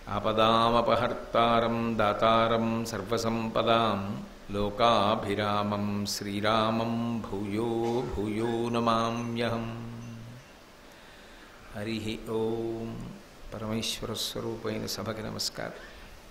ఆపదామపహర్తారం దాతారం సర్వసంపదాం లోకాభిరామం శ్రీరామం భూయో భూయో నమామ్యహం హరి ఓం పరమేశ్వర స్వరూపైన సభకి నమస్కారం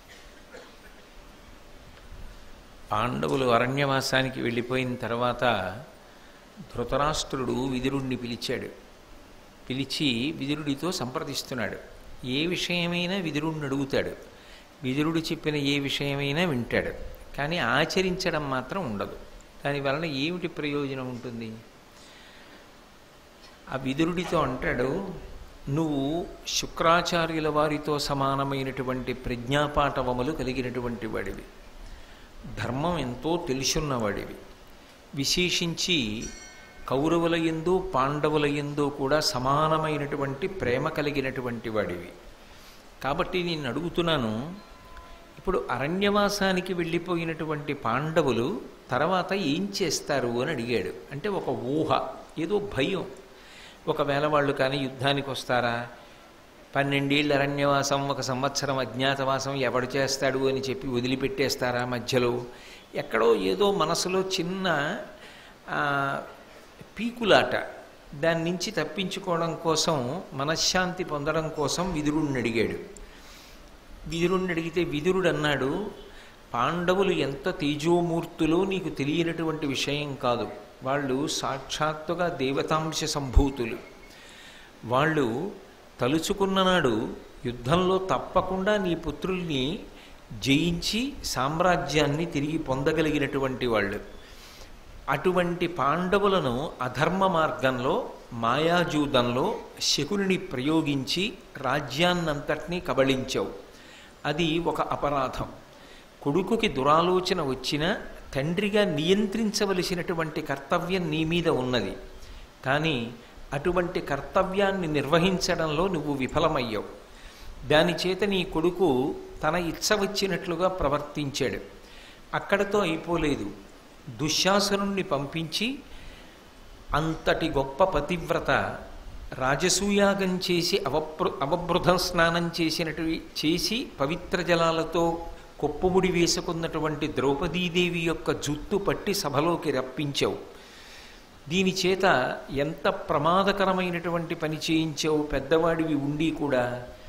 పాండవులు అరణ్యవాసానికి వెళ్ళిపోయిన తర్వాత ధృతరాష్ట్రుడు విదురుణ్ణి పిలిచాడు పిలిచి విదురుడితో సంప్రదిస్తున్నాడు ఏ విషయమైనా విదురుణ్ణి అడుగుతాడు విదురుడు చెప్పిన ఏ విషయమైనా వింటాడు కానీ ఆచరించడం మాత్రం ఉండదు దానివలన ఏమిటి ప్రయోజనం ఉంటుంది ఆ విదురుడితో అంటాడు నువ్వు శుక్రాచార్యుల వారితో సమానమైనటువంటి ప్రజ్ఞాపాఠవములు కలిగినటువంటి వాడివి ధర్మం ఎంతో తెలుసున్నవాడివి విశేషించి కౌరవుల ఎందు పాండవుల ఎందు కూడా సమానమైనటువంటి ప్రేమ కలిగినటువంటి వాడివి కాబట్టి నేను అడుగుతున్నాను ఇప్పుడు అరణ్యవాసానికి వెళ్ళిపోయినటువంటి పాండవులు తర్వాత ఏం చేస్తారు అని అడిగాడు అంటే ఒక ఊహ ఏదో భయం ఒకవేళ వాళ్ళు కానీ యుద్ధానికి వస్తారా పన్నెండేళ్ళు అరణ్యవాసం ఒక సంవత్సరం అజ్ఞాతవాసం ఎవడు చేస్తాడు అని చెప్పి వదిలిపెట్టేస్తారా మధ్యలో ఎక్కడో ఏదో మనసులో చిన్న పీకులాట దాని నుంచి తప్పించుకోవడం కోసం మనశ్శాంతి పొందడం కోసం విదురుణ్ణి అడిగాడు విదురుణ్ణి అడిగితే విదురుడు అన్నాడు పాండవులు ఎంత తేజోమూర్తులో నీకు తెలియనటువంటి విషయం కాదు వాళ్ళు సాక్షాత్తుగా దేవతాంశ సంభూతులు వాళ్ళు తలుచుకున్న నాడు యుద్ధంలో తప్పకుండా నీ పుత్రుల్ని జయించి సామ్రాజ్యాన్ని తిరిగి పొందగలిగినటువంటి వాళ్ళు అటువంటి పాండవులను అధర్మ మార్గంలో మాయాజూదంలో శకుని ప్రయోగించి రాజ్యాన్నంతటినీ కబళించావు అది ఒక అపరాధం కొడుకుకి దురాలోచన వచ్చినా తండ్రిగా నియంత్రించవలసినటువంటి కర్తవ్యం నీ మీద ఉన్నది కానీ అటువంటి కర్తవ్యాన్ని నిర్వహించడంలో నువ్వు విఫలమయ్యావు దాని చేత నీ కొడుకు తన ఇచ్చ వచ్చినట్లుగా ప్రవర్తించాడు అక్కడతో అయిపోలేదు దుశ్శాసనుణ్ణి పంపించి అంతటి గొప్ప పతివ్రత రాజసూయాగం చేసి అవప్రు అవబృధ స్నానం చేసినట్టు చేసి పవిత్ర జలాలతో కొప్పుముడి వేసుకున్నటువంటి ద్రౌపదీదేవి యొక్క జుత్తు పట్టి సభలోకి రప్పించావు దీని చేత ఎంత ప్రమాదకరమైనటువంటి పని చేయించావు పెద్దవాడివి ఉండి కూడా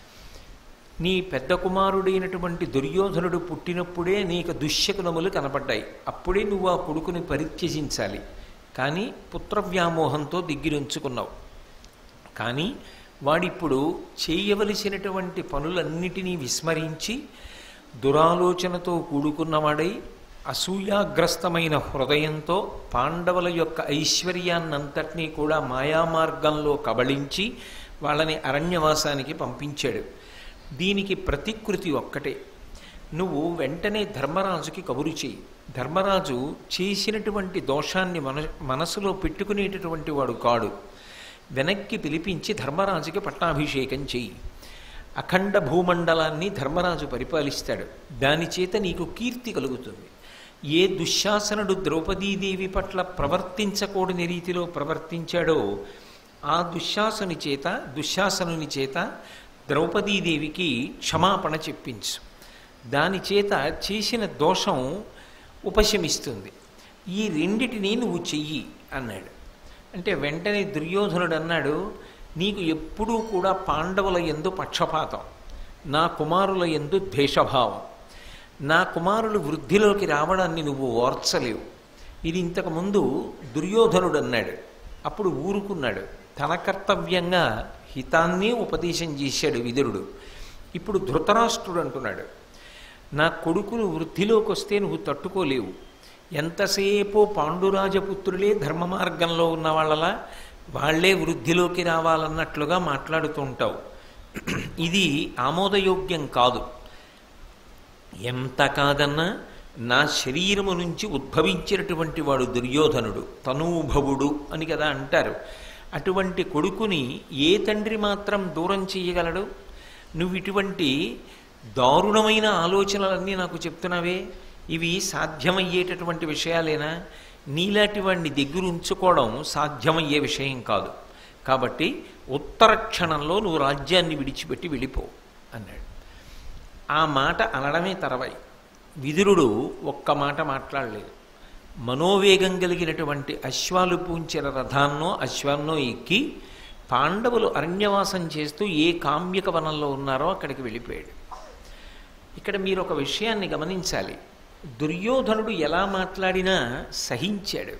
నీ పెద్ద కుమారుడైనటువంటి దుర్యోధనుడు పుట్టినప్పుడే నీకు దుశ్శకునములు కనపడ్డాయి అప్పుడే నువ్వు ఆ కొడుకుని పరిత్యజించాలి కానీ పుత్రవ్యామోహంతో దిగ్గిరుంచుకున్నావు కానీ వాడిప్పుడు చేయవలసినటువంటి పనులన్నిటినీ విస్మరించి దురాలోచనతో కూడుకున్నవాడై అసూయాగ్రస్తమైన హృదయంతో పాండవుల యొక్క ఐశ్వర్యాన్నంతటినీ కూడా మాయామార్గంలో కబళించి వాళ్ళని అరణ్యవాసానికి పంపించాడు దీనికి ప్రతికృతి ఒక్కటే నువ్వు వెంటనే ధర్మరాజుకి కబురు చేయి ధర్మరాజు చేసినటువంటి దోషాన్ని మన మనసులో పెట్టుకునేటటువంటి వాడు కాడు వెనక్కి పిలిపించి ధర్మరాజుకి పట్టాభిషేకం చెయ్యి అఖండ భూమండలాన్ని ధర్మరాజు పరిపాలిస్తాడు దాని చేత నీకు కీర్తి కలుగుతుంది ఏ దుశ్శాసనుడు ద్రౌపదీదేవి పట్ల ప్రవర్తించకూడని రీతిలో ప్రవర్తించాడో ఆ దుశ్శాసని చేత దుశ్శాసనుని చేత ద్రౌపదీదేవికి క్షమాపణ చెప్పించు దాని చేత చేసిన దోషం ఉపశమిస్తుంది ఈ రెండిటిని నువ్వు చెయ్యి అన్నాడు అంటే వెంటనే దుర్యోధనుడు అన్నాడు నీకు ఎప్పుడూ కూడా పాండవుల ఎందు పక్షపాతం నా కుమారుల ఎందు ద్వేషభావం నా కుమారులు వృద్ధిలోకి రావడాన్ని నువ్వు ఓర్చలేవు ఇది ఇంతకుముందు దుర్యోధనుడు అన్నాడు అప్పుడు ఊరుకున్నాడు తన కర్తవ్యంగా హితాన్నే ఉపదేశం చేశాడు విదురుడు ఇప్పుడు ధృతరాష్ట్రుడు అంటున్నాడు నా కొడుకును వృద్ధిలోకి వస్తే నువ్వు తట్టుకోలేవు ఎంతసేపు పాండురాజపుత్రులే ధర్మ మార్గంలో ఉన్న వాళ్ళలా వాళ్లే వృద్ధిలోకి రావాలన్నట్లుగా మాట్లాడుతూ ఉంటావు ఇది ఆమోదయోగ్యం కాదు ఎంత కాదన్నా నా శరీరము నుంచి ఉద్భవించినటువంటి వాడు దుర్యోధనుడు తనూభవుడు అని కదా అంటారు అటువంటి కొడుకుని ఏ తండ్రి మాత్రం దూరం చేయగలడు నువ్వు ఇటువంటి దారుణమైన ఆలోచనలన్నీ నాకు చెప్తున్నావే ఇవి సాధ్యమయ్యేటటువంటి విషయాలేనా నీలాంటి వాడిని దగ్గర ఉంచుకోవడం సాధ్యమయ్యే విషయం కాదు కాబట్టి ఉత్తర క్షణంలో నువ్వు రాజ్యాన్ని విడిచిపెట్టి వెళ్ళిపో అన్నాడు ఆ మాట అనడమే తరవై విదురుడు ఒక్క మాట మాట్లాడలేదు మనోవేగం కలిగినటువంటి అశ్వాలు పూంచిన రథాన్నో అశ్వాన్నో ఎక్కి పాండవులు అరణ్యవాసం చేస్తూ ఏ కామ్యక వనంలో ఉన్నారో అక్కడికి వెళ్ళిపోయాడు ఇక్కడ మీరు ఒక విషయాన్ని గమనించాలి దుర్యోధనుడు ఎలా మాట్లాడినా సహించాడు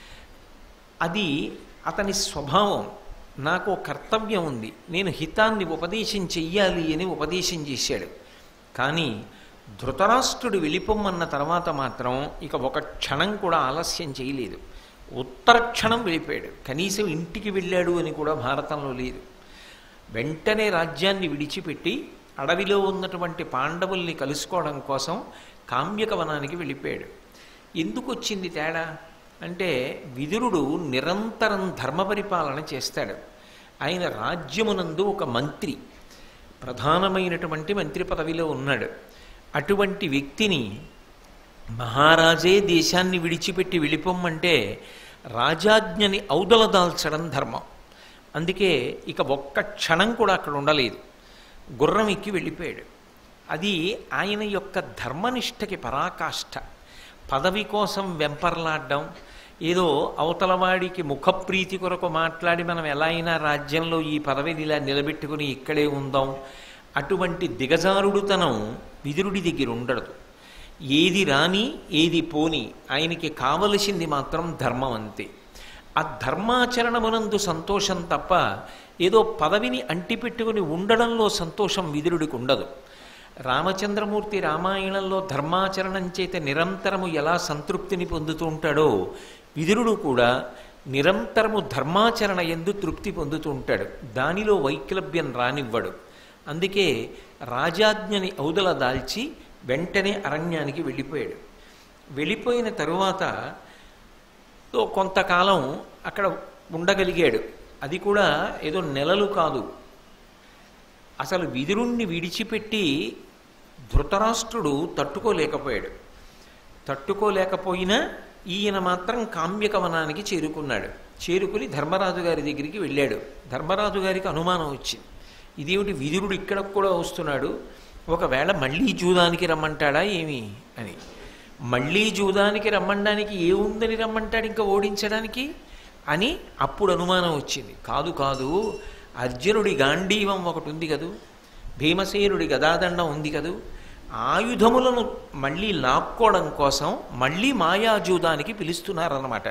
అది అతని స్వభావం నాకు ఒక కర్తవ్యం ఉంది నేను హితాన్ని ఉపదేశం చెయ్యాలి అని ఉపదేశం చేశాడు కానీ ధృతరాష్ట్రుడు వెళ్ళిపోమ్మన్న తర్వాత మాత్రం ఇక ఒక క్షణం కూడా ఆలస్యం చేయలేదు ఉత్తర క్షణం వెళ్ళిపోయాడు కనీసం ఇంటికి వెళ్ళాడు అని కూడా భారతంలో లేదు వెంటనే రాజ్యాన్ని విడిచిపెట్టి అడవిలో ఉన్నటువంటి పాండవుల్ని కలుసుకోవడం కోసం కామ్యక వనానికి వెళ్ళిపోయాడు ఎందుకు వచ్చింది తేడా అంటే విదురుడు నిరంతరం ధర్మ పరిపాలన చేస్తాడు ఆయన రాజ్యమునందు ఒక మంత్రి ప్రధానమైనటువంటి మంత్రి పదవిలో ఉన్నాడు అటువంటి వ్యక్తిని మహారాజే దేశాన్ని విడిచిపెట్టి వెళ్ళిపోమ్మంటే రాజాజ్ఞని ఔదల దాల్చడం ధర్మం అందుకే ఇక ఒక్క క్షణం కూడా అక్కడ ఉండలేదు గుర్రం ఎక్కి వెళ్ళిపోయాడు అది ఆయన యొక్క ధర్మనిష్టకి పరాకాష్ఠ పదవి కోసం వెంపర్లాడడం ఏదో అవతలవాడికి ముఖప్రీతి కొరకు మాట్లాడి మనం ఎలా అయినా రాజ్యంలో ఈ పదవిని ఇలా నిలబెట్టుకుని ఇక్కడే ఉందాం అటువంటి దిగజారుడుతనం విదురుడి దగ్గర ఉండదు ఏది రాని ఏది పోని ఆయనకి కావలసింది మాత్రం ధర్మం అంతే ఆ ధర్మాచరణమునందు సంతోషం తప్ప ఏదో పదవిని అంటిపెట్టుకుని ఉండడంలో సంతోషం విదురుడికి ఉండదు రామచంద్రమూర్తి రామాయణంలో ధర్మాచరణం చేత నిరంతరము ఎలా సంతృప్తిని పొందుతూ ఉంటాడో విదురుడు కూడా నిరంతరము ధర్మాచరణ ఎందు తృప్తి పొందుతూ ఉంటాడు దానిలో వైక్లభ్యం రానివ్వడు అందుకే రాజాజ్ఞని ఔదల దాల్చి వెంటనే అరణ్యానికి వెళ్ళిపోయాడు వెళ్ళిపోయిన తరువాత ఓ కొంతకాలం అక్కడ ఉండగలిగాడు అది కూడా ఏదో నెలలు కాదు అసలు విదురుణ్ణి విడిచిపెట్టి ధృతరాష్ట్రుడు తట్టుకోలేకపోయాడు తట్టుకోలేకపోయినా ఈయన మాత్రం కామ్యకవనానికి చేరుకున్నాడు చేరుకుని ధర్మరాజు గారి దగ్గరికి వెళ్ళాడు ధర్మరాజు గారికి అనుమానం వచ్చింది ఇదేమిటి విదురుడు ఇక్కడ కూడా వస్తున్నాడు ఒకవేళ మళ్ళీ జూదానికి రమ్మంటాడా ఏమి అని మళ్ళీ జూదానికి రమ్మడానికి ఏముందని రమ్మంటాడు ఇంకా ఓడించడానికి అని అప్పుడు అనుమానం వచ్చింది కాదు కాదు అర్జునుడి గాంధీవం ఒకటి ఉంది కదూ భీమసేనుడి గదాదండం ఉంది కదూ ఆయుధములను మళ్ళీ లాక్కోవడం కోసం మళ్ళీ మాయాజూదానికి పిలుస్తున్నారన్నమాట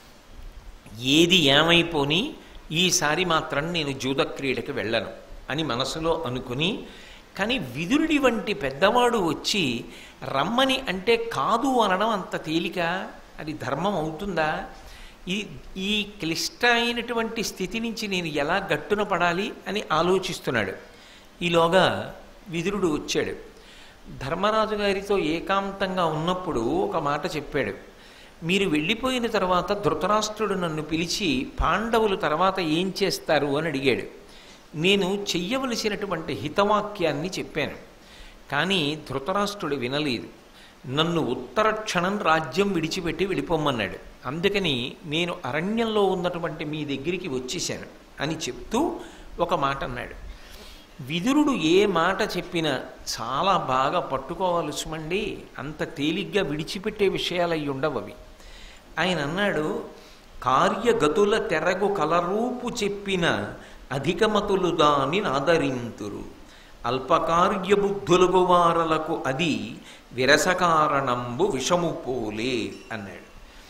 ఏది ఏమైపోని ఈసారి మాత్రం నేను జూద క్రీడకి వెళ్ళను అని మనసులో అనుకుని కానీ విదురుడి వంటి పెద్దవాడు వచ్చి రమ్మని అంటే కాదు అనడం అంత తేలిక అది ధర్మం అవుతుందా ఈ ఈ క్లిష్ట అయినటువంటి స్థితి నుంచి నేను ఎలా గట్టున పడాలి అని ఆలోచిస్తున్నాడు ఈలోగా విదురుడు వచ్చాడు ధర్మరాజు గారితో ఏకాంతంగా ఉన్నప్పుడు ఒక మాట చెప్పాడు మీరు వెళ్ళిపోయిన తర్వాత ధృతరాష్ట్రుడు నన్ను పిలిచి పాండవులు తర్వాత ఏం చేస్తారు అని అడిగాడు నేను చెయ్యవలసినటువంటి హితవాక్యాన్ని చెప్పాను కానీ ధృతరాష్ట్రుడు వినలేదు నన్ను ఉత్తర క్షణం రాజ్యం విడిచిపెట్టి వెళ్ళిపోమన్నాడు అందుకని నేను అరణ్యంలో ఉన్నటువంటి మీ దగ్గరికి వచ్చేసాను అని చెప్తూ ఒక మాట అన్నాడు విదురుడు ఏ మాట చెప్పినా చాలా బాగా పట్టుకోవాలి సుమండి అంత తేలిగ్గా విడిచిపెట్టే విషయాలు అయి ఉండవు అవి ఆయన అన్నాడు కార్యగతుల తెరగు కలరూపు చెప్పిన అధికమతులు దాని ఆదరింతురు అల్పకార్య బుద్ధులుగు వారలకు అది విరసకారణంబు విషము పోలే అన్నాడు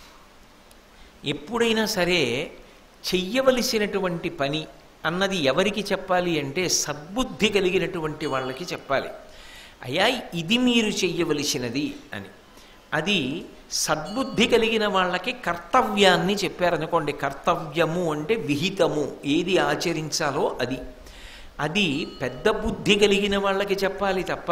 ఎప్పుడైనా సరే చెయ్యవలసినటువంటి పని అన్నది ఎవరికి చెప్పాలి అంటే సద్బుద్ధి కలిగినటువంటి వాళ్ళకి చెప్పాలి అయ్యా ఇది మీరు చెయ్యవలసినది అని అది సద్బుద్ధి కలిగిన వాళ్ళకి కర్తవ్యాన్ని చెప్పారనుకోండి కర్తవ్యము అంటే విహితము ఏది ఆచరించాలో అది అది పెద్ద బుద్ధి కలిగిన వాళ్ళకి చెప్పాలి తప్ప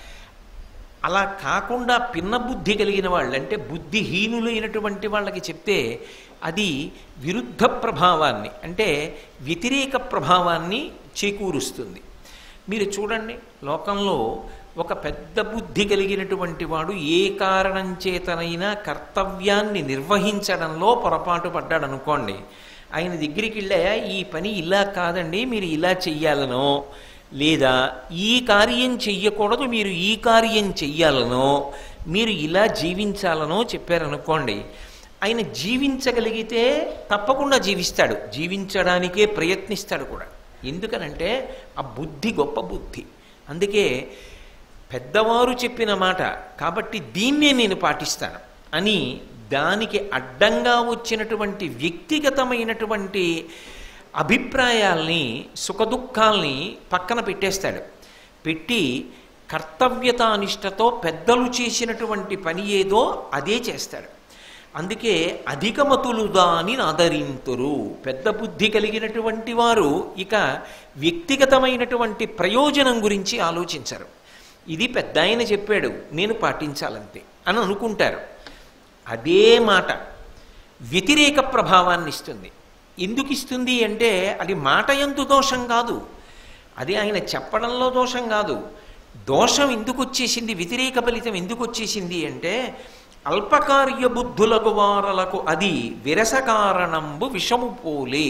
అలా కాకుండా పిన్న బుద్ధి కలిగిన వాళ్ళు అంటే బుద్ధిహీనులైనటువంటి వాళ్ళకి చెప్తే అది విరుద్ధ ప్రభావాన్ని అంటే వ్యతిరేక ప్రభావాన్ని చేకూరుస్తుంది మీరు చూడండి లోకంలో ఒక పెద్ద బుద్ధి కలిగినటువంటి వాడు ఏ కారణం చేతనైనా కర్తవ్యాన్ని నిర్వహించడంలో పొరపాటు పడ్డాడు అనుకోండి ఆయన దగ్గరికి వెళ్ళా ఈ పని ఇలా కాదండి మీరు ఇలా చెయ్యాలనో లేదా ఈ కార్యం చెయ్యకూడదు మీరు ఈ కార్యం చెయ్యాలనో మీరు ఇలా జీవించాలనో చెప్పారనుకోండి ఆయన జీవించగలిగితే తప్పకుండా జీవిస్తాడు జీవించడానికే ప్రయత్నిస్తాడు కూడా ఎందుకనంటే ఆ బుద్ధి గొప్ప బుద్ధి అందుకే పెద్దవారు చెప్పిన మాట కాబట్టి దీన్నే నేను పాటిస్తాను అని దానికి అడ్డంగా వచ్చినటువంటి వ్యక్తిగతమైనటువంటి అభిప్రాయాల్ని సుఖదుఖాల్ని పక్కన పెట్టేస్తాడు పెట్టి కర్తవ్యతానిష్టతో పెద్దలు చేసినటువంటి పని ఏదో అదే చేస్తాడు అందుకే అధికమతులు దాని ఆదరింతురు పెద్ద బుద్ధి కలిగినటువంటి వారు ఇక వ్యక్తిగతమైనటువంటి ప్రయోజనం గురించి ఆలోచించరు ఇది పెద్ద ఆయన చెప్పాడు నేను పాటించాలంతే అని అనుకుంటారు అదే మాట వ్యతిరేక ప్రభావాన్ని ఇస్తుంది ఎందుకు ఇస్తుంది అంటే అది మాట ఎందు దోషం కాదు అది ఆయన చెప్పడంలో దోషం కాదు దోషం ఎందుకు వచ్చేసింది వ్యతిరేక ఫలితం ఎందుకు వచ్చేసింది అంటే అల్పకార్య బుద్ధులకు వారలకు అది విరస కారణంబు విషము పోలే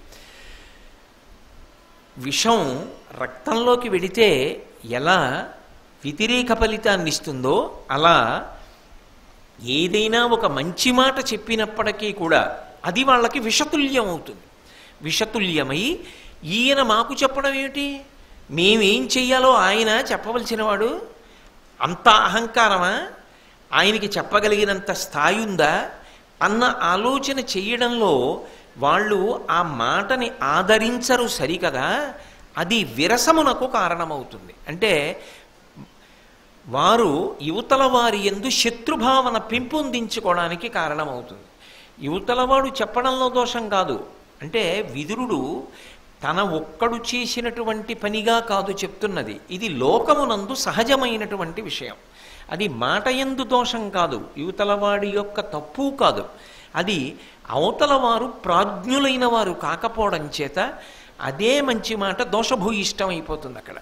విషం రక్తంలోకి వెడితే ఎలా వ్యతిరేక ఫలితాన్ని ఇస్తుందో అలా ఏదైనా ఒక మంచి మాట చెప్పినప్పటికీ కూడా అది వాళ్ళకి విషతుల్యం అవుతుంది విషతుల్యమై ఈయన మాకు చెప్పడం ఏమిటి మేమేం చెయ్యాలో ఆయన చెప్పవలసినవాడు అంత అహంకారమా ఆయనకి చెప్పగలిగినంత స్థాయి ఉందా అన్న ఆలోచన చెయ్యడంలో వాళ్ళు ఆ మాటని ఆదరించరు సరికదా అది విరసమునకు కారణమవుతుంది అంటే వారు యువతల వారి ఎందు శత్రుభావన పెంపొందించుకోవడానికి కారణమవుతుంది యువతలవాడు చెప్పడంలో దోషం కాదు అంటే విదురుడు తన ఒక్కడు చేసినటువంటి పనిగా కాదు చెప్తున్నది ఇది లోకమునందు సహజమైనటువంటి విషయం అది మాట ఎందు దోషం కాదు యువతలవాడి యొక్క తప్పు కాదు అది అవతల వారు ప్రాజ్ఞులైన వారు కాకపోవడం చేత అదే మంచి మాట దోషభూయిష్టం అయిపోతుంది అక్కడ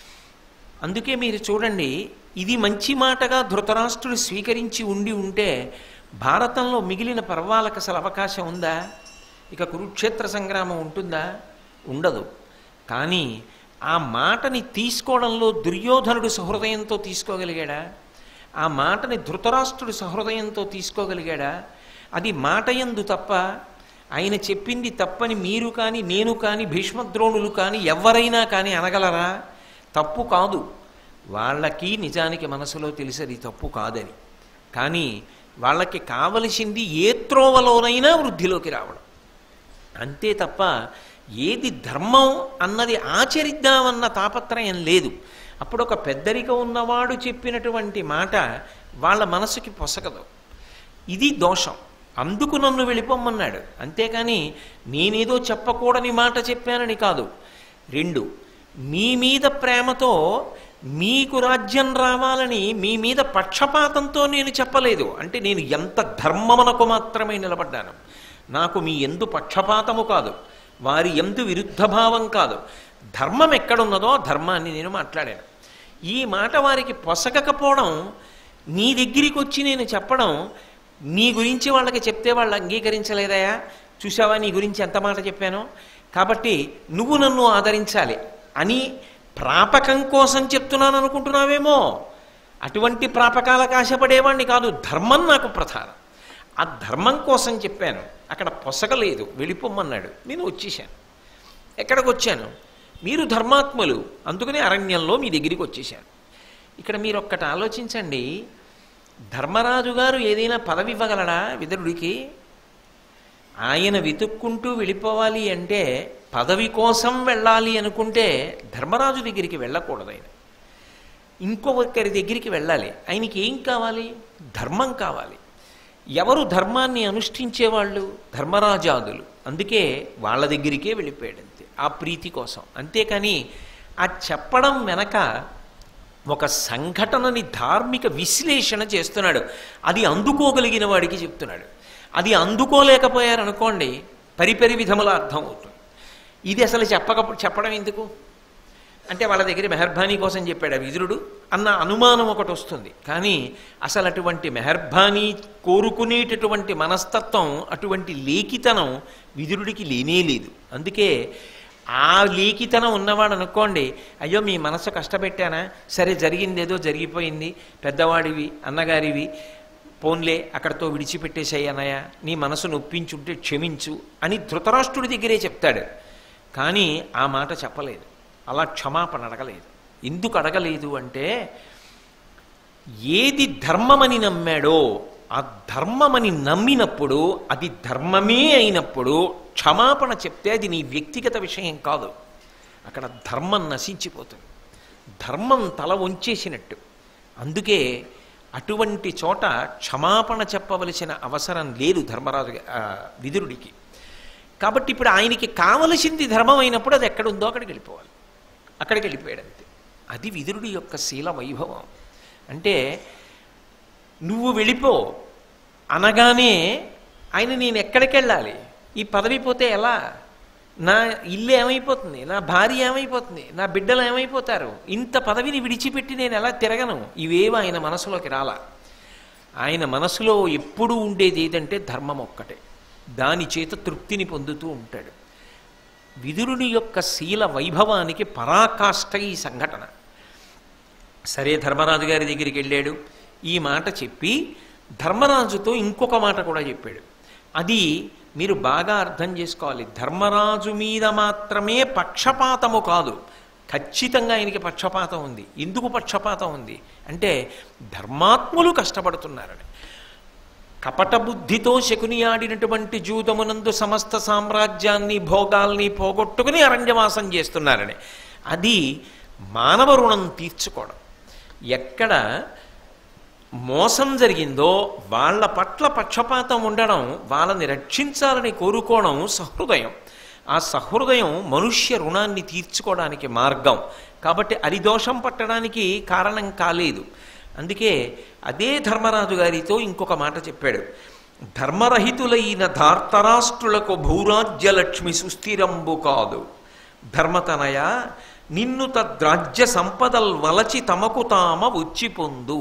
అందుకే మీరు చూడండి ఇది మంచి మాటగా ధృతరాష్ట్రుడు స్వీకరించి ఉండి ఉంటే భారతంలో మిగిలిన పర్వాలకు అసలు అవకాశం ఉందా ఇక కురుక్షేత్ర సంగ్రామం ఉంటుందా ఉండదు కానీ ఆ మాటని తీసుకోవడంలో దుర్యోధనుడు సహృదయంతో తీసుకోగలిగాడా ఆ మాటని ధృతరాష్ట్రుడు సహృదయంతో తీసుకోగలిగాడా అది మాట ఎందు తప్ప ఆయన చెప్పింది తప్పని మీరు కానీ నేను కానీ భీష్మద్రోణులు కానీ ఎవరైనా కానీ అనగలరా తప్పు కాదు వాళ్ళకి నిజానికి మనసులో తెలిసేది తప్పు కాదని కానీ వాళ్ళకి కావలసింది ఏ త్రోవలోనైనా వృద్ధిలోకి రావడం అంతే తప్ప ఏది ధర్మం అన్నది ఆచరిద్దామన్న తాపత్రయం లేదు అప్పుడు ఒక పెద్దరిక ఉన్నవాడు చెప్పినటువంటి మాట వాళ్ళ మనసుకి పొసగదు ఇది దోషం అందుకు నన్ను వెళ్ళిపోమన్నాడు అంతేకాని నేనేదో చెప్పకూడని మాట చెప్పానని కాదు రెండు మీ మీద ప్రేమతో మీకు రాజ్యం రావాలని మీ మీద పక్షపాతంతో నేను చెప్పలేదు అంటే నేను ఎంత ధర్మమునకు మాత్రమే నిలబడ్డాను నాకు మీ ఎందు పక్షపాతము కాదు వారి ఎందు విరుద్ధ భావం కాదు ధర్మం ఎక్కడున్నదో ఆ ధర్మాన్ని నేను మాట్లాడాను ఈ మాట వారికి పొసగకపోవడం నీ దగ్గరికి వచ్చి నేను చెప్పడం నీ గురించి వాళ్ళకి చెప్తే వాళ్ళు అంగీకరించలేదయా చూసావా నీ గురించి ఎంత మాట చెప్పాను కాబట్టి నువ్వు నన్ను ఆదరించాలి అని ప్రాపకం కోసం చెప్తున్నాను అనుకుంటున్నావేమో అటువంటి ప్రాపకాలకు ఆశపడేవాడిని కాదు ధర్మం నాకు ప్రధానం ఆ ధర్మం కోసం చెప్పాను అక్కడ పొసగలేదు వెళ్ళిపోమ్మన్నాడు నేను వచ్చేసాను ఎక్కడికి వచ్చాను మీరు ధర్మాత్ములు అందుకనే అరణ్యంలో మీ దగ్గరికి వచ్చేసాను ఇక్కడ మీరు ఒక్కటి ఆలోచించండి ధర్మరాజు గారు ఏదైనా పదవి ఇవ్వగలడా విదురుడికి ఆయన వెతుక్కుంటూ వెళ్ళిపోవాలి అంటే పదవి కోసం వెళ్ళాలి అనుకుంటే ధర్మరాజు దగ్గరికి వెళ్ళకూడదు ఆయన ఇంకొకరి దగ్గరికి వెళ్ళాలి ఆయనకి ఏం కావాలి ధర్మం కావాలి ఎవరు ధర్మాన్ని అనుష్ఠించేవాళ్ళు ధర్మరాజాదులు అందుకే వాళ్ళ దగ్గరికే వెళ్ళిపోయాడు అంతే ఆ ప్రీతి కోసం అంతేకాని ఆ చెప్పడం వెనక ఒక సంఘటనని ధార్మిక విశ్లేషణ చేస్తున్నాడు అది అందుకోగలిగిన వాడికి చెప్తున్నాడు అది అందుకోలేకపోయారనుకోండి పరిపరి విధముల అర్థం అవుతుంది ఇది అసలు చెప్పక చెప్పడం ఎందుకు అంటే వాళ్ళ దగ్గర మెహర్బానీ కోసం చెప్పాడు ఆ విదురుడు అన్న అనుమానం ఒకటి వస్తుంది కానీ అసలు అటువంటి మెహర్బానీ కోరుకునేటటువంటి మనస్తత్వం అటువంటి లేఖితనం విదురుడికి లేనే లేదు అందుకే ఆ లేఖితనం ఉన్నవాడు అనుకోండి అయ్యో మీ మనసు కష్టపెట్టానా సరే జరిగింది ఏదో జరిగిపోయింది పెద్దవాడివి అన్నగారివి పోన్లే అక్కడతో విడిచిపెట్టేసాయి అన్నయ్య నీ మనసు నొప్పించుంటే క్షమించు అని ధృతరాష్ట్రుడి దగ్గరే చెప్తాడు కానీ ఆ మాట చెప్పలేదు అలా క్షమాపణ అడగలేదు ఎందుకు అడగలేదు అంటే ఏది ధర్మమని నమ్మాడో ఆ ధర్మమని నమ్మినప్పుడు అది ధర్మమే అయినప్పుడు క్షమాపణ చెప్తే అది నీ వ్యక్తిగత విషయం కాదు అక్కడ ధర్మం నశించిపోతుంది ధర్మం తల వంచేసినట్టు అందుకే అటువంటి చోట క్షమాపణ చెప్పవలసిన అవసరం లేదు ధర్మరాజు ఆ, విదురుడికి కాబట్టి ఇప్పుడు ఆయనకి కావలసింది ధర్మం అయినప్పుడు అది ఎక్కడుందో అక్కడికి వెళ్ళిపోవాలి అక్కడికి వెళ్ళిపోయాడు అంతే అది విదురుడి యొక్క శీల వైభవం అంటే నువ్వు వెళ్ళిపో అనగానే ఆయన నేను ఎక్కడికి వెళ్ళాలి ఈ పదవి పోతే ఎలా నా ఇల్లు ఏమైపోతుంది నా భార్య ఏమైపోతుంది నా బిడ్డలు ఏమైపోతారు ఇంత పదవిని విడిచిపెట్టి నేను ఎలా తిరగను ఇవేవి ఆయన మనసులోకి రాలా ఆయన మనసులో ఎప్పుడూ ఉండేది ఏదంటే ధర్మం ఒక్కటే దాని చేత తృప్తిని పొందుతూ ఉంటాడు విదురుని యొక్క శీల వైభవానికి పరాకాష్ట ఈ సంఘటన సరే ధర్మరాజు గారి దగ్గరికి వెళ్ళాడు ఈ మాట చెప్పి ధర్మరాజుతో ఇంకొక మాట కూడా చెప్పాడు అది మీరు బాగా అర్థం చేసుకోవాలి ధర్మరాజు మీద మాత్రమే పక్షపాతము కాదు ఖచ్చితంగా ఆయనకి పక్షపాతం ఉంది ఎందుకు పక్షపాతం ఉంది అంటే ధర్మాత్ములు కష్టపడుతున్నారని కపట బుద్ధితో శకుని ఆడినటువంటి జూదమునందు సమస్త సామ్రాజ్యాన్ని భోగాల్ని పోగొట్టుకుని అరణ్యవాసం చేస్తున్నారని అది మానవ రుణం తీర్చుకోవడం ఎక్కడ మోసం జరిగిందో వాళ్ళ పట్ల పక్షపాతం ఉండడం వాళ్ళని రక్షించాలని కోరుకోవడం సహృదయం ఆ సహృదయం మనుష్య రుణాన్ని తీర్చుకోవడానికి మార్గం కాబట్టి అరిదోషం పట్టడానికి కారణం కాలేదు అందుకే అదే ధర్మరాజు గారితో ఇంకొక మాట చెప్పాడు ధర్మరహితులైన ధార్తరాష్ట్రులకు భూరాజ్యలక్ష్మి సుస్థిరంబు కాదు ధర్మతనయ నిన్ను తద్రాజ్య సంపదల్ వలచి తమకు తామ వచ్చి పొందు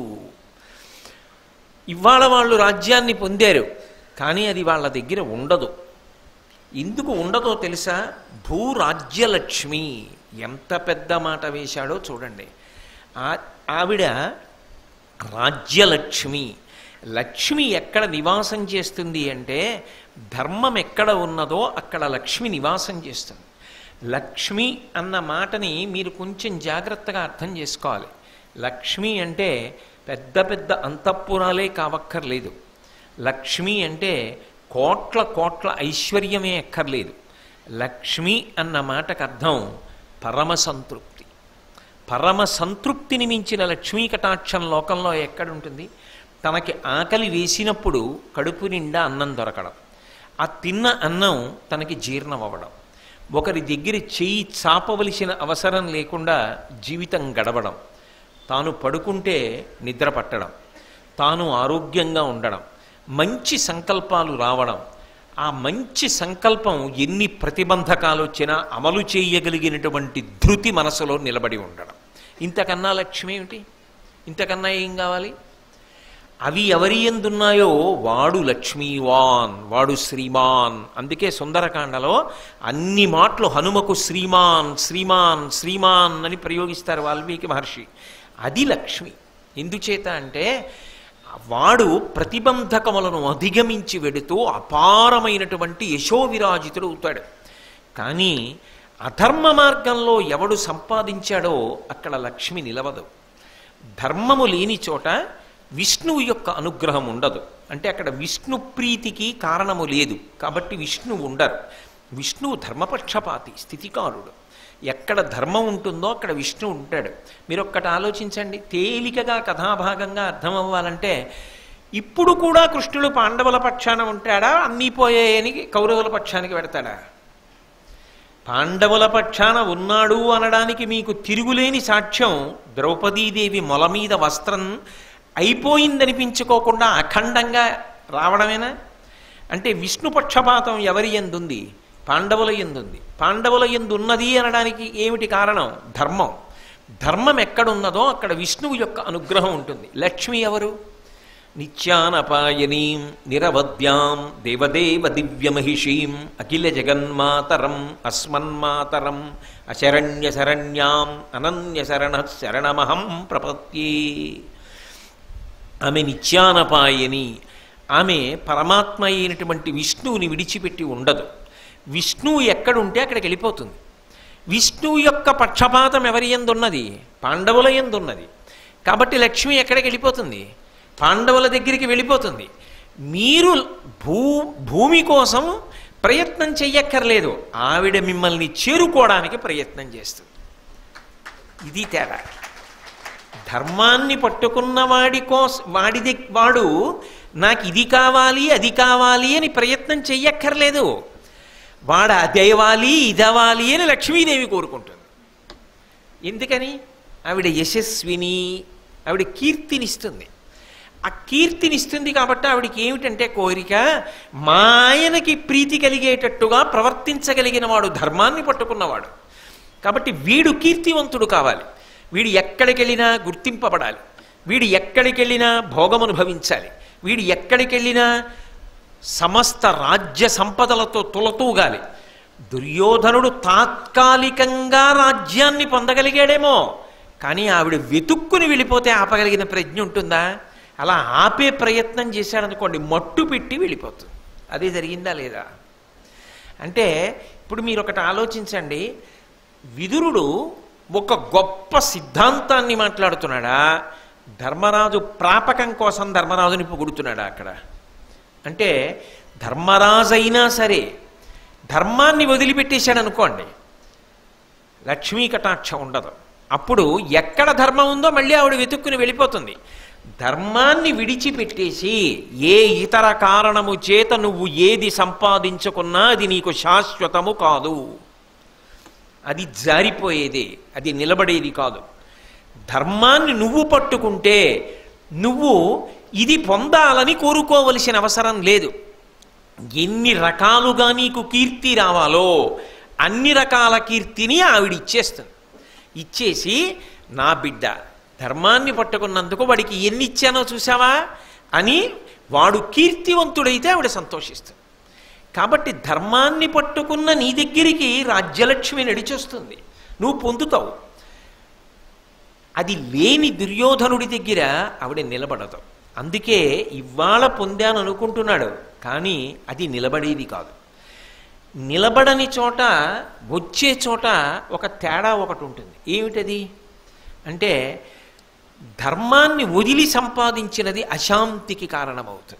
ఇవాళ వాళ్ళు రాజ్యాన్ని పొందారు కానీ అది వాళ్ళ దగ్గర ఉండదు ఎందుకు ఉండదో తెలుసా భూరాజ్యలక్ష్మి ఎంత పెద్ద మాట వేశాడో చూడండి ఆ- ఆవిడ రాజ్యలక్ష్మి లక్ష్మి ఎక్కడ నివాసం చేస్తుంది అంటే ధర్మం ఎక్కడ ఉన్నదో అక్కడ లక్ష్మి నివాసం చేస్తుంది లక్ష్మి అన్న మాటని మీరు కొంచెం జాగ్రత్తగా అర్థం చేసుకోవాలి లక్ష్మి అంటే పెద్ద పెద్ద అంతఃపురాలే కావక్కర్లేదు లక్ష్మి అంటే కోట్ల కోట్ల ఐశ్వర్యమే అక్కర్లేదు లక్ష్మి అన్న మాటకు అర్థం పరమ సంతృప్తి పరమ సంతృప్తిని మించిన లక్ష్మీ కటాక్షం లోకంలో ఎక్కడుంటుంది తనకి ఆకలి వేసినప్పుడు కడుపు నిండా అన్నం దొరకడం ఆ తిన్న అన్నం తనకి జీర్ణం అవ్వడం ఒకరి దగ్గర చెయ్యి చాపవలసిన అవసరం లేకుండా జీవితం గడవడం తాను పడుకుంటే నిద్ర పట్టడం తాను ఆరోగ్యంగా ఉండడం మంచి సంకల్పాలు రావడం ఆ మంచి సంకల్పం ఎన్ని ప్రతిబంధకాలు వచ్చినా అమలు చేయగలిగినటువంటి ధృతి మనసులో నిలబడి ఉండడం ఇంతకన్నా లక్ష్యం ఏమిటి ఇంతకన్నా ఏం కావాలి అవి ఎవరి ఎందున్నాయో వాడు లక్ష్మీవాన్ వాడు శ్రీమాన్ అందుకే సుందరకాండలో అన్ని మాటలు హనుమకు శ్రీమాన్ శ్రీమాన్ శ్రీమాన్ అని ప్రయోగిస్తారు వాల్మీకి మహర్షి అది లక్ష్మి ఎందుచేత అంటే వాడు ప్రతిబంధకములను అధిగమించి వెడుతూ అపారమైనటువంటి యశోవిరాజితుడు అవుతాడు కానీ అధర్మ మార్గంలో ఎవడు సంపాదించాడో అక్కడ లక్ష్మి నిలవదు ధర్మము లేని చోట విష్ణువు యొక్క అనుగ్రహం ఉండదు అంటే అక్కడ విష్ణు ప్రీతికి కారణము లేదు కాబట్టి విష్ణువు ఉండరు విష్ణువు ధర్మపక్షపాతి స్థితికారుడు ఎక్కడ ధర్మం ఉంటుందో అక్కడ విష్ణువు ఉంటాడు మీరు ఒక్కటి ఆలోచించండి తేలికగా కథాభాగంగా అర్థం అవ్వాలంటే ఇప్పుడు కూడా కృష్ణుడు పాండవుల పక్షాన ఉంటాడా అన్నీ పోయాయని కౌరవుల పక్షానికి పెడతాడా పాండవుల పక్షాన ఉన్నాడు అనడానికి మీకు తిరుగులేని సాక్ష్యం ద్రౌపదీదేవి మొల మీద వస్త్రం అయిపోయిందనిపించుకోకుండా అఖండంగా రావడమేనా అంటే విష్ణు పక్షపాతం ఎవరి ఎందుంది పాండవుల ఎందుంది పాండవుల ఎందు ఉన్నది అనడానికి ఏమిటి కారణం ధర్మం ధర్మం ఎక్కడున్నదో అక్కడ విష్ణువు యొక్క అనుగ్రహం ఉంటుంది లక్ష్మి ఎవరు నిత్యానపాయనీం నిరవద్యాం దేవదేవ దివ్యమహిషీం అఖిల జగన్మాతరం అస్మన్మాతరం అశరణ్య శరణ్యాం అనన్య శరణ శరణమహం ప్రపత్యే ఆమె నిత్యానపాయని ఆమె పరమాత్మ అయినటువంటి విష్ణువుని విడిచిపెట్టి ఉండదు విష్ణువు ఎక్కడుంటే అక్కడికి వెళ్ళిపోతుంది విష్ణువు యొక్క పక్షపాతం ఎవరి ఎందున్నది పాండవుల ఎందున్నది కాబట్టి లక్ష్మి ఎక్కడికి వెళ్ళిపోతుంది పాండవుల దగ్గరికి వెళ్ళిపోతుంది మీరు భూ భూమి కోసం ప్రయత్నం చెయ్యక్కర్లేదు ఆవిడ మిమ్మల్ని చేరుకోవడానికి ప్రయత్నం చేస్తుంది ఇది తేడా ధర్మాన్ని పట్టుకున్న వాడి కోస వాడి దగ్- వాడు నాకు ఇది కావాలి అది కావాలి అని ప్రయత్నం చెయ్యక్కర్లేదు వాడు అదేవాలి ఇదవాలి అని లక్ష్మీదేవి కోరుకుంటుంది ఎందుకని ఆవిడ యశస్విని ఆవిడ కీర్తినిస్తుంది ఆ కీర్తినిస్తుంది కాబట్టి ఆవిడకి ఏమిటంటే కోరిక మా ఆయనకి ప్రీతి కలిగేటట్టుగా ప్రవర్తించగలిగిన వాడు ధర్మాన్ని పట్టుకున్నవాడు కాబట్టి వీడు కీర్తివంతుడు కావాలి వీడు ఎక్కడికి వెళ్ళినా గుర్తింపబడాలి వీడు ఎక్కడికి వెళ్ళినా భోగం అనుభవించాలి వీడు ఎక్కడికి వెళ్ళినా సమస్త రాజ్య సంపదలతో తులతూగాలి దుర్యోధనుడు తాత్కాలికంగా రాజ్యాన్ని పొందగలిగాడేమో కానీ ఆవిడ వెతుక్కుని వెళ్ళిపోతే ఆపగలిగిన ప్రజ్ఞ ఉంటుందా అలా ఆపే ప్రయత్నం చేశాడనుకోండి మట్టు పెట్టి వెళ్ళిపోతుంది అదే జరిగిందా లేదా అంటే ఇప్పుడు మీరు ఒకటి ఆలోచించండి విదురుడు ఒక గొప్ప సిద్ధాంతాన్ని మాట్లాడుతున్నాడా ధర్మరాజు ప్రాపకం కోసం ధర్మరాజుని పొగుడుతున్నాడా అక్కడ అంటే ధర్మరాజైనా సరే ధర్మాన్ని వదిలిపెట్టేశాడు అనుకోండి లక్ష్మీ కటాక్షం ఉండదు అప్పుడు ఎక్కడ ధర్మం ఉందో మళ్ళీ ఆవిడ వెతుక్కుని వెళ్ళిపోతుంది ధర్మాన్ని విడిచిపెట్టేసి ఏ ఇతర కారణము చేత నువ్వు ఏది సంపాదించుకున్నా అది నీకు శాశ్వతము కాదు అది జారిపోయేది అది నిలబడేది కాదు ధర్మాన్ని నువ్వు పట్టుకుంటే నువ్వు ఇది పొందాలని కోరుకోవలసిన అవసరం లేదు ఎన్ని రకాలుగా నీకు కీర్తి రావాలో అన్ని రకాల కీర్తిని ఆవిడ ఇచ్చేస్తుంది ఇచ్చేసి నా బిడ్డ ధర్మాన్ని పట్టుకున్నందుకు వాడికి ఎన్ని ఇచ్చానో చూసావా అని వాడు కీర్తివంతుడైతే ఆవిడ సంతోషిస్తుంది కాబట్టి ధర్మాన్ని పట్టుకున్న నీ దగ్గరికి రాజ్యలక్ష్మి నడిచొస్తుంది నువ్వు పొందుతావు అది లేని దుర్యోధనుడి దగ్గర ఆవిడ నిలబడదు అందుకే ఇవాళ పొందాను అనుకుంటున్నాడు కానీ అది నిలబడేది కాదు నిలబడని చోట వచ్చే చోట ఒక తేడా ఒకటి ఉంటుంది ఏమిటది అంటే ధర్మాన్ని వదిలి సంపాదించినది అశాంతికి కారణమవుతుంది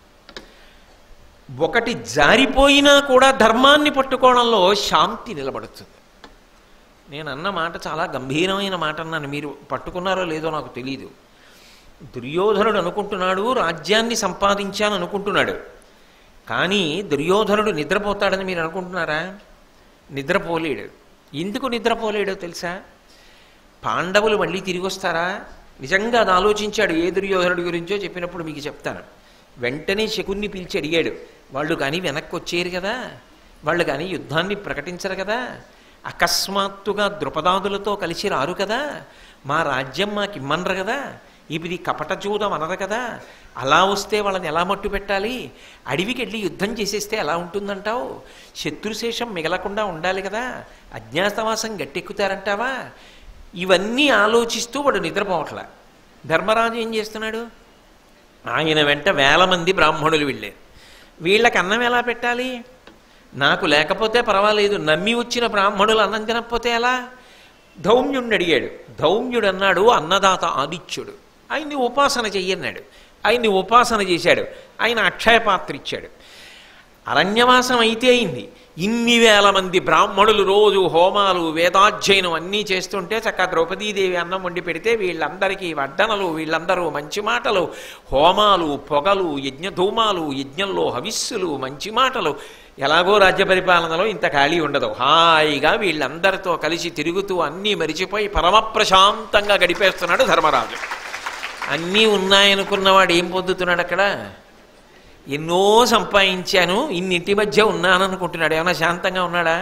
ఒకటి జారిపోయినా కూడా ధర్మాన్ని పట్టుకోవడంలో శాంతి నిలబడుతుంది నేను అన్న మాట చాలా గంభీరమైన మాట అన్నాను మీరు పట్టుకున్నారో లేదో నాకు తెలియదు దుర్యోధనుడు అనుకుంటున్నాడు రాజ్యాన్ని సంపాదించాను అనుకుంటున్నాడు కానీ దుర్యోధనుడు నిద్రపోతాడని మీరు అనుకుంటున్నారా నిద్రపోలేడు ఎందుకు నిద్రపోలేడో తెలుసా పాండవులు మళ్ళీ తిరిగి వస్తారా నిజంగా అది ఆలోచించాడు ఏ దుర్యోధనుడి గురించో చెప్పినప్పుడు మీకు చెప్తాను వెంటనే శకున్ని పిలిచి అడిగాడు వాళ్ళు కానీ వెనక్కి వచ్చేరు కదా వాళ్ళు కానీ యుద్ధాన్ని ప్రకటించరు కదా అకస్మాత్తుగా ద్రుపదాదులతో కలిసి రారు కదా మా రాజ్యం మాకు ఇమ్మనరు కదా ఇది కపట జూదం అనరు కదా అలా వస్తే వాళ్ళని ఎలా మట్టు పెట్టాలి అడవికి వెళ్ళి యుద్ధం చేసేస్తే ఎలా ఉంటుందంటావు శత్రుశేషం మిగలకుండా ఉండాలి కదా అజ్ఞాతవాసం గట్టెక్కుతారంటావా ఇవన్నీ ఆలోచిస్తూ వాడు నిద్రపోవట్ల ధర్మరాజు ఏం చేస్తున్నాడు ఆయన వెంట వేల మంది బ్రాహ్మణులు వెళ్ళారు వీళ్ళకి అన్నం ఎలా పెట్టాలి నాకు లేకపోతే పర్వాలేదు నమ్మి వచ్చిన బ్రాహ్మణులు అన్నం తినకపోతే ఎలా ధౌమ్యుడిని అడిగాడు ధౌమ్యుడు అన్నాడు అన్నదాత ఆదిత్యుడు ఆయన్ని ఉపాసన చెయ్యన్నాడు ఆయన్ని ఉపాసన చేశాడు ఆయన అక్షయ పాత్ర ఇచ్చాడు అరణ్యవాసం అయితే అయింది ఇన్ని వేల మంది బ్రాహ్మణులు రోజు హోమాలు వేదాధ్యయనం అన్నీ చేస్తుంటే చక్కగా ద్రౌపదీదేవి అన్నం వండి పెడితే వీళ్ళందరికీ వడ్డనలు వీళ్ళందరూ మంచి మాటలు హోమాలు పొగలు యజ్ఞధూమాలు యజ్ఞంలో హవిస్సులు మంచి మాటలు ఎలాగో రాజ్య పరిపాలనలో ఇంత ఖాళీ ఉండదు హాయిగా వీళ్ళందరితో కలిసి తిరుగుతూ అన్నీ మరిచిపోయి పరమ ప్రశాంతంగా గడిపేస్తున్నాడు ధర్మరాజు అన్నీ ఉన్నాయనుకున్నవాడు ఏం పొందుతున్నాడు అక్కడ ఎన్నో సంపాదించాను ఇన్నింటి మధ్య ఉన్నాను అనుకుంటున్నాడు ఏమైనా శాంతంగా ఉన్నాడా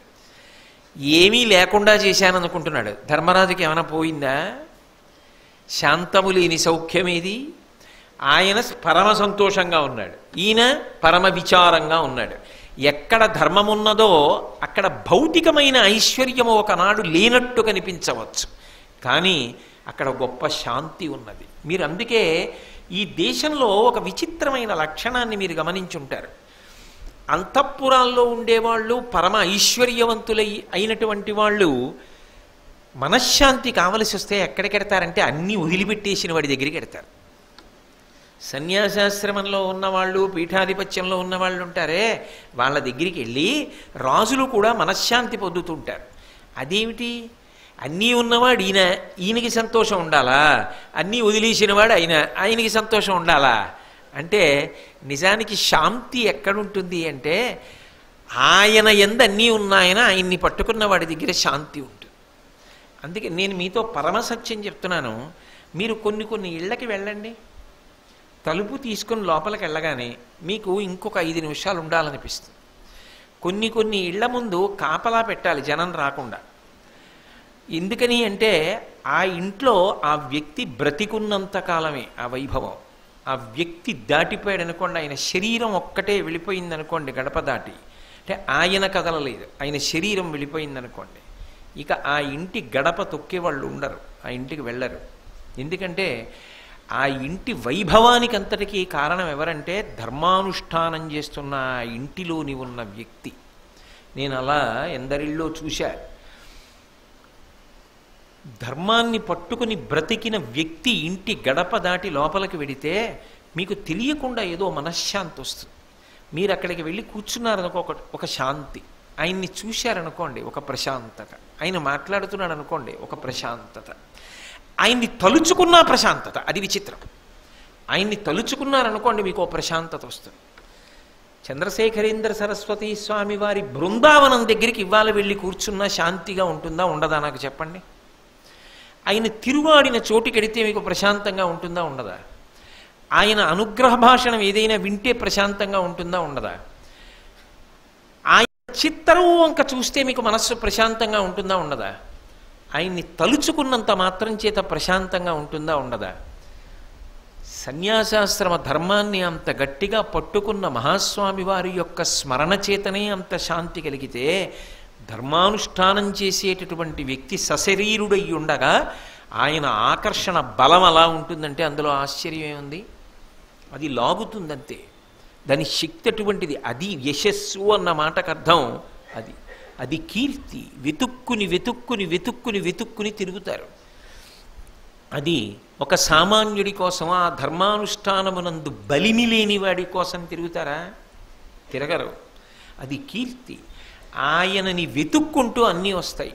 ఏమీ లేకుండా చేశాను అనుకుంటున్నాడు ధర్మరాజుకి ఏమైనా పోయిందా శాంతము లేని సౌఖ్యమేది ఆయన పరమ సంతోషంగా ఉన్నాడు ఈయన పరమ విచారంగా ఉన్నాడు ఎక్కడ ధర్మం ఉన్నదో అక్కడ భౌతికమైన ఐశ్వర్యము ఒకనాడు లేనట్టు కనిపించవచ్చు కానీ అక్కడ గొప్ప శాంతి ఉన్నది మీరు అందుకే ఈ దేశంలో ఒక విచిత్రమైన లక్షణాన్ని మీరు గమనించుంటారు అంతఃపురాల్లో ఉండేవాళ్ళు పరమ ఐశ్వర్యవంతులై అయినటువంటి వాళ్ళు మనశ్శాంతి కావలసి వస్తే ఎక్కడికెడతారంటే అన్నీ వదిలిపెట్టేసిన వాడి దగ్గరికి ఎడతారు సన్యాసాశ్రమంలో ఉన్నవాళ్ళు పీఠాధిపత్యంలో ఉన్నవాళ్ళు ఉంటారే వాళ్ళ దగ్గరికి వెళ్ళి రాజులు కూడా మనశ్శాంతి పొందుతుంటారు అదేమిటి అన్నీ ఉన్నవాడు ఈయన ఈయనకి సంతోషం ఉండాలా అన్నీ వదిలేసినవాడు ఆయన ఆయనకి సంతోషం ఉండాలా అంటే నిజానికి శాంతి ఎక్కడుంటుంది అంటే ఆయన ఎందు అన్నీ ఉన్నాయన ఆయన్ని పట్టుకున్న వాడి దగ్గర శాంతి ఉంటుంది అందుకే నేను మీతో పరమసత్యం చెప్తున్నాను మీరు కొన్ని కొన్ని ఇళ్ళకి వెళ్ళండి తలుపు తీసుకొని లోపలికి వెళ్ళగానే మీకు ఇంకొక ఐదు నిమిషాలు ఉండాలనిపిస్తుంది కొన్ని కొన్ని ఇళ్ల ముందు కాపలా పెట్టాలి జనం రాకుండా ఎందుకని అంటే ఆ ఇంట్లో ఆ వ్యక్తి బ్రతికున్నంత కాలమే ఆ వైభవం ఆ వ్యక్తి దాటిపోయాడు అనుకోండి ఆయన శరీరం ఒక్కటే వెళ్ళిపోయింది అనుకోండి గడప దాటి అంటే ఆయన కదలలేదు ఆయన శరీరం వెళ్ళిపోయింది అనుకోండి ఇక ఆ ఇంటి గడప తొక్కే వాళ్ళు ఉండరు ఆ ఇంటికి వెళ్ళరు ఎందుకంటే ఆ ఇంటి వైభవానికి అంతటికీ కారణం ఎవరంటే ధర్మానుష్ఠానం చేస్తున్న ఆ ఇంటిలోని ఉన్న వ్యక్తి నేను అలా ఎందరిల్లో చూశా ధర్మాన్ని పట్టుకుని బ్రతికిన వ్యక్తి ఇంటి గడప దాటి లోపలికి వెడితే మీకు తెలియకుండా ఏదో మనశ్శాంతి వస్తుంది మీరు అక్కడికి వెళ్ళి కూర్చున్నారనుకో ఒక ఒక శాంతి ఆయన్ని చూశారనుకోండి ఒక ప్రశాంతత ఆయన మాట్లాడుతున్నాడు అనుకోండి ఒక ప్రశాంతత ఆయన్ని తలుచుకున్న ప్రశాంతత అది విచిత్రం ఆయన్ని తలుచుకున్నారనుకోండి మీకు ఓ ప్రశాంతత వస్తుంది చంద్రశేఖరేంద్ర సరస్వతి స్వామి వారి బృందావనం దగ్గరికి ఇవాళ వెళ్ళి కూర్చున్నా శాంతిగా ఉంటుందా ఉండదా నాకు చెప్పండి ఆయన తిరువాడిన చోటుకెడితే మీకు ప్రశాంతంగా ఉంటుందా ఉండదా ఆయన అనుగ్రహ భాషణం ఏదైనా వింటే ప్రశాంతంగా ఉంటుందా ఉండదా ఆయన చిత్తరం వంక చూస్తే మీకు మనస్సు ప్రశాంతంగా ఉంటుందా ఉండదా ఆయన్ని తలుచుకున్నంత మాత్రం చేత ప్రశాంతంగా ఉంటుందా ఉండదా సన్యాసాశ్రమ ధర్మాన్ని అంత గట్టిగా పట్టుకున్న మహాస్వామి వారి యొక్క స్మరణ చేతనే అంత శాంతి కలిగితే ధర్మానుష్ఠానం చేసేటటువంటి వ్యక్తి సశరీరుడై ఉండగా ఆయన ఆకర్షణ బలం అలా ఉంటుందంటే అందులో ఆశ్చర్యం ఏముంది అది లాగుతుందంతే దాని శక్తి అటువంటిది అది యశస్సు అన్న మాటకు అర్థం అది అది కీర్తి వెతుక్కుని వెతుక్కుని వెతుక్కుని వెతుక్కుని తిరుగుతారు అది ఒక సామాన్యుడి కోసం ఆ ధర్మానుష్ఠానమునందు బలిమి లేని వాడి కోసం తిరుగుతారా తిరగరు అది కీర్తి ఆయనని వెతుక్కుంటూ అన్నీ వస్తాయి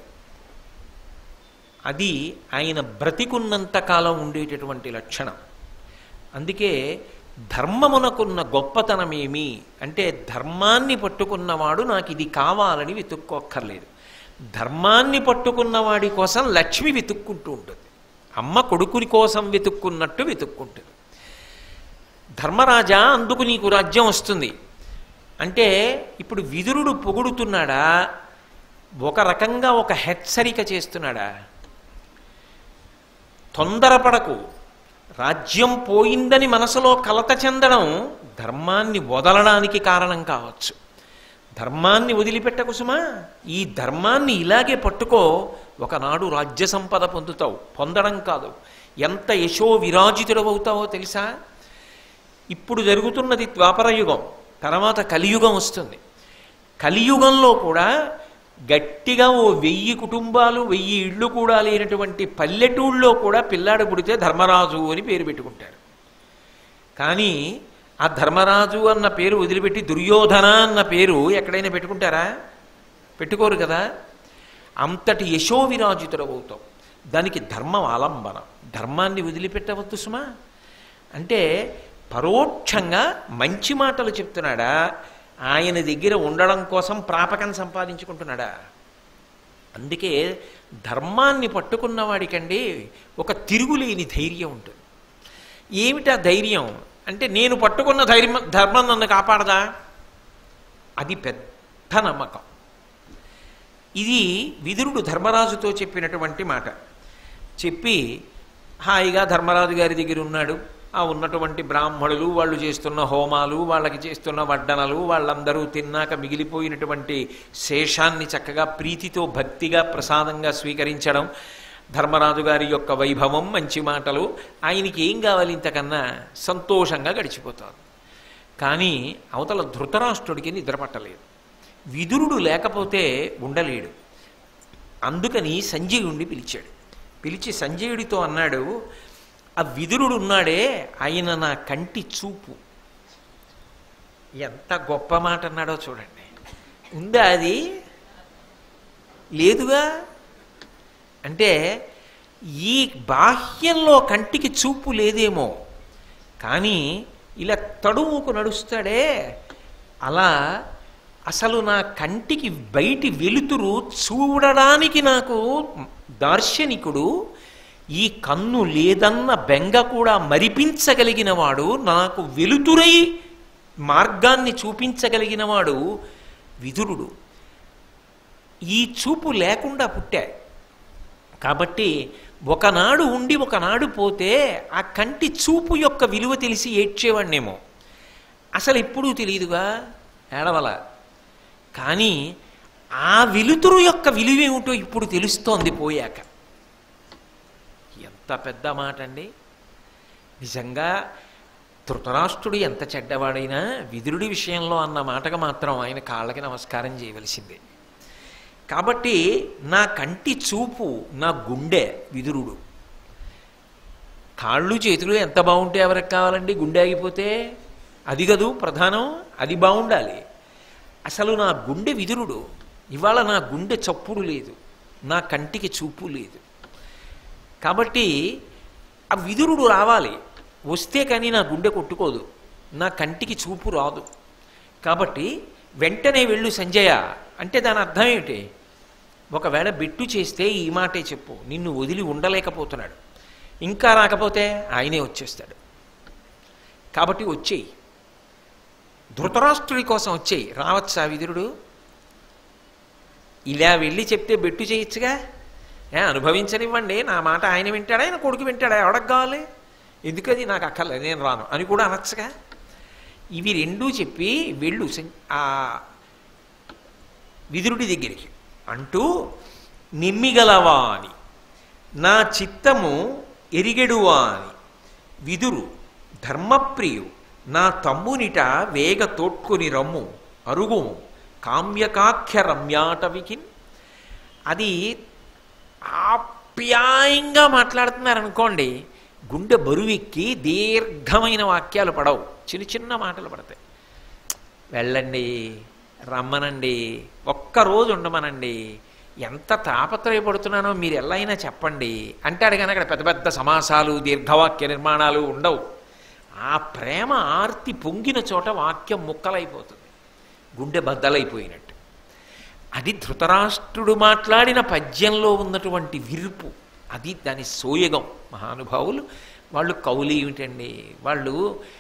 అది ఆయన బ్రతికున్నంత కాలం ఉండేటటువంటి లక్షణం అందుకే ధర్మమునకున్న గొప్పతనమేమి అంటే ధర్మాన్ని పట్టుకున్నవాడు నాకు ఇది కావాలని వెతుక్కోక్కర్లేదు ధర్మాన్ని పట్టుకున్నవాడి కోసం లక్ష్మి వెతుక్కుంటూ ఉంటుంది అమ్మ కొడుకుని కోసం వెతుక్కున్నట్టు వెతుక్కుంటుంది ధర్మరాజా అందుకు నీకు రాజ్యం వస్తుంది అంటే ఇప్పుడు విదురుడు పొగుడుతున్నాడా ఒక రకంగా ఒక హెచ్చరిక చేస్తున్నాడా తొందరపడకు రాజ్యం పోయిందని మనసులో కలత చెందడం ధర్మాన్ని వదలడానికి కారణం కావచ్చు ధర్మాన్ని వదిలిపెట్టకు సుమా ఈ ధర్మాన్ని ఇలాగే పట్టుకో ఒకనాడు రాజ్య సంపద పొందుతావు పొందడం కాదు ఎంత యశో విరాజితుడవుతావో తెలుసా ఇప్పుడు జరుగుతున్నది ద్వాపరయుగం తర్వాత కలియుగం వస్తుంది కలియుగంలో కూడా గట్టిగా ఓ వెయ్యి కుటుంబాలు వెయ్యి ఇళ్ళు కూడా లేనటువంటి పల్లెటూళ్ళలో కూడా పిల్లాడు పుడితే ధర్మరాజు అని పేరు పెట్టుకుంటారు కానీ ఆ ధర్మరాజు అన్న పేరు వదిలిపెట్టి దుర్యోధన అన్న పేరు ఎక్కడైనా పెట్టుకుంటారా పెట్టుకోరు కదా అంతటి యశో విరాజితుడు అవుతావు దానికి ధర్మం ఆలంబన ధర్మాన్ని వదిలిపెట్టవద్దు సుమా అంటే పరోక్షంగా మంచి మాటలు చెప్తున్నాడా ఆయన దగ్గర ఉండడం కోసం ప్రాపకం సంపాదించుకుంటున్నాడా అందుకే ధర్మాన్ని పట్టుకున్న వాడికండి ఒక తిరుగులేని ధైర్యం ఉంటుంది ఏమిటా ధైర్యం అంటే నేను పట్టుకున్న ధైర్యం ధర్మం నన్ను కాపాడదా అది పెద్ద నమ్మకం ఇది విదురుడు ధర్మరాజుతో చెప్పినటువంటి మాట చెప్పి హాయిగా ధర్మరాజు గారి దగ్గర ఉన్నాడు ఆ ఉన్నటువంటి బ్రాహ్మణులు వాళ్ళు చేస్తున్న హోమాలు వాళ్ళకి చేస్తున్న వడ్డనలు వాళ్ళందరూ తిన్నాక మిగిలిపోయినటువంటి శేషాన్ని చక్కగా ప్రీతితో భక్తిగా ప్రసాదంగా స్వీకరించడం ధర్మరాజు గారి యొక్క వైభవం మంచి మాటలు ఆయనకి ఏం కావాలి ఇంతకన్నా సంతోషంగా గడిచిపోతారు కానీ అవతల ధృతరాష్ట్రుడికి నిద్రపట్టలేదు విదురుడు లేకపోతే ఉండలేడు అందుకని సంజయుడిని పిలిచాడు పిలిచి సంజయుడితో అన్నాడు ఆ విదురుడు ఉన్నాడే ఆయన నా కంటి చూపు ఎంత గొప్ప మాట అన్నాడో చూడండి ఉందా అది లేదుగా అంటే ఈ బాహ్యంలో కంటికి చూపు లేదేమో కానీ ఇలా తడుముకు నడుస్తాడే అలా అసలు నా కంటికి బయటి వెలుతురు చూడడానికి నాకు దార్శనికుడు ఈ కన్ను లేదన్న బెంగ కూడా మరిపించగలిగిన వాడు నాకు వెలుతురై మార్గాన్ని చూపించగలిగిన వాడు విదురుడు ఈ చూపు లేకుండా పుట్టా కాబట్టి ఒకనాడు ఉండి ఒకనాడు పోతే ఆ కంటి చూపు యొక్క విలువ తెలిసి ఏడ్చేవాడినేమో అసలు ఎప్పుడూ తెలియదుగా ఏడవల కానీ ఆ వెలుతురు యొక్క విలువ ఏమిటో ఇప్పుడు తెలుస్తోంది పోయాక ఎంత పెద్ద మాట అండి నిజంగా ధృతరాష్ట్రుడు ఎంత చెడ్డవాడైనా విదురుడి విషయంలో అన్న మాటగా మాత్రం ఆయన కాళ్ళకి నమస్కారం చేయవలసిందే కాబట్టి నా కంటి చూపు నా గుండె విదురుడు కాళ్ళు చేతులు ఎంత బాగుంటే ఎవరికి కావాలండి గుండె ఆగిపోతే అది కదూ ప్రధానం అది బాగుండాలి అసలు నా గుండె విదురుడు ఇవాళ నా గుండె చప్పుడు లేదు నా కంటికి చూపు లేదు కాబట్టి ఆ విదురుడు రావాలి వస్తే కానీ నా గుండె కొట్టుకోదు నా కంటికి చూపు రాదు కాబట్టి వెంటనే వెళ్ళు సంజయ అంటే దాని అర్థం ఏమిటి ఒకవేళ బెట్టు చేస్తే ఈ మాటే చెప్పు నిన్ను వదిలి ఉండలేకపోతున్నాడు ఇంకా రాకపోతే ఆయనే వచ్చేస్తాడు కాబట్టి వచ్చేయి ధృతరాష్ట్రుడి కోసం వచ్చేయి రావచ్చా విదురుడు ఇలా వెళ్ళి చెప్తే బెట్టు చేయొచ్చుగా ఏ అనుభవించనివ్వండి నా మాట ఆయన వింటాడా ఆయన కొడుకు వింటాడా ఎవడకు కావాలి ఎందుకది నాకు అక్కర్లేదు నేను రాను అని కూడా అనొచ్చుగా ఇవి రెండూ చెప్పి వెళ్ళు సం- ఆ విదురుడి దగ్గరికి అంటూ నిమ్మిగలవా అని నా చిత్తము ఎరిగెడువా అని విదురు ధర్మప్రియు నా తమ్మునిట వేగ తోడ్కొని రమ్ము అరుగుము కామ్యకాఖ్య రమ్యాటవికిన్ అది ఆప్యాయంగా మాట్లాడుతున్నారనుకోండి గుండె బరువెక్కి దీర్ఘమైన వాక్యాలు పడవు చిన్న చిన్న మాటలు పడతాయి వెళ్ళండి రమ్మనండి ఒక్కరోజు ఉండమనండి ఎంత తాపత్రయపడుతున్నానో మీరు ఎలా అయినా చెప్పండి అంటాడు కానీ అక్కడ పెద్ద పెద్ద సమాసాలు దీర్ఘవాక్య నిర్మాణాలు ఉండవు ఆ ప్రేమ ఆర్తి పొంగిన చోట వాక్యం ముక్కలైపోతుంది గుండె బద్దలైపోయినట్టు అది ధృతరాష్ట్రుడు మాట్లాడిన పద్యంలో ఉన్నటువంటి విరుపు అది దాని సోయగం మహానుభావులు వాళ్ళు కౌలి ఏమిటండి వాళ్ళు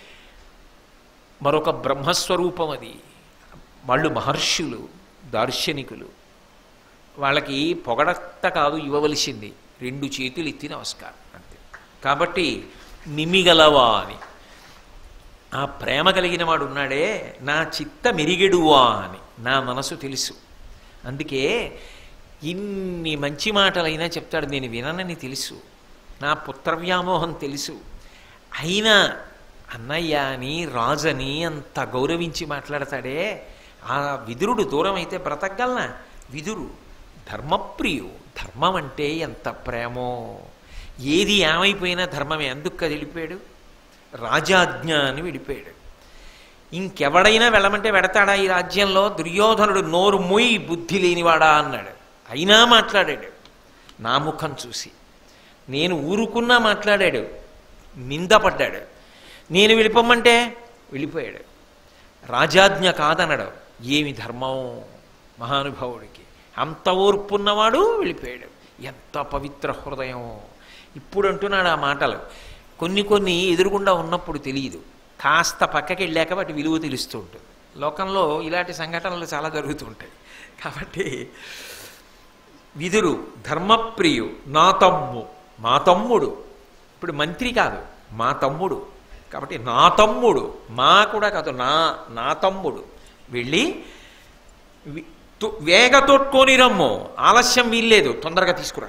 మరొక బ్రహ్మస్వరూపం అది వాళ్ళు మహర్షులు దార్శనికులు వాళ్ళకి పొగడత కాదు ఇవ్వవలసింది రెండు చేతులు ఎత్తి నమస్కారం అంతే కాబట్టి నిమిగలవా అని ఆ ప్రేమ కలిగిన వాడు ఉన్నాడే నా చిత్త మెరిగెడువా అని నా మనసు తెలుసు అందుకే ఇన్ని మంచి మాటలైనా చెప్తాడు నేను విననని తెలుసు నా పుత్రవ్యామోహం తెలుసు అయినా అన్నయ్య అని రాజని అంత గౌరవించి మాట్లాడతాడే ఆ విదురుడు దూరం అయితే బ్రతకగలనా విదురు ధర్మప్రియు ధర్మం అంటే ఎంత ప్రేమో ఏది ఏమైపోయినా ధర్మమే అందుకు కదా వెళ్ళిపోయాడు రాజాజ్ఞ అని వెళ్ళిపోయాడు ఇంకెవడైనా వెళ్ళమంటే వెడతాడా ఈ రాజ్యంలో దుర్యోధనుడు నోరు మొయ్యి బుద్ధి లేనివాడా అన్నాడు అయినా మాట్లాడాడు నా ముఖం చూసి నేను ఊరుకున్నా మాట్లాడాడు నిందపడ్డాడు నేను వెళ్ళిపోమంటే వెళ్ళిపోయాడు రాజాజ్ఞ కాదనడు ఏమి ధర్మం మహానుభావుడికి అంత ఓర్పున్నవాడు వెళ్ళిపోయాడు ఎంత పవిత్ర హృదయం ఇప్పుడు అంటున్నాడు ఆ మాటలు కొన్ని కొన్ని ఎదురుగుండా ఉన్నప్పుడు తెలియదు కాస్త పక్కకి వెళ్ళాక వాటి విలువ తెలుస్తూ ఉంటుంది లోకంలో ఇలాంటి సంఘటనలు చాలా జరుగుతూ ఉంటాయి కాబట్టి విదురు ధర్మప్రియు నా తమ్ము మా తమ్ముడు ఇప్పుడు మంత్రి కాదు మా తమ్ముడు కాబట్టి నా తమ్ముడు మా కూడా కాదు నా నా తమ్ముడు వెళ్ళి వి- తు- వేగతోట్కొని రమ్ము ఆలస్యం వీల్లేదు తొందరగా తీసుకురా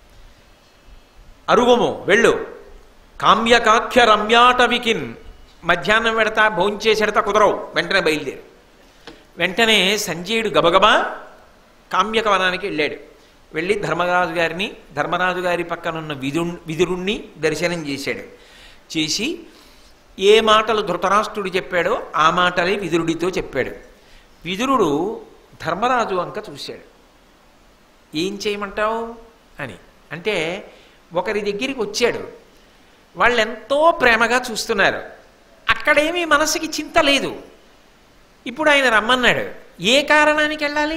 అరుగుము వెళ్ళు కామ్యకాఖ్య రమ్యాటవికిన్ మధ్యాహ్నం పెడతా భోంచేసెడతా కుదరవు వెంటనే బయలుదేరు వెంటనే సంజయుడు గబగబా కామ్యక వనానికి వెళ్ళాడు వెళ్ళి ధర్మరాజు గారిని ధర్మరాజు గారి పక్కనున్న విదు విదురుణ్ణి దర్శనం చేశాడు చేసి ఏ మాటలు ధృతరాష్ట్రుడు చెప్పాడో ఆ మాటలే విదురుడితో చెప్పాడు విదురుడు ధర్మరాజు వంక చూశాడు ఏం చేయమంటావు అని అంటే ఒకరి దగ్గరికి వచ్చాడు వాళ్ళు ఎంతో ప్రేమగా చూస్తున్నారు అక్కడేమీ మనసుకి చింత లేదు ఇప్పుడు ఆయన రమ్మన్నాడు ఏ కారణానికి వెళ్ళాలి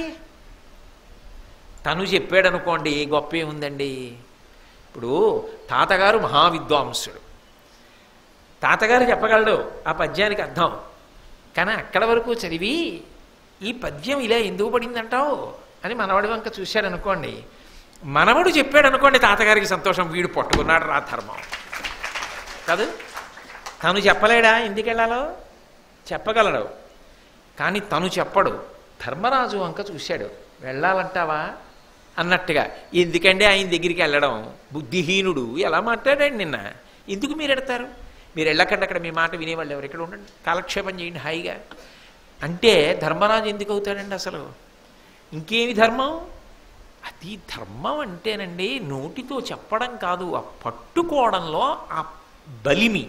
తను చెప్పాడు అనుకోండి గొప్ప ఉందండి ఇప్పుడు తాతగారు మహావిద్వాంసుడు తాతగారు చెప్పగలడు ఆ పద్యానికి అర్థం కానీ అక్కడ వరకు చదివి ఈ పద్యం ఇలా ఎందుకు పడిందంటావు అని మనవడి వంక చూశాడు అనుకోండి మనవడు చెప్పాడు అనుకోండి తాతగారికి సంతోషం వీడు పట్టుకున్నాడు రా ధర్మం కాదు తను చెప్పలేడా ఎందుకు వెళ్ళాలో చెప్పగలడు కానీ తను చెప్పడు ధర్మరాజు వంక చూశాడు వెళ్ళాలంటావా అన్నట్టుగా ఎందుకంటే ఆయన దగ్గరికి వెళ్ళడం బుద్ధిహీనుడు ఎలా మాట్లాడాడు నిన్న ఎందుకు మీరు ఎడతారు మీరు వెళ్ళకండి అక్కడ మీ మాట వినేవాళ్ళు ఎవరు ఇక్కడ ఉండండి కాలక్షేపం చేయండి హాయిగా అంటే ధర్మరాజు ఎందుకు అవుతాడండి అసలు ఇంకేమి ధర్మం అది ధర్మం అంటేనండి నోటితో చెప్పడం కాదు ఆ పట్టుకోవడంలో ఆ బలిమి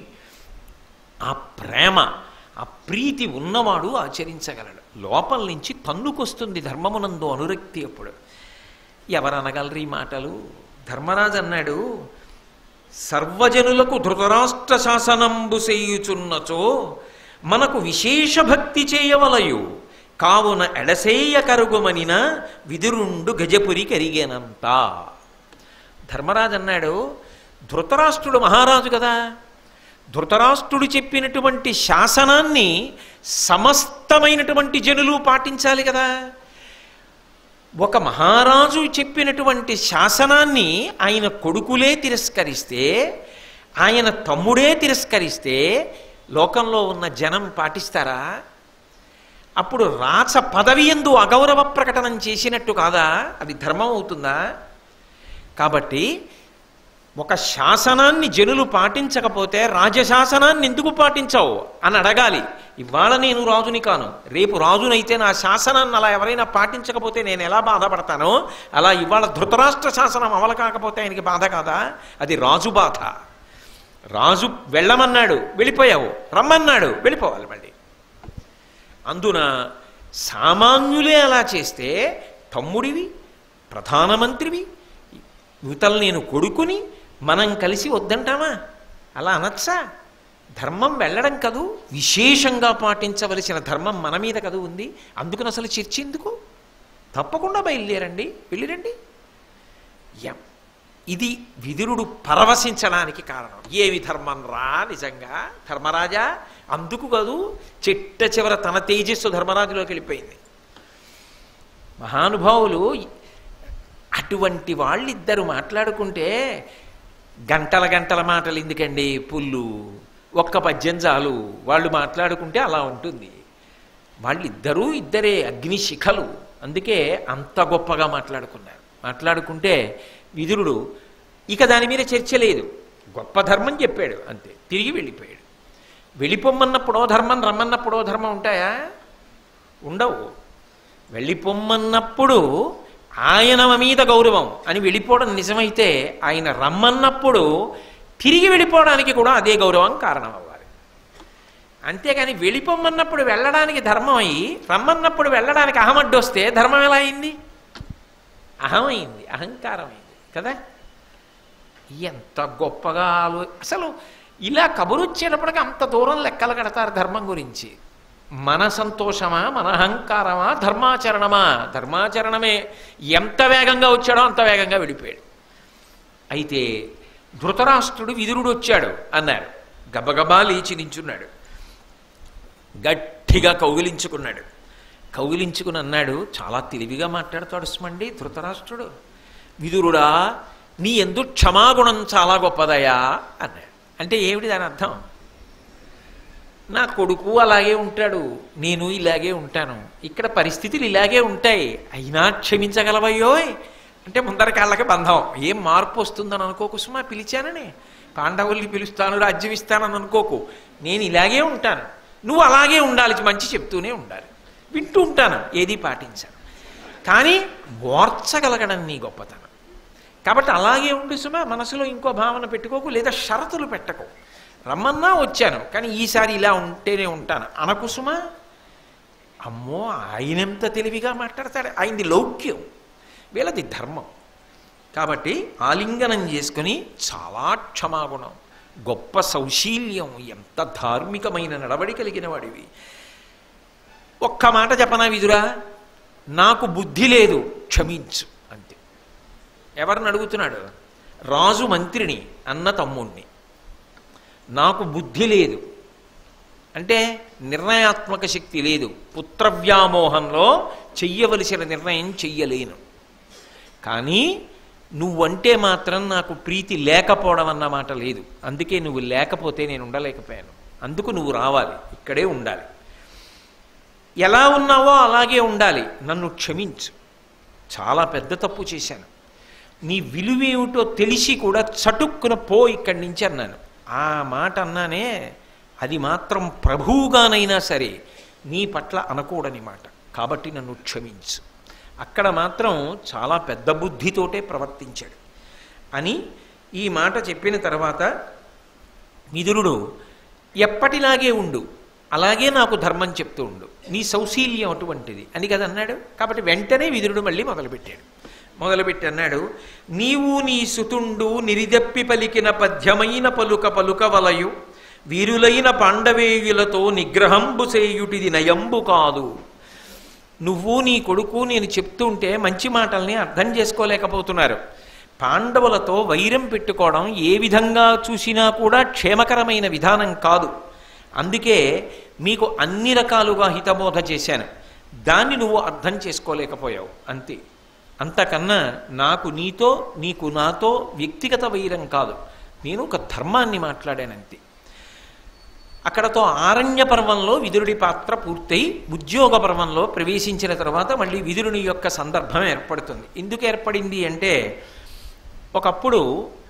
ఆ ప్రేమ ఆ ప్రీతి ఉన్నవాడు ఆచరించగలడు లోపల నుంచి తన్నుకొస్తుంది ధర్మమునందు అనురక్తి అప్పుడు ఎవరనగలరు ఈ మాటలు ధర్మరాజు అన్నాడు సర్వజనులకు ధృతరాష్ట్ర శాసనంబు చేయుచున్నచో మనకు విశేష భక్తి చేయవలయు కావున ఎడసేయ కరుగుమనిన విదురుండు గజపురి కరిగేనంత ధర్మరాజు అన్నాడు ధృతరాష్ట్రుడు మహారాజు కదా ధృతరాష్ట్రుడు చెప్పినటువంటి శాసనాన్ని సమస్తమైనటువంటి జనులు పాటించాలి కదా ఒక మహారాజు చెప్పినటువంటి శాసనాన్ని ఆయన కొడుకులే తిరస్కరిస్తే ఆయన తమ్ముడే తిరస్కరిస్తే లోకంలో ఉన్న జనం పాటిస్తారా అప్పుడు రాచ పదవి ఎందు అగౌరవ ప్రకటనం చేసినట్టు కాదా అది ధర్మం అవుతుందా కాబట్టి ఒక శాసనాన్ని జనులు పాటించకపోతే రాజశాసనాన్ని ఎందుకు పాటించవు అని అడగాలి ఇవాళ నేను రాజుని కాను రేపు రాజునైతే నా శాసనాన్ని అలా ఎవరైనా పాటించకపోతే నేను ఎలా బాధపడతానో అలా ఇవాళ ధృతరాష్ట్ర శాసనం అమలు కాకపోతే ఆయనకి బాధ కాదా అది రాజు బాధ రాజు వెళ్ళమన్నాడు వెళ్ళిపోయావు రమ్మన్నాడు వెళ్ళిపోవాలి మళ్ళీ అందున సామాన్యులే అలా చేస్తే తమ్ముడివి ప్రధానమంత్రివి యువతలు నేను కొడుకుని మనం కలిసి వద్దంటామా అలా అనొచ్చా ధర్మం వెళ్ళడం కదూ విశేషంగా పాటించవలసిన ధర్మం మన మీద కదూ ఉంది అందుకని అసలు చర్చ ఎందుకు తప్పకుండా బయలుదేరండి వెళ్ళిరండి యం ఇది విదురుడు పరవశించడానికి కారణం ఏమి ధర్మం రా నిజంగా ధర్మరాజా అందుకు కాదు చిట్ట చివర తన తేజస్సు ధర్మరాజులోకి వెళ్ళిపోయింది మహానుభావులు అటువంటి వాళ్ళిద్దరు మాట్లాడుకుంటే గంటల గంటల మాటలు ఎందుకండి పుల్లు ఒక్క పద్యం చాలు వాళ్ళు మాట్లాడుకుంటే అలా ఉంటుంది వాళ్ళిద్దరూ ఇద్దరే అగ్నిశిఖలు అందుకే అంత గొప్పగా మాట్లాడుకున్నారు మాట్లాడుకుంటే విదురుడు ఇక దాని మీద చర్చ లేదు గొప్ప ధర్మం చెప్పాడు అంతే తిరిగి వెళ్ళిపోయాడు వెళ్ళిపోమ్మన్నప్పుడో ధర్మం రమ్మన్నప్పుడో ధర్మం ఉంటాయా ఉండవు వెళ్ళిపోమ్మన్నప్పుడు ఆయన మీద గౌరవం అని వెళ్ళిపోవడం నిజమైతే ఆయన రమ్మన్నప్పుడు తిరిగి వెళ్ళిపోవడానికి కూడా అదే గౌరవం కారణం అవ్వాలి అంతేగాని వెళ్ళిపోమ్మన్నప్పుడు వెళ్ళడానికి ధర్మం అయ్యి రమ్మన్నప్పుడు వెళ్ళడానికి అహమడ్డు వస్తే ధర్మం ఎలా అయింది అహమైంది అహంకారం అయింది కదా ఎంత గొప్పగా ఆలో అసలు ఇలా కబురు వచ్చేటప్పటికి అంత దూరం లెక్కలు కడతారు ధర్మం గురించి మన సంతోషమా మన అహంకారమా ధర్మాచరణమా ధర్మాచరణమే ఎంత వేగంగా వచ్చాడో అంత వేగంగా వెళ్ళిపోయాడు అయితే ధృతరాష్ట్రుడు విదురుడు వచ్చాడు అన్నారు గబగబా లేచి నించున్నాడు గట్టిగా కౌగిలించుకున్నాడు కౌగిలించుకుని అన్నాడు చాలా తెలివిగా మాట్లాడతాడు స్మండి ధృతరాష్ట్రుడు విదురుడా నీ ఎందు క్షమాగుణం చాలా గొప్పదయా అన్నాడు అంటే ఏమిటి దాని అర్థం నా కొడుకు అలాగే ఉంటాడు నేను ఇలాగే ఉంటాను ఇక్కడ పరిస్థితులు ఇలాగే ఉంటాయి అయినా క్షమించగలవయ్యోయ్ అంటే ముందర కాళ్ళకి బంధం ఏం మార్పు వస్తుందని అనుకోకు సుమా పిలిచానని పాండవుల్ని పిలుస్తాను రాజ్యం ఇస్తానని అనుకోకు నేను ఇలాగే ఉంటాను నువ్వు అలాగే ఉండాలి మంచి చెప్తూనే ఉండాలి వింటూ ఉంటాను ఏది పాటించాను కానీ ఓర్చగలగడం నీ గొప్పతనం కాబట్టి అలాగే ఉండి సుమా మనసులో ఇంకో భావన పెట్టుకోకు లేదా షరతులు పెట్టకు రమ్మన్నా వచ్చాను కానీ ఈసారి ఇలా ఉంటేనే ఉంటాను అనకుసుమా అమ్మో ఆయనెంత తెలివిగా మాట్లాడతాడు ఆయనది లౌక్యం వీళ్ళది ధర్మం కాబట్టి ఆలింగనం చేసుకుని చాలా క్షమాగుణం గొప్ప సౌశీల్యం ఎంత ధార్మికమైన నడవడి కలిగిన వాడివి ఒక్క మాట చెప్పనా విదురా నాకు బుద్ధి లేదు క్షమించు అంతే ఎవరిని అడుగుతున్నాడు రాజు మంత్రిని అన్న తమ్ముణ్ణి నాకు బుద్ధి లేదు అంటే నిర్ణయాత్మక శక్తి లేదు పుత్రవ్యామోహంలో చెయ్యవలసిన నిర్ణయం చెయ్యలేను కానీ నువ్వంటే మాత్రం నాకు ప్రీతి లేకపోవడం అన్న మాట లేదు అందుకే నువ్వు లేకపోతే నేను ఉండలేకపోయాను అందుకు నువ్వు రావాలి ఇక్కడే ఉండాలి ఎలా ఉన్నావో అలాగే ఉండాలి నన్ను క్షమించు చాలా పెద్ద తప్పు చేశాను నీ విలువేమిటో తెలిసి కూడా చటుక్కున పో ఇక్కడి నుంచి అన్నాను ఆ మాట అన్నానే అది మాత్రం ప్రభువుగానైనా సరే నీ పట్ల అనకూడని మాట కాబట్టి నన్ను క్షమించు అక్కడ మాత్రం చాలా పెద్ద బుద్ధితోటే ప్రవర్తించాడు అని ఈ మాట చెప్పిన తర్వాత విదురుడు ఎప్పటిలాగే ఉండు అలాగే నాకు ధర్మం చెప్తూ ఉండు నీ సౌశీల్యం అటువంటిది అని కదా అన్నాడు కాబట్టి వెంటనే విదురుడు మళ్ళీ మొదలుపెట్టాడు మొదలుపెట్టి అన్నాడు నీవు నీ సుతుండు నిరిదప్పి పలికిన పద్యమైన పలుక పలుక వలయు వీరులైన పాండవేయులతో నిగ్రహంబు చేయుటిది నయంబు కాదు నువ్వు నీ కొడుకు నేను చెప్తుంటే మంచి మాటల్ని అర్థం చేసుకోలేకపోతున్నారు పాండవులతో వైరం పెట్టుకోవడం ఏ విధంగా చూసినా కూడా క్షేమకరమైన విధానం కాదు అందుకే మీకు అన్ని రకాలుగా హితబోధ చేశాను దాన్ని నువ్వు అర్థం చేసుకోలేకపోయావు అంతే అంతకన్నా నాకు నీతో నీకు నాతో వ్యక్తిగత వైరం కాదు నేను ఒక ధర్మాన్ని మాట్లాడానంతే అక్కడతో ఆరణ్య పర్వంలో విదురుడి పాత్ర పూర్తయి ఉద్యోగ పర్వంలో ప్రవేశించిన తర్వాత మళ్ళీ విదురుని యొక్క సందర్భం ఏర్పడుతుంది ఎందుకు ఏర్పడింది అంటే ఒకప్పుడు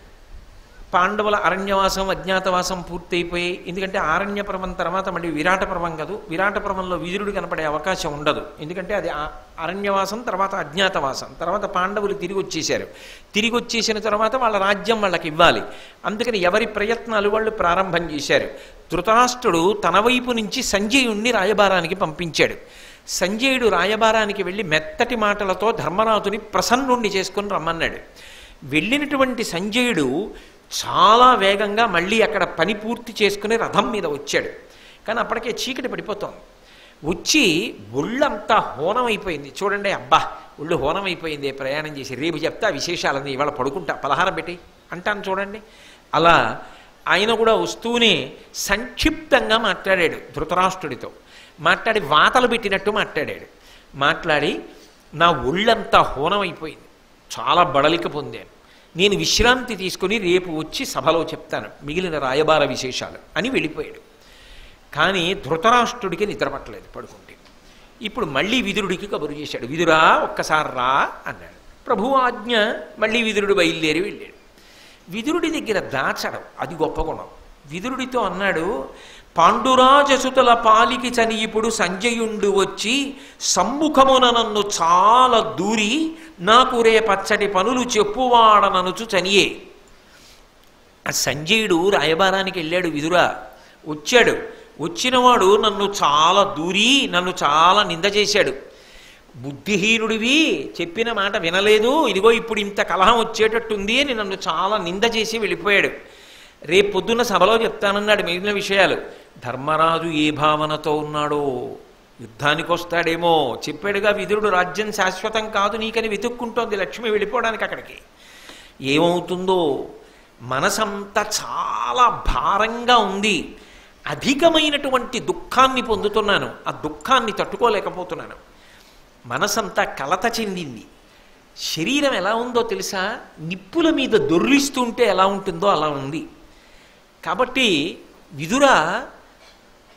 పాండవుల అరణ్యవాసం అజ్ఞాతవాసం పూర్తయిపోయి ఎందుకంటే ఆరణ్య పర్వం తర్వాత మళ్ళీ విరాట పర్వం కాదు విరాట పర్వంలో విదురుడు కనపడే అవకాశం ఉండదు ఎందుకంటే అది ఆ- అరణ్యవాసం తర్వాత అజ్ఞాతవాసం తర్వాత పాండవులు తిరిగి వచ్చేశారు తిరిగి వచ్చేసిన తర్వాత వాళ్ళ రాజ్యం వాళ్ళకి ఇవ్వాలి అందుకని ఎవరి ప్రయత్నాలు వాళ్ళు ప్రారంభం చేశారు ధృతరాష్ట్రుడు తన వైపు నుంచి సంజయుణ్ణి రాయబారానికి పంపించాడు సంజయుడు రాయబారానికి వెళ్ళి మెత్తటి మాటలతో ధర్మరాజుని ప్రసన్నుణ్ణి చేసుకుని రమ్మన్నాడు వెళ్ళినటువంటి సంజయుడు చాలా వేగంగా మళ్ళీ అక్కడ పని పూర్తి చేసుకుని రథం మీద వచ్చాడు కానీ అప్పటికే చీకటి పడిపోతోంది వచ్చి ఒళ్ళంతా హోనమైపోయింది చూడండి అబ్బా ఒళ్ళు హోనమైపోయింది ప్రయాణం చేసి రేపు చెప్తా విశేషాలన్నీ ఇవాళ పడుకుంటా పలహారం పెట్టి అంటాను చూడండి అలా ఆయన కూడా వస్తూనే సంక్షిప్తంగా మాట్లాడాడు ధృతరాష్ట్రుడితో మాట్లాడి వాతలు పెట్టినట్టు మాట్లాడాడు మాట్లాడి నా ఒళ్ళంతా హోనమైపోయింది చాలా బడలిక పొందాను నేను విశ్రాంతి తీసుకుని రేపు వచ్చి సభలో చెప్తాను మిగిలిన రాయబార విశేషాలు అని వెళ్ళిపోయాడు కానీ ధృతరాష్ట్రుడికి నిద్రపట్టలేదు పడుకుంటే ఇప్పుడు మళ్ళీ విదురుడికి కబురు చేశాడు విదురా ఒక్కసారి రా అన్నాడు ప్రభు ఆజ్ఞ మళ్ళీ విదురుడు బయలుదేరి వెళ్ళాడు విదురుడి దగ్గర దాచడం అది గొప్ప గుణం విదురుడితో అన్నాడు పాండురాజసుతుల పాలికి చని ఇప్పుడు సంజయుండు వచ్చి సమ్ముఖమున నన్ను చాలా దూరి నాకు రే పచ్చటి పనులు చెప్పువాడననుచు చనియే ఆ సంజయుడు రాయబారానికి వెళ్ళాడు విదురా వచ్చాడు వచ్చినవాడు నన్ను చాలా దూరి నన్ను చాలా నింద చేశాడు బుద్ధిహీనుడివి చెప్పిన మాట వినలేదు ఇదిగో ఇప్పుడు ఇంత కలహం వచ్చేటట్టుంది అని నన్ను చాలా నింద చేసి వెళ్ళిపోయాడు రేపు పొద్దున్న సభలో చెప్తానన్నాడు మిగిలిన విషయాలు ధర్మరాజు ఏ భావనతో ఉన్నాడో యుద్ధానికి వస్తాడేమో చెప్పాడుగా విదురుడు రాజ్యం శాశ్వతం కాదు నీకని వెతుక్కుంటోంది లక్ష్మి వెళ్ళిపోవడానికి అక్కడికి ఏమవుతుందో మనసంతా చాలా భారంగా ఉంది అధికమైనటువంటి దుఃఖాన్ని పొందుతున్నాను ఆ దుఃఖాన్ని తట్టుకోలేకపోతున్నాను మనసంతా కలత చెందింది శరీరం ఎలా ఉందో తెలుసా నిప్పుల మీద దొర్లిస్తుంటే ఎలా ఉంటుందో అలా ఉంది కాబట్టి విదుర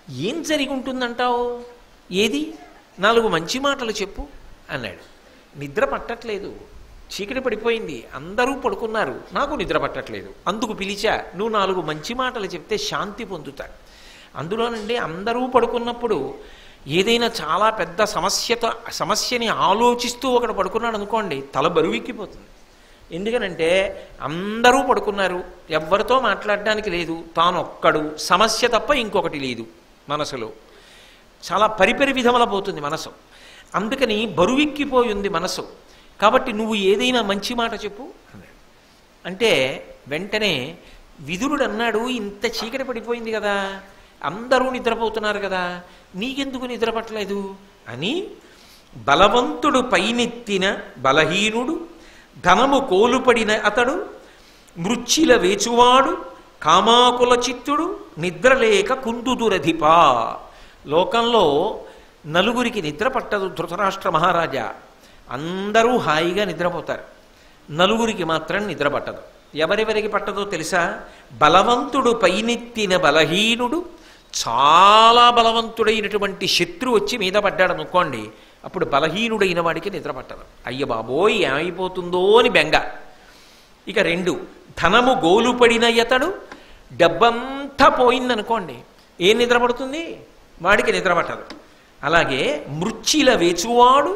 ఏం జరిగి ఉంటుందంటావు ఏది నాలుగు మంచి మాటలు చెప్పు అన్నాడు నిద్ర పట్టట్లేదు చీకటి పడిపోయింది అందరూ పడుకున్నారు నాకు నిద్ర పట్టట్లేదు అందుకు పిలిచా నువ్వు నాలుగు మంచి మాటలు చెప్తే శాంతి పొందుతా అందులోనండి అందరూ పడుకున్నప్పుడు ఏదైనా చాలా పెద్ద సమస్యతో సమస్యని ఆలోచిస్తూ ఒకడు పడుకున్నాడు అనుకోండి తల బరువెక్కిపోతుంది ఎందుకనంటే అందరూ పడుకున్నారు ఎవ్వరితో మాట్లాడడానికి లేదు తాను ఒక్కడు సమస్య తప్ప ఇంకొకటి లేదు మనసులో చాలా పరిపరి విధముల పోతుంది మనసు అందుకని బరువెక్కిపోయి ఉంది మనసు కాబట్టి నువ్వు ఏదైనా మంచి మాట చెప్పు అన్నాడు అంటే వెంటనే విదురుడు అన్నాడు ఇంత చీకటి పడిపోయింది కదా అందరూ నిద్రపోతున్నారు కదా నీకెందుకు నిద్ర పట్టలేదు అని బలవంతుడు పైనెత్తిన బలహీనుడు ధనము కోలుపడిన అతడు మృచ్చిల వేచువాడు కామాకుల చిత్తుడు నిద్రలేక కుందుదురధిపా లోకంలో నలుగురికి నిద్ర పట్టదు ధృతరాష్ట్ర మహారాజా అందరూ హాయిగా నిద్రపోతారు నలుగురికి మాత్రం నిద్ర పట్టదు ఎవరెవరికి పట్టదో తెలుసా బలవంతుడు పైనెత్తిన బలహీనుడు చాలా బలవంతుడైనటువంటి శత్రు వచ్చి మీద పడ్డాడు అనుకోండి అప్పుడు బలహీనుడైన వాడికి నిద్ర పట్టదు అయ్య బాబోయ్ ఏమైపోతుందో అని బెంగ ఇక రెండు ధనము గోలుపడిన ఇతడు డబ్బంతా పోయిందనుకోండి ఏం నిద్ర పడుతుంది వాడికి నిద్ర పట్టదు అలాగే మృచ్చిల వేచువాడు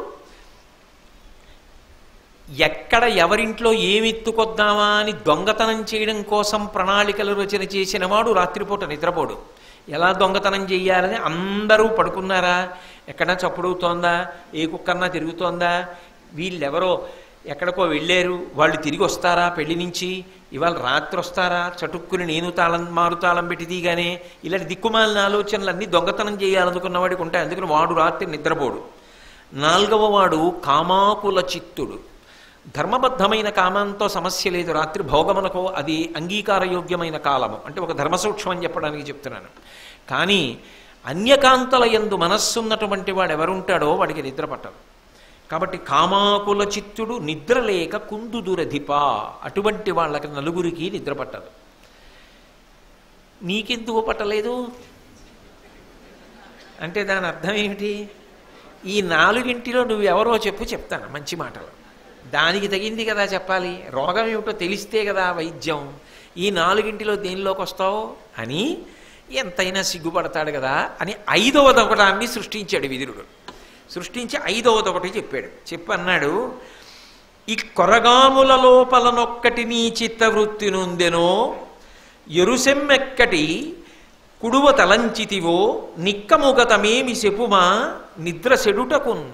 ఎక్కడ ఎవరింట్లో ఏమెత్తుకొద్దామా అని దొంగతనం చేయడం కోసం ప్రణాళికలు రచన చేసిన వాడు రాత్రిపూట నిద్రపోడు ఎలా దొంగతనం చెయ్యాలని అందరూ పడుకున్నారా ఎక్కడ చప్పుడవుతోందా ఏ కుక్కన్నా తిరుగుతోందా వీళ్ళెవరో ఎక్కడికో వెళ్ళారు వాళ్ళు తిరిగి వస్తారా పెళ్లి నుంచి ఇవాళ రాత్రి వస్తారా చటుక్కుని నేను తాళం మారు తాళం పెట్టి తీగానే ఇలాంటి దిక్కుమాలిన ఆలోచనలు అన్నీ దొంగతనం చేయాలనుకున్న వాడికి ఉంటాయి అందుకని వాడు రాత్రి నిద్రపోడు నాలుగవ వాడు కామాకుల చిత్తుడు ధర్మబద్ధమైన కామంతో సమస్య లేదు రాత్రి భోగమునకో అది అంగీకారయోగ్యమైన కాలము అంటే ఒక ధర్మసూక్ష్మం అని చెప్పడానికి చెప్తున్నాను కానీ అన్యకాంతల ఎందు మనస్సున్నటువంటి వాడు ఎవరుంటాడో వాడికి నిద్ర పట్టదు కాబట్టి కామాకుల చిత్తుడు నిద్ర లేక కుందుదురధిప అటువంటి వాళ్ళకి నలుగురికి నిద్ర పట్టదు నీకెందుకు పట్టలేదు అంటే దాని అర్థం ఏమిటి ఈ నాలుగింటిలో నువ్వు ఎవరో చెప్పు చెప్తాను మంచి మాటలు దానికి తగింది కదా చెప్పాలి రోగం ఏమిటో తెలిస్తే కదా వైద్యం ఈ నాలుగింటిలో దేనిలోకి వస్తావు అని ఎంతైనా సిగ్గుపడతాడు కదా అని ఐదవదొకటాన్ని సృష్టించాడు విదురుడు సృష్టించి ఐదవదొకటి చెప్పాడు చెప్పి అన్నాడు ఈ కొరగాముల లోపలనొక్కటి నీ చిత్తవృత్తి నొందెనో ఎరుసెమ్మెక్కటి కుడువ తలంచితివో నిక్కముగతమేమి చెప్పుమా నిద్ర సెడుటకున్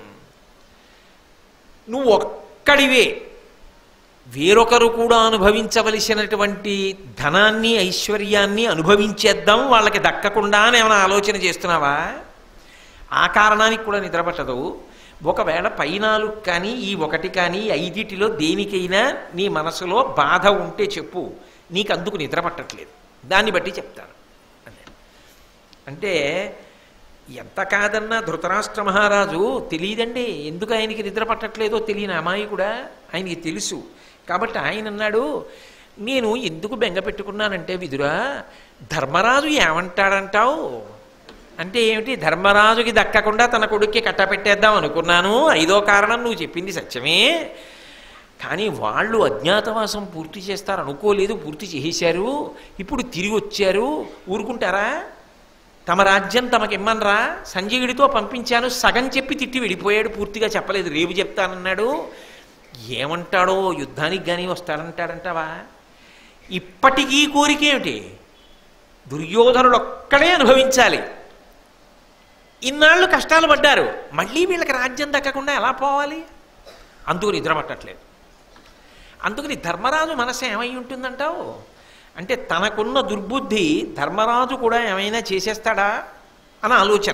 నువ్వు ఒక్కడివే వేరొకరు కూడా అనుభవించవలసినటువంటి ధనాన్ని ఐశ్వర్యాన్ని అనుభవించేద్దాం వాళ్ళకి దక్కకుండా అని ఏమైనా ఆలోచన చేస్తున్నావా ఆ కారణానికి కూడా నిద్రపట్టదు ఒకవేళ పైనాలుగు కానీ ఈ ఒకటి కానీ ఐదిటిలో దేనికైనా నీ మనసులో బాధ ఉంటే చెప్పు నీకు అందుకు నిద్ర పట్టట్లేదు దాన్ని బట్టి చెప్తాను అన్నాడు. అంటే ఎంత కాదన్నా ధృతరాష్ట్ర మహారాజు తెలియదండి ఎందుకు ఆయనకి నిద్ర పట్టట్లేదో తెలియని అమ్మాయి కూడా ఆయనకి తెలుసు కాబట్టి ఆయన అన్నాడు నేను ఎందుకు బెంగ పెట్టుకున్నానంటే విదురా ధర్మరాజు ఏమంటాడంటావు అంటే ఏమిటి ధర్మరాజుకి దక్కకుండా తన కొడుక్కి కట్టపెట్టేద్దాం అనుకున్నాను ఐదో కారణం నువ్వు చెప్పింది సత్యమే కానీ వాళ్ళు అజ్ఞాతవాసం పూర్తి చేస్తారు అనుకోలేదు పూర్తి చేసేశారు ఇప్పుడు తిరిగి వచ్చారు ఊరుకుంటారా తమ రాజ్యం తమకిమ్మనరా సంజయుడితో పంపించాను సగం చెప్పి తిట్టి వెళ్ళిపోయాడు పూర్తిగా చెప్పలేదు రేపు చెప్తానన్నాడు ఏమంటాడో యుద్ధానికి కానీ వస్తాడంటాడంటావా ఇప్పటికీ కోరికేమిటి దుర్యోధనుడు ఒక్కడే అనుభవించాలి ఇన్నాళ్ళు కష్టాలు పడ్డారు మళ్ళీ వీళ్ళకి రాజ్యం దక్కకుండా ఎలా పోవాలి అందుకు నిద్ర పట్టట్లేదు అందుకని ధర్మరాజు మనసు ఏమై ఉంటుందంటావు అంటే తనకున్న దుర్బుద్ధి ధర్మరాజు కూడా ఏమైనా చేసేస్తాడా అని ఆలోచన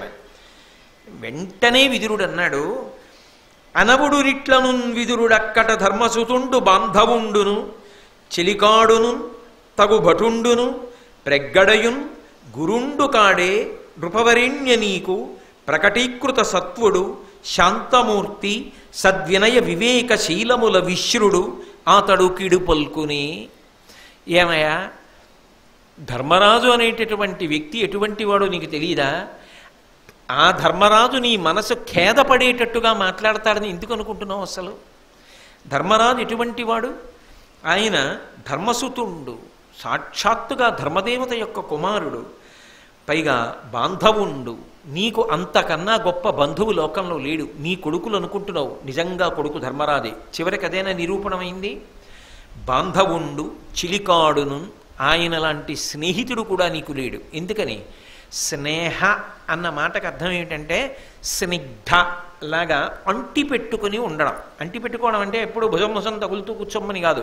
వెంటనే విదురుడు అన్నాడు అనవుడు రిట్లను విదురుడక్కట ధర్మసుతుండు బాంధవుండును చెలికాడును తగు భటుండును ప్రగ్గడయున్ గురుండు కాడే నృపవరేణ్య నీకు ప్రకటీకృత సత్వుడు శాంతమూర్తి సద్వినయ వివేకశీలముల విశ్రుడు అతడు కిడు పల్కుని ఏమయ్యా ధర్మరాజు అనేటటువంటి వ్యక్తి ఎటువంటి వాడో నీకు తెలియదా ఆ ధర్మరాజు నీ మనసు ఖేదపడేటట్టుగా మాట్లాడతాడని ఎందుకు అనుకుంటున్నావు అసలు ధర్మరాజు ఎటువంటి వాడు ఆయన ధర్మసుతుండు సాక్షాత్తుగా ధర్మదేవత యొక్క కుమారుడు పైగా బాంధవుండు నీకు అంతకన్నా గొప్ప బంధువు లోకంలో లేడు నీ కొడుకులు అనుకుంటున్నావు నిజంగా కొడుకు ధర్మరాజే చివరికి అదేనా నిరూపణమైంది బాంధవుండు చిలికాడును ఆయన లాంటి స్నేహితుడు కూడా నీకు లేడు ఎందుకని స్నేహ అన్న మాటకు అర్థం ఏమిటంటే స్నిగ్ధ లాగా అంటి పెట్టుకుని ఉండడం అంటి పెట్టుకోవడం అంటే ఎప్పుడు భుజం భుజం తగులుతూ కూర్చోమని కాదు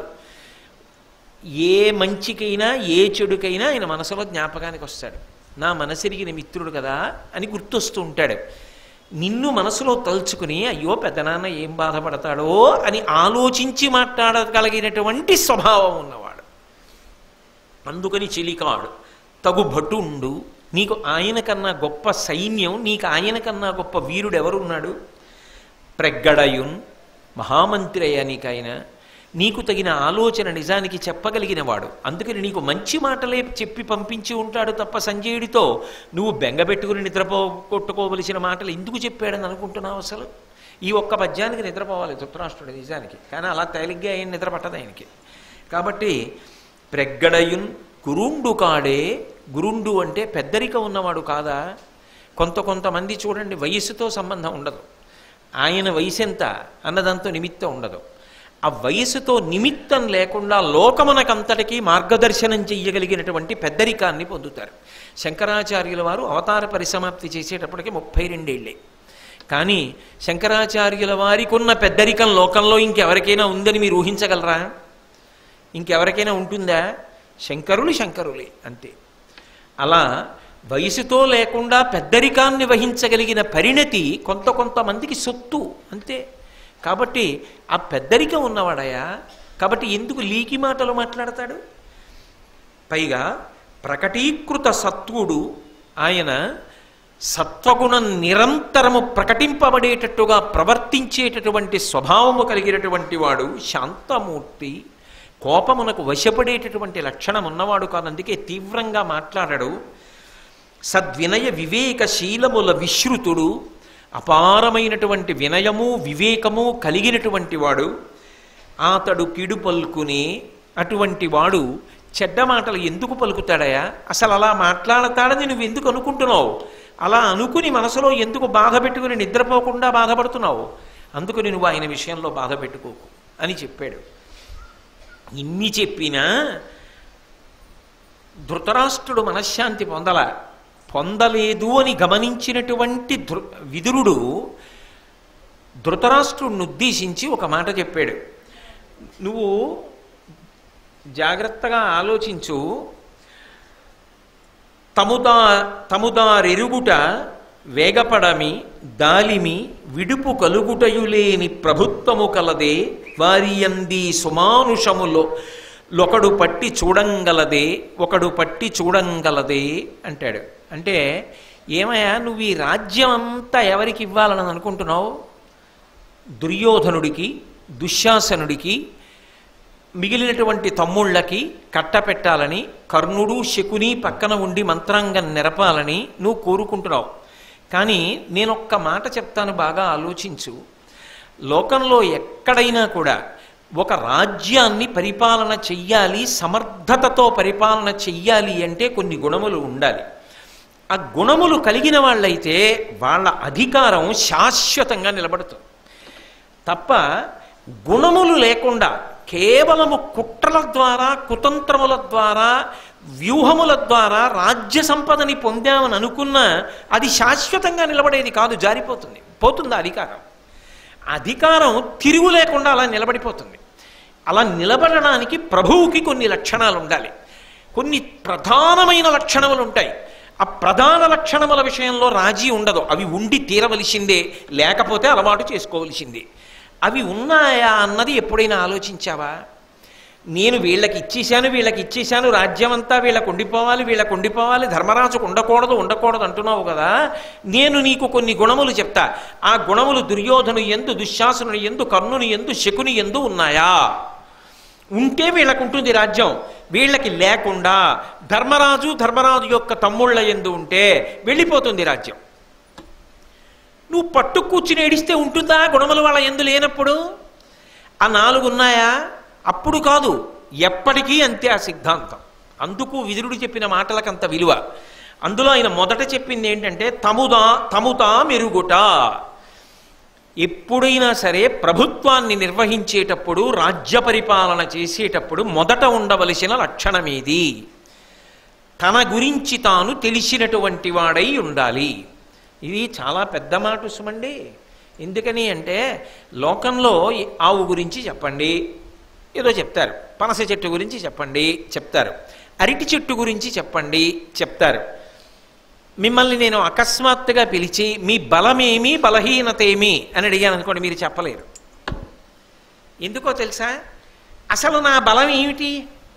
ఏ మంచికైనా ఏ చెడుకైనా ఆయన మనసులో జ్ఞాపకానికి వస్తాడు నా మనసిరిగిన మిత్రుడు కదా అని గుర్తొస్తూ ఉంటాడు నిన్ను మనసులో తలుచుకుని అయ్యో పెద్దనాన్న ఏం బాధపడతాడో అని ఆలోచించి మాట్లాడగలిగినటువంటి స్వభావం ఉన్నవాడు అందుకని చిలికాడు తగు భటుండు నీకు ఆయన కన్నా గొప్ప సైన్యం నీకు ఆయన కన్నా గొప్ప వీరుడు ఎవరున్నాడు ప్రగ్గడయున్ మహామంత్రి అయ్యా నీకైన నీకు తగిన ఆలోచన నిజానికి చెప్పగలిగిన వాడు అందుకని నీకు మంచి మాటలే చెప్పి పంపించి ఉంటాడు తప్ప సంజయుడితో నువ్వు బెంగపెట్టుకుని నిద్రపో కొట్టుకోవలసిన మాటలు ఎందుకు చెప్పాడని అనుకుంటున్నావు అసలు ఈ ఒక్క పద్యానికి నిద్రపోవాలి ధృతరాష్ట్రుడు నిజానికి కానీ అలా తేలిగ్గా ఆయన నిద్ర పట్టదు ఆయనకి కాబట్టి ప్రగ్గడయున్ గురుండు కాడే గురుండు అంటే పెద్దరిక ఉన్నవాడు కాదా కొంత కొంతమంది చూడండి వయస్సుతో సంబంధం ఉండదు ఆయన వయసు ఎంత అన్నదంతో నిమిత్తం ఉండదు ఆ వయసుతో నిమిత్తం లేకుండా లోకమునకంతటికీ మార్గదర్శనం చెయ్యగలిగినటువంటి పెద్దరికాన్ని పొందుతారు శంకరాచార్యుల వారు అవతార పరిసమాప్తి చేసేటప్పటికి ముప్పై రెండేళ్లే కానీ శంకరాచార్యుల వారికి ఉన్న పెద్దరికం లోకంలో ఇంకెవరికైనా ఉందని మీరు ఊహించగలరా ఇంకెవరికైనా ఉంటుందా శంకరులు శంకరులే అంతే అలా వయసుతో లేకుండా పెద్దరికాన్ని వహించగలిగిన పరిణతి కొంత కొంతమందికి సొత్తు అంతే కాబట్టి ఆ పెద్దరికం ఉన్నవాడయా కాబట్టి ఎందుకు లీకి మాటలు మాట్లాడతాడు పైగా ప్రకటీకృత సత్వుడు ఆయన సత్వగుణం నిరంతరము ప్రకటింపబడేటట్టుగా ప్రవర్తించేటటువంటి స్వభావము కలిగినటువంటి వాడు శాంతమూర్తి కోపమునకు వశపడేటటువంటి లక్షణం ఉన్నవాడు కాదు అందుకే తీవ్రంగా మాట్లాడడు సద్వినయ వివేకశీలముల విశ్రుతుడు అపారమైనటువంటి వినయము వివేకము కలిగినటువంటి వాడు అతడు కిడు పలుకుని అటువంటి వాడు చెడ్డ మాటలు ఎందుకు పలుకుతాడయా అసలు అలా మాట్లాడతాడని నువ్వు ఎందుకు అనుకుంటున్నావు అలా అనుకుని మనసులో ఎందుకు బాధ పెట్టుకుని నిద్రపోకుండా బాధపడుతున్నావు అందుకని నువ్వు ఆయన విషయంలో బాధ పెట్టుకోకు అని చెప్పాడు ఇన్ని చెప్పినా ధృతరాష్ట్రుడు మనశ్శాంతి పొందల పొందలేదు అని గమనించినటువంటి ధృ విదురుడు ధృతరాష్ట్రుడిని ఉద్దేశించి ఒక మాట చెప్పాడు నువ్వు జాగ్రత్తగా ఆలోచించు తముదా తముదారెరుగుట వేగపడమి దాలిమి విడుపు కలుగుటయులేని ప్రభుత్వము కలదే వారియంది సుమానుషములో లొకడు పట్టి చూడంగలదే ఒకడు పట్టి చూడంగలదే అంటాడు అంటే ఏమయ్యా నువ్వు ఈ రాజ్యం అంతా ఎవరికి ఇవ్వాలని అనుకుంటున్నావు దుర్యోధనుడికి దుశ్శాసనుడికి మిగిలినటువంటి తమ్ముళ్ళకి కట్టపెట్టాలని కర్ణుడు శకుని పక్కన ఉండి మంత్రాంగం నెరపాలని నువ్వు కోరుకుంటున్నావు కానీ నేనొక్క మాట చెప్తాను బాగా ఆలోచించు లోకంలో ఎక్కడైనా కూడా ఒక రాజ్యాన్ని పరిపాలన చెయ్యాలి సమర్థతతో పరిపాలన చెయ్యాలి అంటే కొన్ని గుణములు ఉండాలి ఆ గుణములు కలిగిన వాళ్ళైతే వాళ్ళ అధికారం శాశ్వతంగా నిలబడుతుంది తప్ప గుణములు లేకుండా కేవలము కుట్రల ద్వారా కుతంత్రముల ద్వారా వ్యూహముల ద్వారా రాజ్య సంపదని పొందామని అనుకున్నా అది శాశ్వతంగా నిలబడేది కాదు జారిపోతుంది పోతుంది అధికారం అధికారం తిరుగు లేకుండా అలా నిలబడిపోతుంది అలా నిలబడడానికి ప్రభువుకి కొన్ని లక్షణాలు ఉండాలి కొన్ని ప్రధానమైన లక్షణములు ఉంటాయి ఆ ప్రధాన లక్షణముల విషయంలో రాజీ ఉండదు అవి ఉండి తీరవలసిందే లేకపోతే అలవాటు చేసుకోవలసిందే అవి ఉన్నాయా అన్నది ఎప్పుడైనా ఆలోచించావా నేను వీళ్ళకి ఇచ్చేశాను వీళ్ళకి ఇచ్చేశాను రాజ్యం అంతా వీళ్ళకు ఉండిపోవాలి వీళ్ళకు ఉండిపోవాలి ధర్మరాజుకు ఉండకూడదు ఉండకూడదు అంటున్నావు కదా నేను నీకు కొన్ని గుణములు చెప్తా ఆ గుణములు దుర్యోధను ఎందు దుశ్శాసనుని ఎందు కర్ణుని ఎందు శకుని ఎందు ఉన్నాయా ఉంటే వీళ్ళకు ఉంటుంది రాజ్యం వీళ్ళకి లేకుండా ధర్మరాజు ధర్మరాజు యొక్క తమ్ముళ్ళ ఎందు ఉంటే వెళ్ళిపోతుంది రాజ్యం నువ్వు పట్టు కూర్చుని ఏడిస్తే ఉంటుందా గుణములు వాళ్ళ ఎందు లేనప్పుడు ఆ నాలుగు ఉన్నాయా అప్పుడు కాదు ఎప్పటికీ అంతే ఆ సిద్ధాంతం అందుకు విదురుడు చెప్పిన మాటలకు అంత విలువ అందులో ఆయన మొదట చెప్పింది ఏంటంటే తముదా తముతా మెరుగుట ఎప్పుడైనా సరే ప్రభుత్వాన్ని నిర్వహించేటప్పుడు రాజ్య పరిపాలన చేసేటప్పుడు మొదట ఉండవలసిన లక్షణమేది తన గురించి తాను తెలిసినటువంటి వాడై ఉండాలి ఇది చాలా పెద్ద మాట సుమండి ఎందుకని అంటే లోకంలో ఈ ఆవు గురించి చెప్పండి ఏదో చెప్తారు పనస చెట్టు గురించి చెప్పండి చెప్తారు అరటి చెట్టు గురించి చెప్పండి చెప్తారు మిమ్మల్ని నేను అకస్మాత్తుగా పిలిచి మీ బలమేమి బలహీనత ఏమి అని అడిగాను అనుకోండి మీరు చెప్పలేరు ఎందుకో తెలుసా అసలు నా బలం ఏమిటి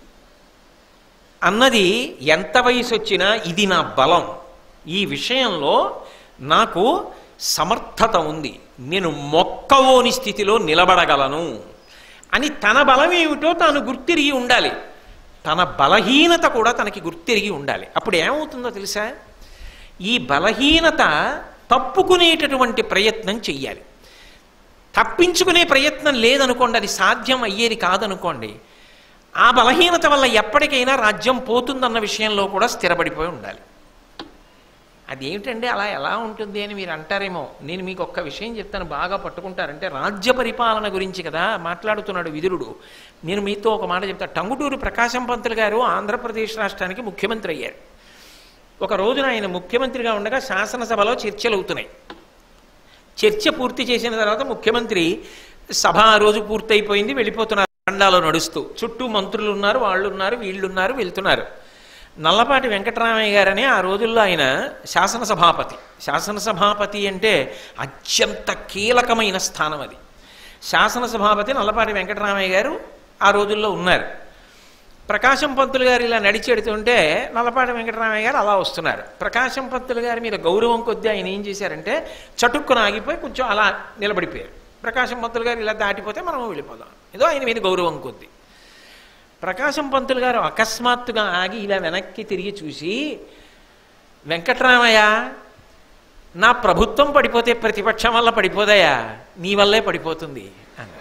అన్నది ఎంత వయసు వచ్చినా ఇది నా బలం ఈ విషయంలో నాకు సమర్థత ఉంది నేను మొక్కవోని స్థితిలో నిలబడగలను అని తన బలం ఏమిటో తాను గుర్తిరిగి ఉండాలి తన బలహీనత కూడా తనకి గుర్తిరిగి ఉండాలి అప్పుడు ఏమవుతుందో తెలుసా ఈ బలహీనత తప్పుకునేటటువంటి ప్రయత్నం చెయ్యాలి తప్పించుకునే ప్రయత్నం లేదనుకోండి అది సాధ్యం అయ్యేది కాదనుకోండి ఆ బలహీనత వల్ల ఎప్పటికైనా రాజ్యం పోతుందన్న విషయంలో కూడా స్థిరపడిపోయి ఉండాలి అదేమిటండి అలా ఎలా ఉంటుంది అని మీరు అంటారేమో నేను మీకు ఒక్క విషయం చెప్తాను బాగా పట్టుకుంటారంటే రాజ్య పరిపాలన గురించి కదా మాట్లాడుతున్నాడు విదురుడు నేను మీతో ఒక మాట చెప్తాను టంగుటూరు ప్రకాశం పంతులు గారు ఆంధ్రప్రదేశ్ రాష్ట్రానికి ముఖ్యమంత్రి అయ్యారు ఒక రోజున ఆయన ముఖ్యమంత్రిగా ఉండగా శాసనసభలో చర్చలు అవుతున్నాయి చర్చ పూర్తి చేసిన తర్వాత ముఖ్యమంత్రి సభ ఆ రోజు పూర్తయిపోయింది వెళ్ళిపోతున్నారు దండాలో నడుస్తూ చుట్టూ మంత్రులు ఉన్నారు వాళ్ళు ఉన్నారు వీళ్ళు ఉన్నారు వెళ్తున్నారు నల్లపాటి వెంకటరామయ్య గారని ఆ రోజుల్లో ఆయన శాసనసభాపతి శాసనసభాపతి అంటే అత్యంత కీలకమైన స్థానం అది శాసనసభాపతి నల్లపాటి వెంకటరామయ్య గారు ఆ రోజుల్లో ఉన్నారు ప్రకాశం పంతులు గారు ఇలా నడిచెడుతుంటే నల్లపాటి వెంకటరామయ్య గారు అలా వస్తున్నారు ప్రకాశం పంతులు గారి మీద గౌరవం కొద్దీ ఆయన ఏం చేశారంటే చటుక్కున ఆగిపోయి కొంచెం అలా నిలబడిపోయారు ప్రకాశం పంతులు గారు ఇలా దాటిపోతే మనం వెళ్ళిపోదాం ఏదో ఆయన మీద గౌరవం కొద్దీ ప్రకాశం పంతులు గారు అకస్మాత్తుగా ఆగి ఇలా వెనక్కి తిరిగి చూసి వెంకట్రామయ్య నా ప్రభుత్వం పడిపోతే ప్రతిపక్షం వల్ల పడిపోదయా నీ వల్లే పడిపోతుంది అన్నారు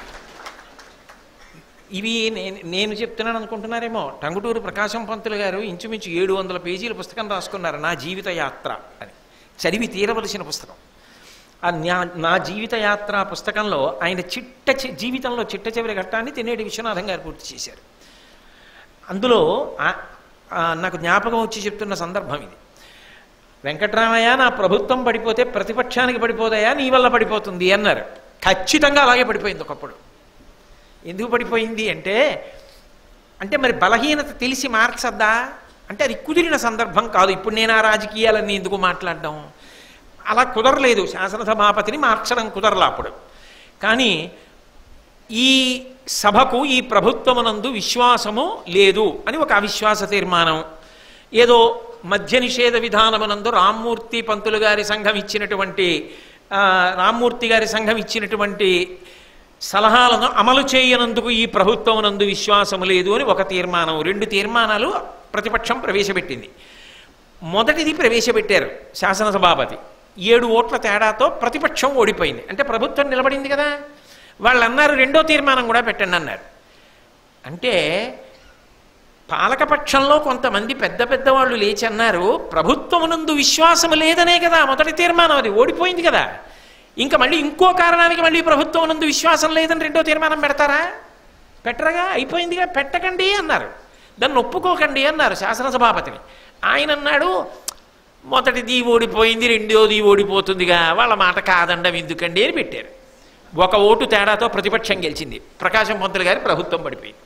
ఇవి నేను నేను చెప్తున్నాను అనుకుంటున్నారేమో టంగుటూరు ప్రకాశం పంతులు గారు ఇంచుమించు ఏడు వందల పేజీల పుస్తకం రాసుకున్నారు నా జీవిత యాత్ర అని చదివి తీరవలసిన పుస్తకం ఆ న్యా నా జీవిత యాత్ర పుస్తకంలో ఆయన చిట్ట చి- జీవితంలో చిట్ట చివరి ఘట్టాన్ని తినేటి విశ్వనాథం గారు పూర్తి చేశారు అందులో ఆ- ఆ నాకు జ్ఞాపకం వచ్చి చెప్తున్న సందర్భం ఇది వెంకట్రామయ్య నా ప్రభుత్వం పడిపోతే ప్రతిపక్షానికి పడిపోదయా నీ వల్ల పడిపోతుంది అన్నారు ఖచ్చితంగా అలాగే పడిపోయింది ఒకప్పుడు ఎందుకు పడిపోయింది అంటే అంటే మరి బలహీనత తెలిసి మార్చద్దా అంటే అది కుదిరిన సందర్భం కాదు ఇప్పుడు నేను ఆ రాజకీయాలన్నీ ఎందుకు మాట్లాడడం అలా కుదరలేదు శాసనసభాపతిని మార్చడం కుదరలా అప్పుడు కానీ ఈ సభకు ఈ ప్రభుత్వమునందు విశ్వాసము లేదు అని ఒక అవిశ్వాస తీర్మానం ఏదో మధ్య నిషేధ విధానమునందు రామ్మూర్తి పంతులు గారి సంఘం ఇచ్చినటువంటి ఆ, రామ్మూర్తి గారి సంఘం ఇచ్చినటువంటి సలహాలను అమలు చేయనందుకు ఈ ప్రభుత్వమునందు విశ్వాసము లేదు అని ఒక తీర్మానం రెండు తీర్మానాలు ప్రతిపక్షం ప్రవేశపెట్టింది మొదటిది ప్రవేశపెట్టారు శాసనసభాపతి ఏడు ఓట్ల తేడాతో ప్రతిపక్షం ఓడిపోయింది అంటే ప్రభుత్వం నిలబడింది కదా వాళ్ళు అన్నారు రెండో తీర్మానం కూడా పెట్టండి అన్నారు అంటే పాలకపక్షంలో కొంతమంది పెద్ద పెద్ద వాళ్ళు లేచి అన్నారు ప్రభుత్వమునందు విశ్వాసం లేదనే కదా మొదటి తీర్మానం అది ఓడిపోయింది కదా ఇంకా మళ్ళీ ఇంకో కారణానికి మళ్ళీ ప్రభుత్వమునందు విశ్వాసం లేదని రెండో తీర్మానం పెడతారా పెట్టరగా అయిపోయిందిగా పెట్టకండి అన్నారు దాన్ని ఒప్పుకోకండి అన్నారు శాసనసభాపతిని ఆయన అన్నాడు మొదటిది ఓడిపోయింది రెండోది ఓడిపోతుందిగా వాళ్ళ మాట కాదండం ఎందుకండి అని పెట్టారు ఒక ఓటు తేడాతో ప్రతిపక్షం గెలిచింది ప్రకాశం పంతులు గారి ప్రభుత్వం పడిపోయింది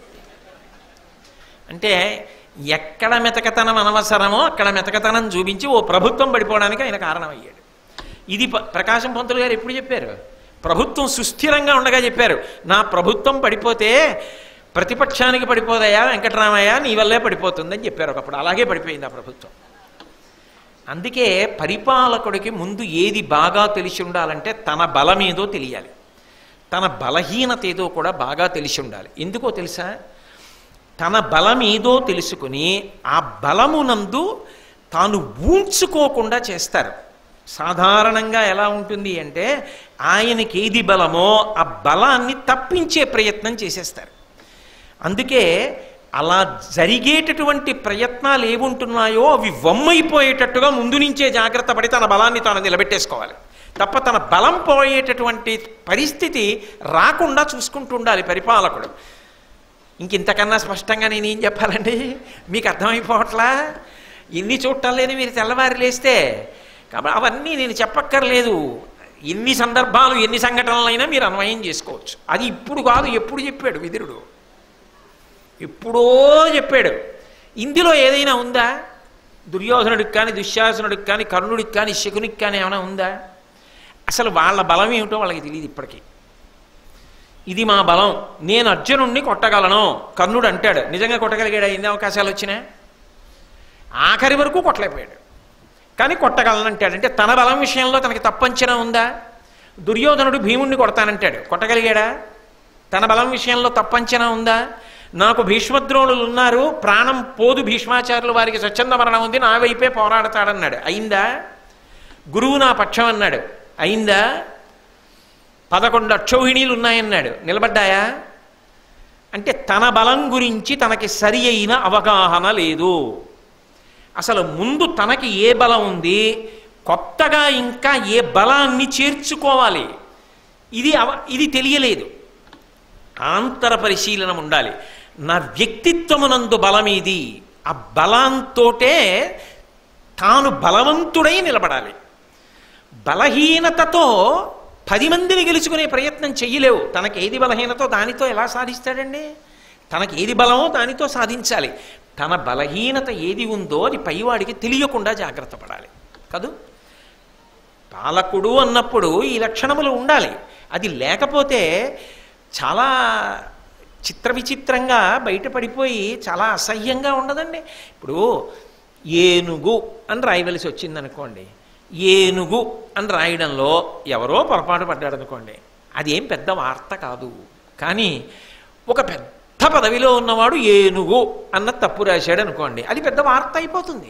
అంటే ఎక్కడ మెతకతనం అనవసరమో అక్కడ మెతకతనం చూపించి ఓ ప్రభుత్వం పడిపోవడానికి ఆయన కారణమయ్యాడు ఇది ప- ప్రకాశం పంతులు గారు ఎప్పుడు చెప్పారు ప్రభుత్వం సుస్థిరంగా ఉండగా చెప్పారు నా ప్రభుత్వం పడిపోతే ప్రతిపక్షానికి పడిపోదయా వెంకటరామయ్య నీ వల్లే పడిపోతుందని చెప్పారు ఒకప్పుడు అలాగే పడిపోయింది ఆ ప్రభుత్వం అందుకే పరిపాలకుడికి ముందు ఏది బాగా తెలిసి ఉండాలంటే తన బలమేదో తెలియాలి తన బలహీనత ఏదో కూడా బాగా తెలిసి ఉండాలి ఎందుకో తెలుసా తన బలం ఏదో తెలుసుకుని ఆ బలమునందు తాను ఊంచుకోకుండా చేస్తారు సాధారణంగా ఎలా ఉంటుంది అంటే ఆయనకి ఏది బలమో ఆ బలాన్ని తప్పించే ప్రయత్నం చేసేస్తారు అందుకే అలా జరిగేటటువంటి ప్రయత్నాలు ఏముంటున్నాయో అవి వమ్మైపోయేటట్టుగా ముందు నుంచే జాగ్రత్త పడి తన బలాన్ని తాను నిలబెట్టేసుకోవాలి తప్ప తన బలం పోయేటటువంటి పరిస్థితి రాకుండా చూసుకుంటూ ఉండాలి పరిపాలకుడు ఇంకింతకన్నా స్పష్టంగా నేను ఏం చెప్పాలండి మీకు అర్థమైపోవట్లా ఎన్ని చూడటం మీరు తెల్లవారి లేస్తే కాబట్టి అవన్నీ నేను చెప్పక్కర్లేదు ఎన్ని సందర్భాలు ఎన్ని సంఘటనలైనా మీరు అన్వయం చేసుకోవచ్చు అది ఇప్పుడు కాదు ఎప్పుడు చెప్పాడు విదురుడు ఎప్పుడో చెప్పాడు ఇందులో ఏదైనా ఉందా దుర్యోధనుడికి కానీ దుశ్శాసనుడికి కానీ కర్ణుడికి కానీ శకునికి కానీ ఏమైనా ఉందా అసలు వాళ్ళ బలం ఏమిటో వాళ్ళకి తెలియదు ఇప్పటికీ ఇది మా బలం నేను అర్జునుణ్ణి కొట్టగలను కర్ణుడు అంటాడు నిజంగా కొట్టగలిగాడు ఎన్ని అవకాశాలు వచ్చినా ఆఖరి వరకు కొట్టలేకపోయాడు కానీ కొట్టగలను అంటాడు అంటే తన బలం విషయంలో తనకి తప్పంచనా ఉందా దుర్యోధనుడు భీముణ్ణి కొడతానంటాడు కొట్టగలిగాడా తన బలం విషయంలో తప్పంచనా ఉందా నాకు భీష్మద్రోణులు ఉన్నారు ప్రాణం పోదు భీష్మాచార్యులు వారికి స్వచ్ఛంద మరణం ఉంది నా వైపే పోరాడతాడన్నాడు అయిందా గురువు నా పక్షం అన్నాడు అయిందా పదకొండు అక్షౌహిణీలు ఉన్నాయన్నాడు నిలబడ్డాయా అంటే తన బలం గురించి తనకి సరి అయిన అవగాహన లేదు అసలు ముందు తనకి ఏ బలం ఉంది కొత్తగా ఇంకా ఏ బలాన్ని చేర్చుకోవాలి ఇది అవ ఇది తెలియలేదు ఆంతర పరిశీలన ఉండాలి నా వ్యక్తిత్వమునందు బలమేది ఆ బలంతోటే తాను బలవంతుడై నిలబడాలి బలహీనతతో పది మందిని గెలుచుకునే ప్రయత్నం చెయ్యలేవు తనకి ఏది బలహీనతో దానితో ఎలా సాధిస్తాడండి తనకి ఏది బలమో దానితో సాధించాలి తన బలహీనత ఏది ఉందో అది పైవాడికి తెలియకుండా జాగ్రత్త పడాలి కదూ పాలకుడు అన్నప్పుడు ఈ లక్షణములు ఉండాలి అది లేకపోతే చాలా చిత్ర విచిత్రంగా బయటపడిపోయి చాలా అసహ్యంగా ఉండదండి ఇప్పుడు ఏనుగు అని రాయవలసి వచ్చిందనుకోండి ఏనుగు అని రాయడంలో ఎవరో పొరపాటు పడ్డాడు అనుకోండి అదేం పెద్ద వార్త కాదు కానీ ఒక పెద్ద పదవిలో ఉన్నవాడు ఏనుగు అన్న తప్పు రాశాడు అనుకోండి అది పెద్ద వార్త అయిపోతుంది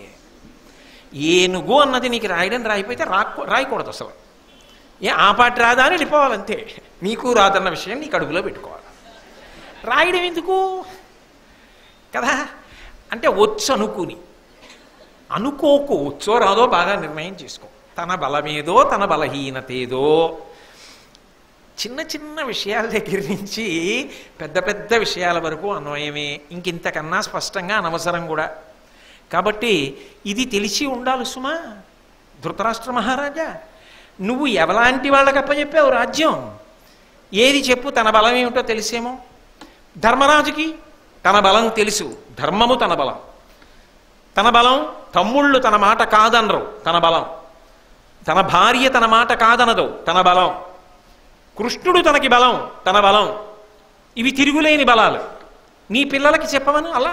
ఏనుగు అన్నది నీకు రాయడం రాయిపోతే రాకు రాయకూడదు అసలు ఏ ఆ పాట రాదా అని వెళ్ళిపోవాలంతే నీకు రాదన్న విషయం నీ కడుపులో పెట్టుకోవాలి రాయడం ఎందుకు కదా అంటే వచ్చు అనుకుని అనుకోకు వచ్చో రాదో బాగా నిర్ణయం చేసుకో తన బలమేదో తన బలహీనతేదో చిన్న చిన్న విషయాల దగ్గర నుంచి పెద్ద పెద్ద విషయాల వరకు అన్వయమే ఇంకింతకన్నా స్పష్టంగా అనవసరం కూడా కాబట్టి ఇది తెలిసి ఉండాలి సుమా ధృతరాష్ట్ర మహారాజా నువ్వు ఎవలాంటి వాళ్ళకి అప్పచెప్పావు రాజ్యం ఏది చెప్పు తన బలం ఏమిటో తెలిసేమో ధర్మరాజుకి తన బలం తెలుసు ధర్మము తన బలం తన బలం తమ్ముళ్ళు తన మాట కాదనరు తన బలం తన భార్య తన మాట కాదనదు తన బలం కృష్ణుడు తనకి బలం తన బలం ఇవి తిరుగులేని బలాలు నీ పిల్లలకి చెప్పమను అలా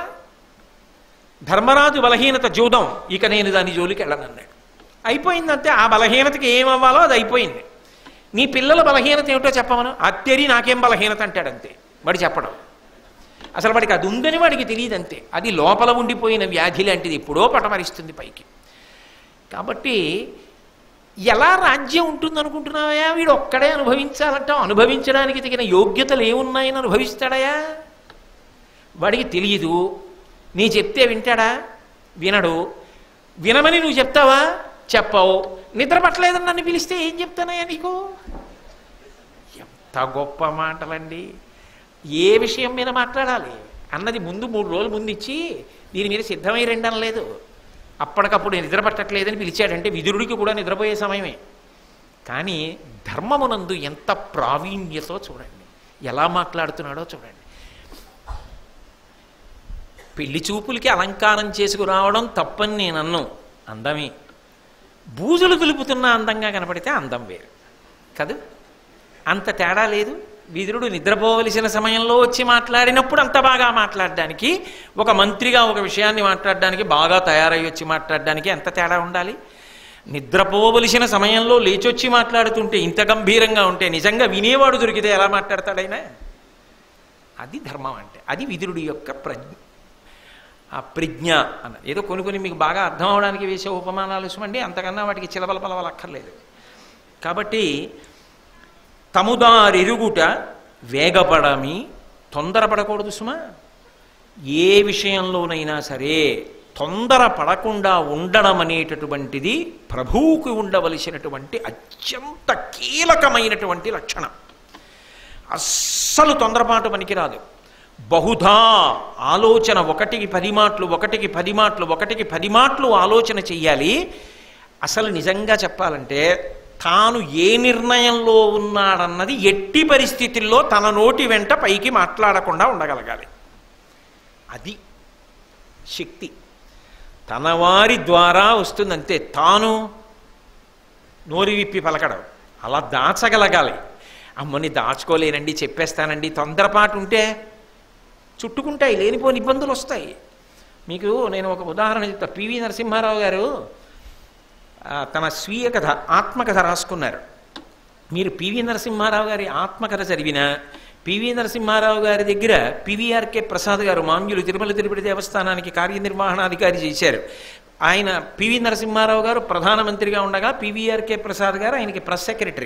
ధర్మరాజు బలహీనత జూదం ఇక నేను దాని జోలికి వెళ్ళనన్నాడు అయిపోయిందంటే ఆ బలహీనతకి ఏమవ్వాలో అది అయిపోయింది నీ పిల్లల బలహీనత ఏమిటో చెప్పమను అత్తెరి నాకేం బలహీనత అంటాడంతే వాడు చెప్పడం అసలు వాడికి అది ఉందని వాడికి తెలియదు అంతే అది లోపల ఉండిపోయిన వ్యాధి లాంటిది ఎప్పుడో పటమరిస్తుంది పైకి కాబట్టి ఎలా రాజ్యం ఉంటుంది అనుకుంటున్నావా వీడు ఒక్కడే అనుభవించాలంటాం అనుభవించడానికి తగిన యోగ్యతలు ఏమున్నాయని అనుభవిస్తాడయా వాడికి తెలియదు నీ చెప్తే వింటాడా వినడు వినమని నువ్వు చెప్తావా చెప్పవు నిద్ర పట్టలేదని నన్ను పిలిస్తే ఏం చెప్తానయ్యా నీకు ఎంత గొప్ప మాటలండి ఏ విషయం మీద మాట్లాడాలి అన్నది ముందు మూడు రోజులు ముందు ఇచ్చి దీని మీద సిద్ధమై రెండన లేదు అప్పటికప్పుడు నిద్ర పట్టట్లేదని పిలిచాడంటే విదురుడికి కూడా నిద్రపోయే సమయమే కానీ ధర్మమునందు ఎంత ప్రావీణ్యతో చూడండి ఎలా మాట్లాడుతున్నాడో చూడండి పెళ్లి చూపులకి అలంకారం చేసుకురావడం తప్పని నేను అన్ను అందమే బూజులు దులుపుతున్న అందంగా కనపడితే అందం వేరు కదూ అంత తేడా లేదు విదురుడు నిద్రపోవలసిన సమయంలో వచ్చి మాట్లాడినప్పుడు అంత బాగా మాట్లాడడానికి ఒక మంత్రిగా ఒక విషయాన్ని మాట్లాడడానికి బాగా తయారై వచ్చి మాట్లాడడానికి ఎంత తేడా ఉండాలి నిద్రపోవలసిన సమయంలో లేచొచ్చి మాట్లాడుతుంటే ఇంత గంభీరంగా ఉంటే నిజంగా వినేవాడు దొరికితే ఎలా మాట్లాడతాడైనా అది ధర్మం అంటే అది విదురుడి యొక్క ప్రజ్ఞ ఆ ప్రజ్ఞ అన్న ఏదో కొన్ని కొన్ని మీకు బాగా అర్థం అవడానికి వేసే ఉపమానాలు సుమండి అంతకన్నా వాటికి చిలబల పలవలు అక్కర్లేదు కాబట్టి తముదారెరుగుట వేగపడమి తొందరపడకూడదు సుమా ఏ విషయంలోనైనా సరే తొందర పడకుండా ఉండడం అనేటటువంటిది ప్రభువుకి ఉండవలసినటువంటి అత్యంత కీలకమైనటువంటి లక్షణం అస్సలు తొందరపాటు పనికిరాదు బహుధా ఆలోచన ఒకటికి పది మాటలు ఒకటికి పది మాటలు ఒకటికి పది మాటలు ఆలోచన చెయ్యాలి అసలు నిజంగా చెప్పాలంటే తాను ఏ నిర్ణయంలో ఉన్నాడన్నది ఎట్టి పరిస్థితుల్లో తన నోటి వెంట పైకి మాట్లాడకుండా ఉండగలగాలి అది శక్తి తన వారి ద్వారా వస్తుందంతే తాను నోరి విప్పి పలకడం అలా దాచగలగాలి అమ్మని దాచుకోలేనండి చెప్పేస్తానండి తొందరపాటు ఉంటే చుట్టుకుంటాయి లేనిపోని ఇబ్బందులు వస్తాయి మీకు నేను ఒక ఉదాహరణ చెప్తా పివి నరసింహారావు గారు ఆ, తన స్వీయ కథ ఆత్మకథ రాసుకున్నారు మీరు పివి నరసింహారావు గారి ఆత్మకథ చదివినా పివి నరసింహారావు గారి దగ్గర పివిఆర్కే ప్రసాద్ గారు మాంజులు తిరుమల తిరుపతి దేవస్థానానికి కార్యనిర్వహణాధికారి చేశారు ఆయన పివి నరసింహారావు గారు ప్రధానమంత్రిగా ఉండగా పివిఆర్కే ప్రసాద్ గారు ఆయనకి ప్రెస్ సెక్రటరీ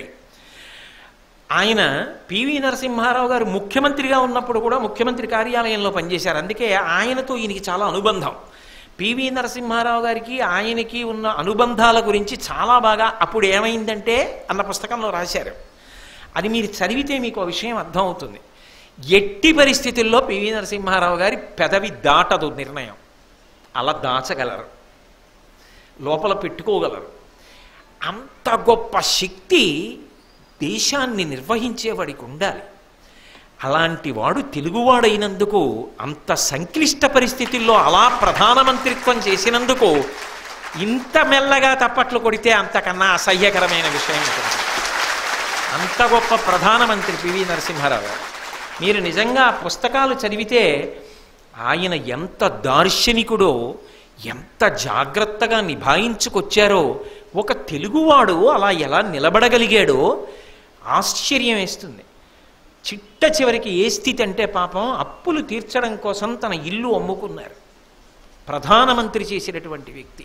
ఆయన పివి నరసింహారావు గారు ముఖ్యమంత్రిగా ఉన్నప్పుడు కూడా ముఖ్యమంత్రి కార్యాలయంలో పనిచేశారు అందుకే ఆయనతో ఈయనకి చాలా అనుబంధం పివి నరసింహారావు గారికి ఆయనకి ఉన్న అనుబంధాల గురించి చాలా బాగా అప్పుడు ఏమైందంటే అన్న పుస్తకంలో రాశారు అది మీరు చదివితే మీకు ఆ విషయం అర్థమవుతుంది ఎట్టి పరిస్థితుల్లో పివి నరసింహారావు గారి పెదవి దాటదు నిర్ణయం అలా దాచగలరు లోపల పెట్టుకోగలరు అంత గొప్ప శక్తి దేశాన్ని నిర్వహించేవాడికి ఉండాలి అలాంటి వాడు తెలుగువాడైనందుకు అంత సంక్లిష్ట పరిస్థితుల్లో అలా ప్రధానమంత్రిత్వం చేసినందుకు ఇంత మెల్లగా తప్పట్లు కొడితే అంతకన్నా అసహ్యకరమైన విషయం ఉంటుంది అంత గొప్ప ప్రధానమంత్రి పివి నరసింహారావు గారు మీరు నిజంగా ఆ పుస్తకాలు చదివితే ఆయన ఎంత దార్శనికుడో ఎంత జాగ్రత్తగా నిభాయించుకొచ్చారో ఒక తెలుగువాడు అలా ఎలా నిలబడగలిగాడో ఆశ్చర్యం వేస్తుంది చిట్ట చివరికి ఏ స్థితి అంటే పాపం అప్పులు తీర్చడం కోసం తన ఇల్లు అమ్ముకున్నారు ప్రధానమంత్రి చేసినటువంటి వ్యక్తి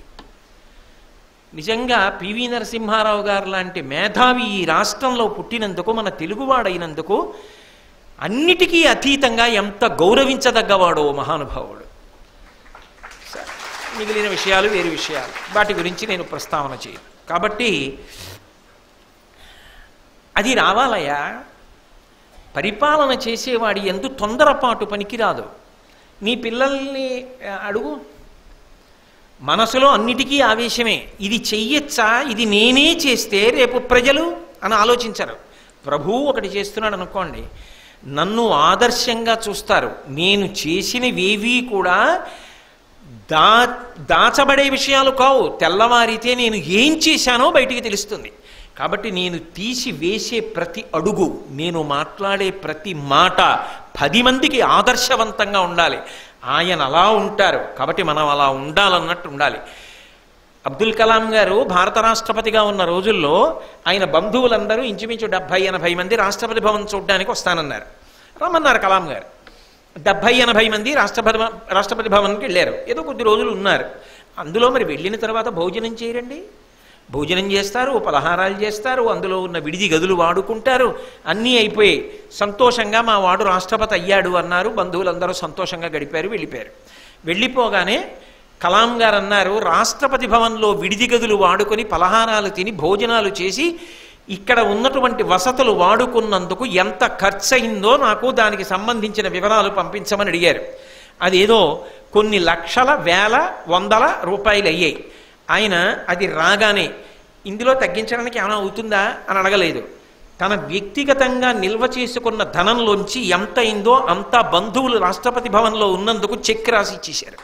నిజంగా పివి నరసింహారావు గారు లాంటి మేధావి ఈ రాష్ట్రంలో పుట్టినందుకు మన తెలుగువాడైనందుకు అన్నిటికీ అతీతంగా ఎంత గౌరవించదగ్గవాడో మహానుభావుడు సరే, మిగిలిన విషయాలు వేరు విషయాలు వాటి గురించి నేను ప్రస్తావన చేయను కాబట్టి అది రావాలయా పరిపాలన చేసేవాడి ఎందు తొందరపాటు పనికిరాదు నీ పిల్లల్ని ఆ, అడుగు మనసులో అన్నిటికీ ఆవేశమే ఇది చెయ్యొచ్చా ఇది నేనే చేస్తే రేపు ప్రజలు అని ఆలోచించరు ప్రభువు ఒకటి చేస్తున్నాడు అనుకోండి నన్ను ఆదర్శంగా చూస్తారు నేను చేసినవేవీ కూడా దా దాచబడే విషయాలు కావు తెల్లవారితే నేను ఏం చేశానో బయటికి తెలుస్తుంది కాబట్టి నేను తీసి వేసే ప్రతి అడుగు నేను మాట్లాడే ప్రతి మాట పది మందికి ఆదర్శవంతంగా ఉండాలి ఆయన అలా ఉంటారు కాబట్టి మనం అలా ఉండాలన్నట్టు ఉండాలి అబ్దుల్ కలాం గారు భారత రాష్ట్రపతిగా ఉన్న రోజుల్లో ఆయన బంధువులందరూ ఇంచుమించు డెబ్భై ఎనభై మంది రాష్ట్రపతి భవన్ చూడడానికి వస్తానన్నారు రమ్మన్నారు కలాం గారు డెబ్భై ఎనభై మంది రాష్ట్రపతి భ- రాష్ట్రపతి భవన్కి వెళ్ళారు ఏదో కొద్ది రోజులు ఉన్నారు అందులో మరి వెళ్ళిన తర్వాత భోజనం చేయరండి భోజనం చేస్తారు పలహారాలు చేస్తారు అందులో ఉన్న విడిది గదులు వాడుకుంటారు అన్నీ అయిపోయి సంతోషంగా మా వాడు రాష్ట్రపతి అయ్యాడు అన్నారు బంధువులందరూ సంతోషంగా గడిపారు వెళ్ళిపోయారు వెళ్ళిపోగానే కలాం గారు అన్నారు రాష్ట్రపతి భవన్లో విడిది గదులు వాడుకొని పలహారాలు తిని భోజనాలు చేసి ఇక్కడ ఉన్నటువంటి వసతులు వాడుకున్నందుకు ఎంత ఖర్చయిందో నాకు దానికి సంబంధించిన వివరాలు పంపించమని అడిగారు అదేదో కొన్ని లక్షల వేల వందల రూపాయలు అయ్యాయి ఆయన అది రాగానే ఇందులో తగ్గించడానికి ఏమైనా అవుతుందా అని అడగలేదు తన వ్యక్తిగతంగా నిల్వ చేసుకున్న ధనంలోంచి ఎంత అయిందో అంత బంధువులు రాష్ట్రపతి భవన్లో ఉన్నందుకు చెక్ రాసి ఇచ్చేశారు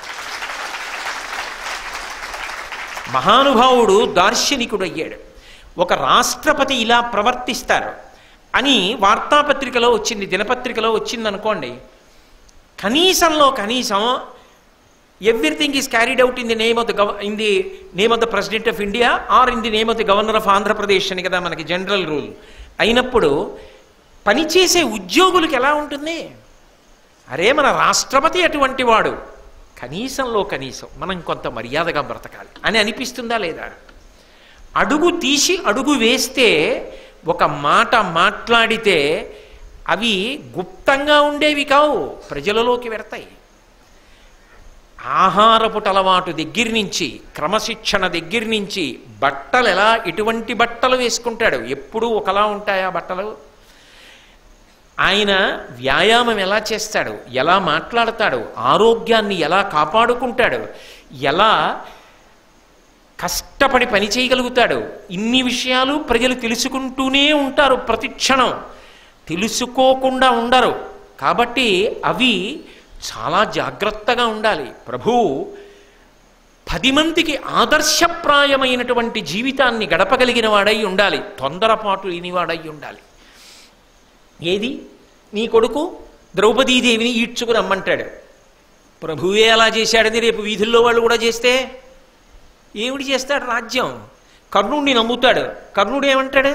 మహానుభావుడు దార్శనికుడు అయ్యాడు ఒక రాష్ట్రపతి ఇలా ప్రవర్తిస్తారు అని వార్తాపత్రికలో వచ్చింది దినపత్రికలో వచ్చింది అనుకోండి కనీసంలో కనీసం everything is carried out in the name of the gov in the name of the president of India or in the name of the governor of Andhra Pradesh అని కదా మనకి జనరల్ రూల్ అయినప్పుడు పనిచేసే ఉద్యోగులకు ఎలా ఉంటుంది అరే మన రాష్ట్రపతి అటువంటి వాడు కనీసంలో కనీసం మనం కొంత మర్యాదగా బ్రతకాలి అని అనిపిస్తుందా లేదా అడుగు తీసి అడుగు వేస్తే ఒక మాట మాట్లాడితే అవి గుప్తంగా ఉండేవి కావు ప్రజలలోకి వెడతాయి ఆహారపు అలవాటు దగ్గర నుంచి క్రమశిక్షణ దగ్గర నుంచి బట్టలు ఎలా ఎటువంటి బట్టలు వేసుకుంటాడు ఎప్పుడూ ఒకలా ఉంటాయా బట్టలు ఆయన వ్యాయామం ఎలా చేస్తాడు ఎలా మాట్లాడతాడు ఆరోగ్యాన్ని ఎలా కాపాడుకుంటాడు ఎలా కష్టపడి పని చేయగలుగుతాడు ఇన్ని విషయాలు ప్రజలు తెలుసుకుంటూనే ఉంటారు ప్రతి క్షణం తెలుసుకోకుండా ఉండరు కాబట్టి అవి చాలా జాగ్రత్తగా ఉండాలి ప్రభు పది మందికి ఆదర్శప్రాయమైనటువంటి జీవితాన్ని గడపగలిగిన వాడై ఉండాలి తొందరపాటు లేనివాడై ఉండాలి ఏది నీ కొడుకు ద్రౌపదీదేవిని ఈడ్చుకు రమ్మంటాడు ప్రభువే అలా చేశాడని రేపు వీధుల్లో వాళ్ళు కూడా చేస్తే ఏమిటి చేస్తాడు రాజ్యం కర్ణుడిని నమ్ముతాడు కర్ణుడు ఏమంటాడు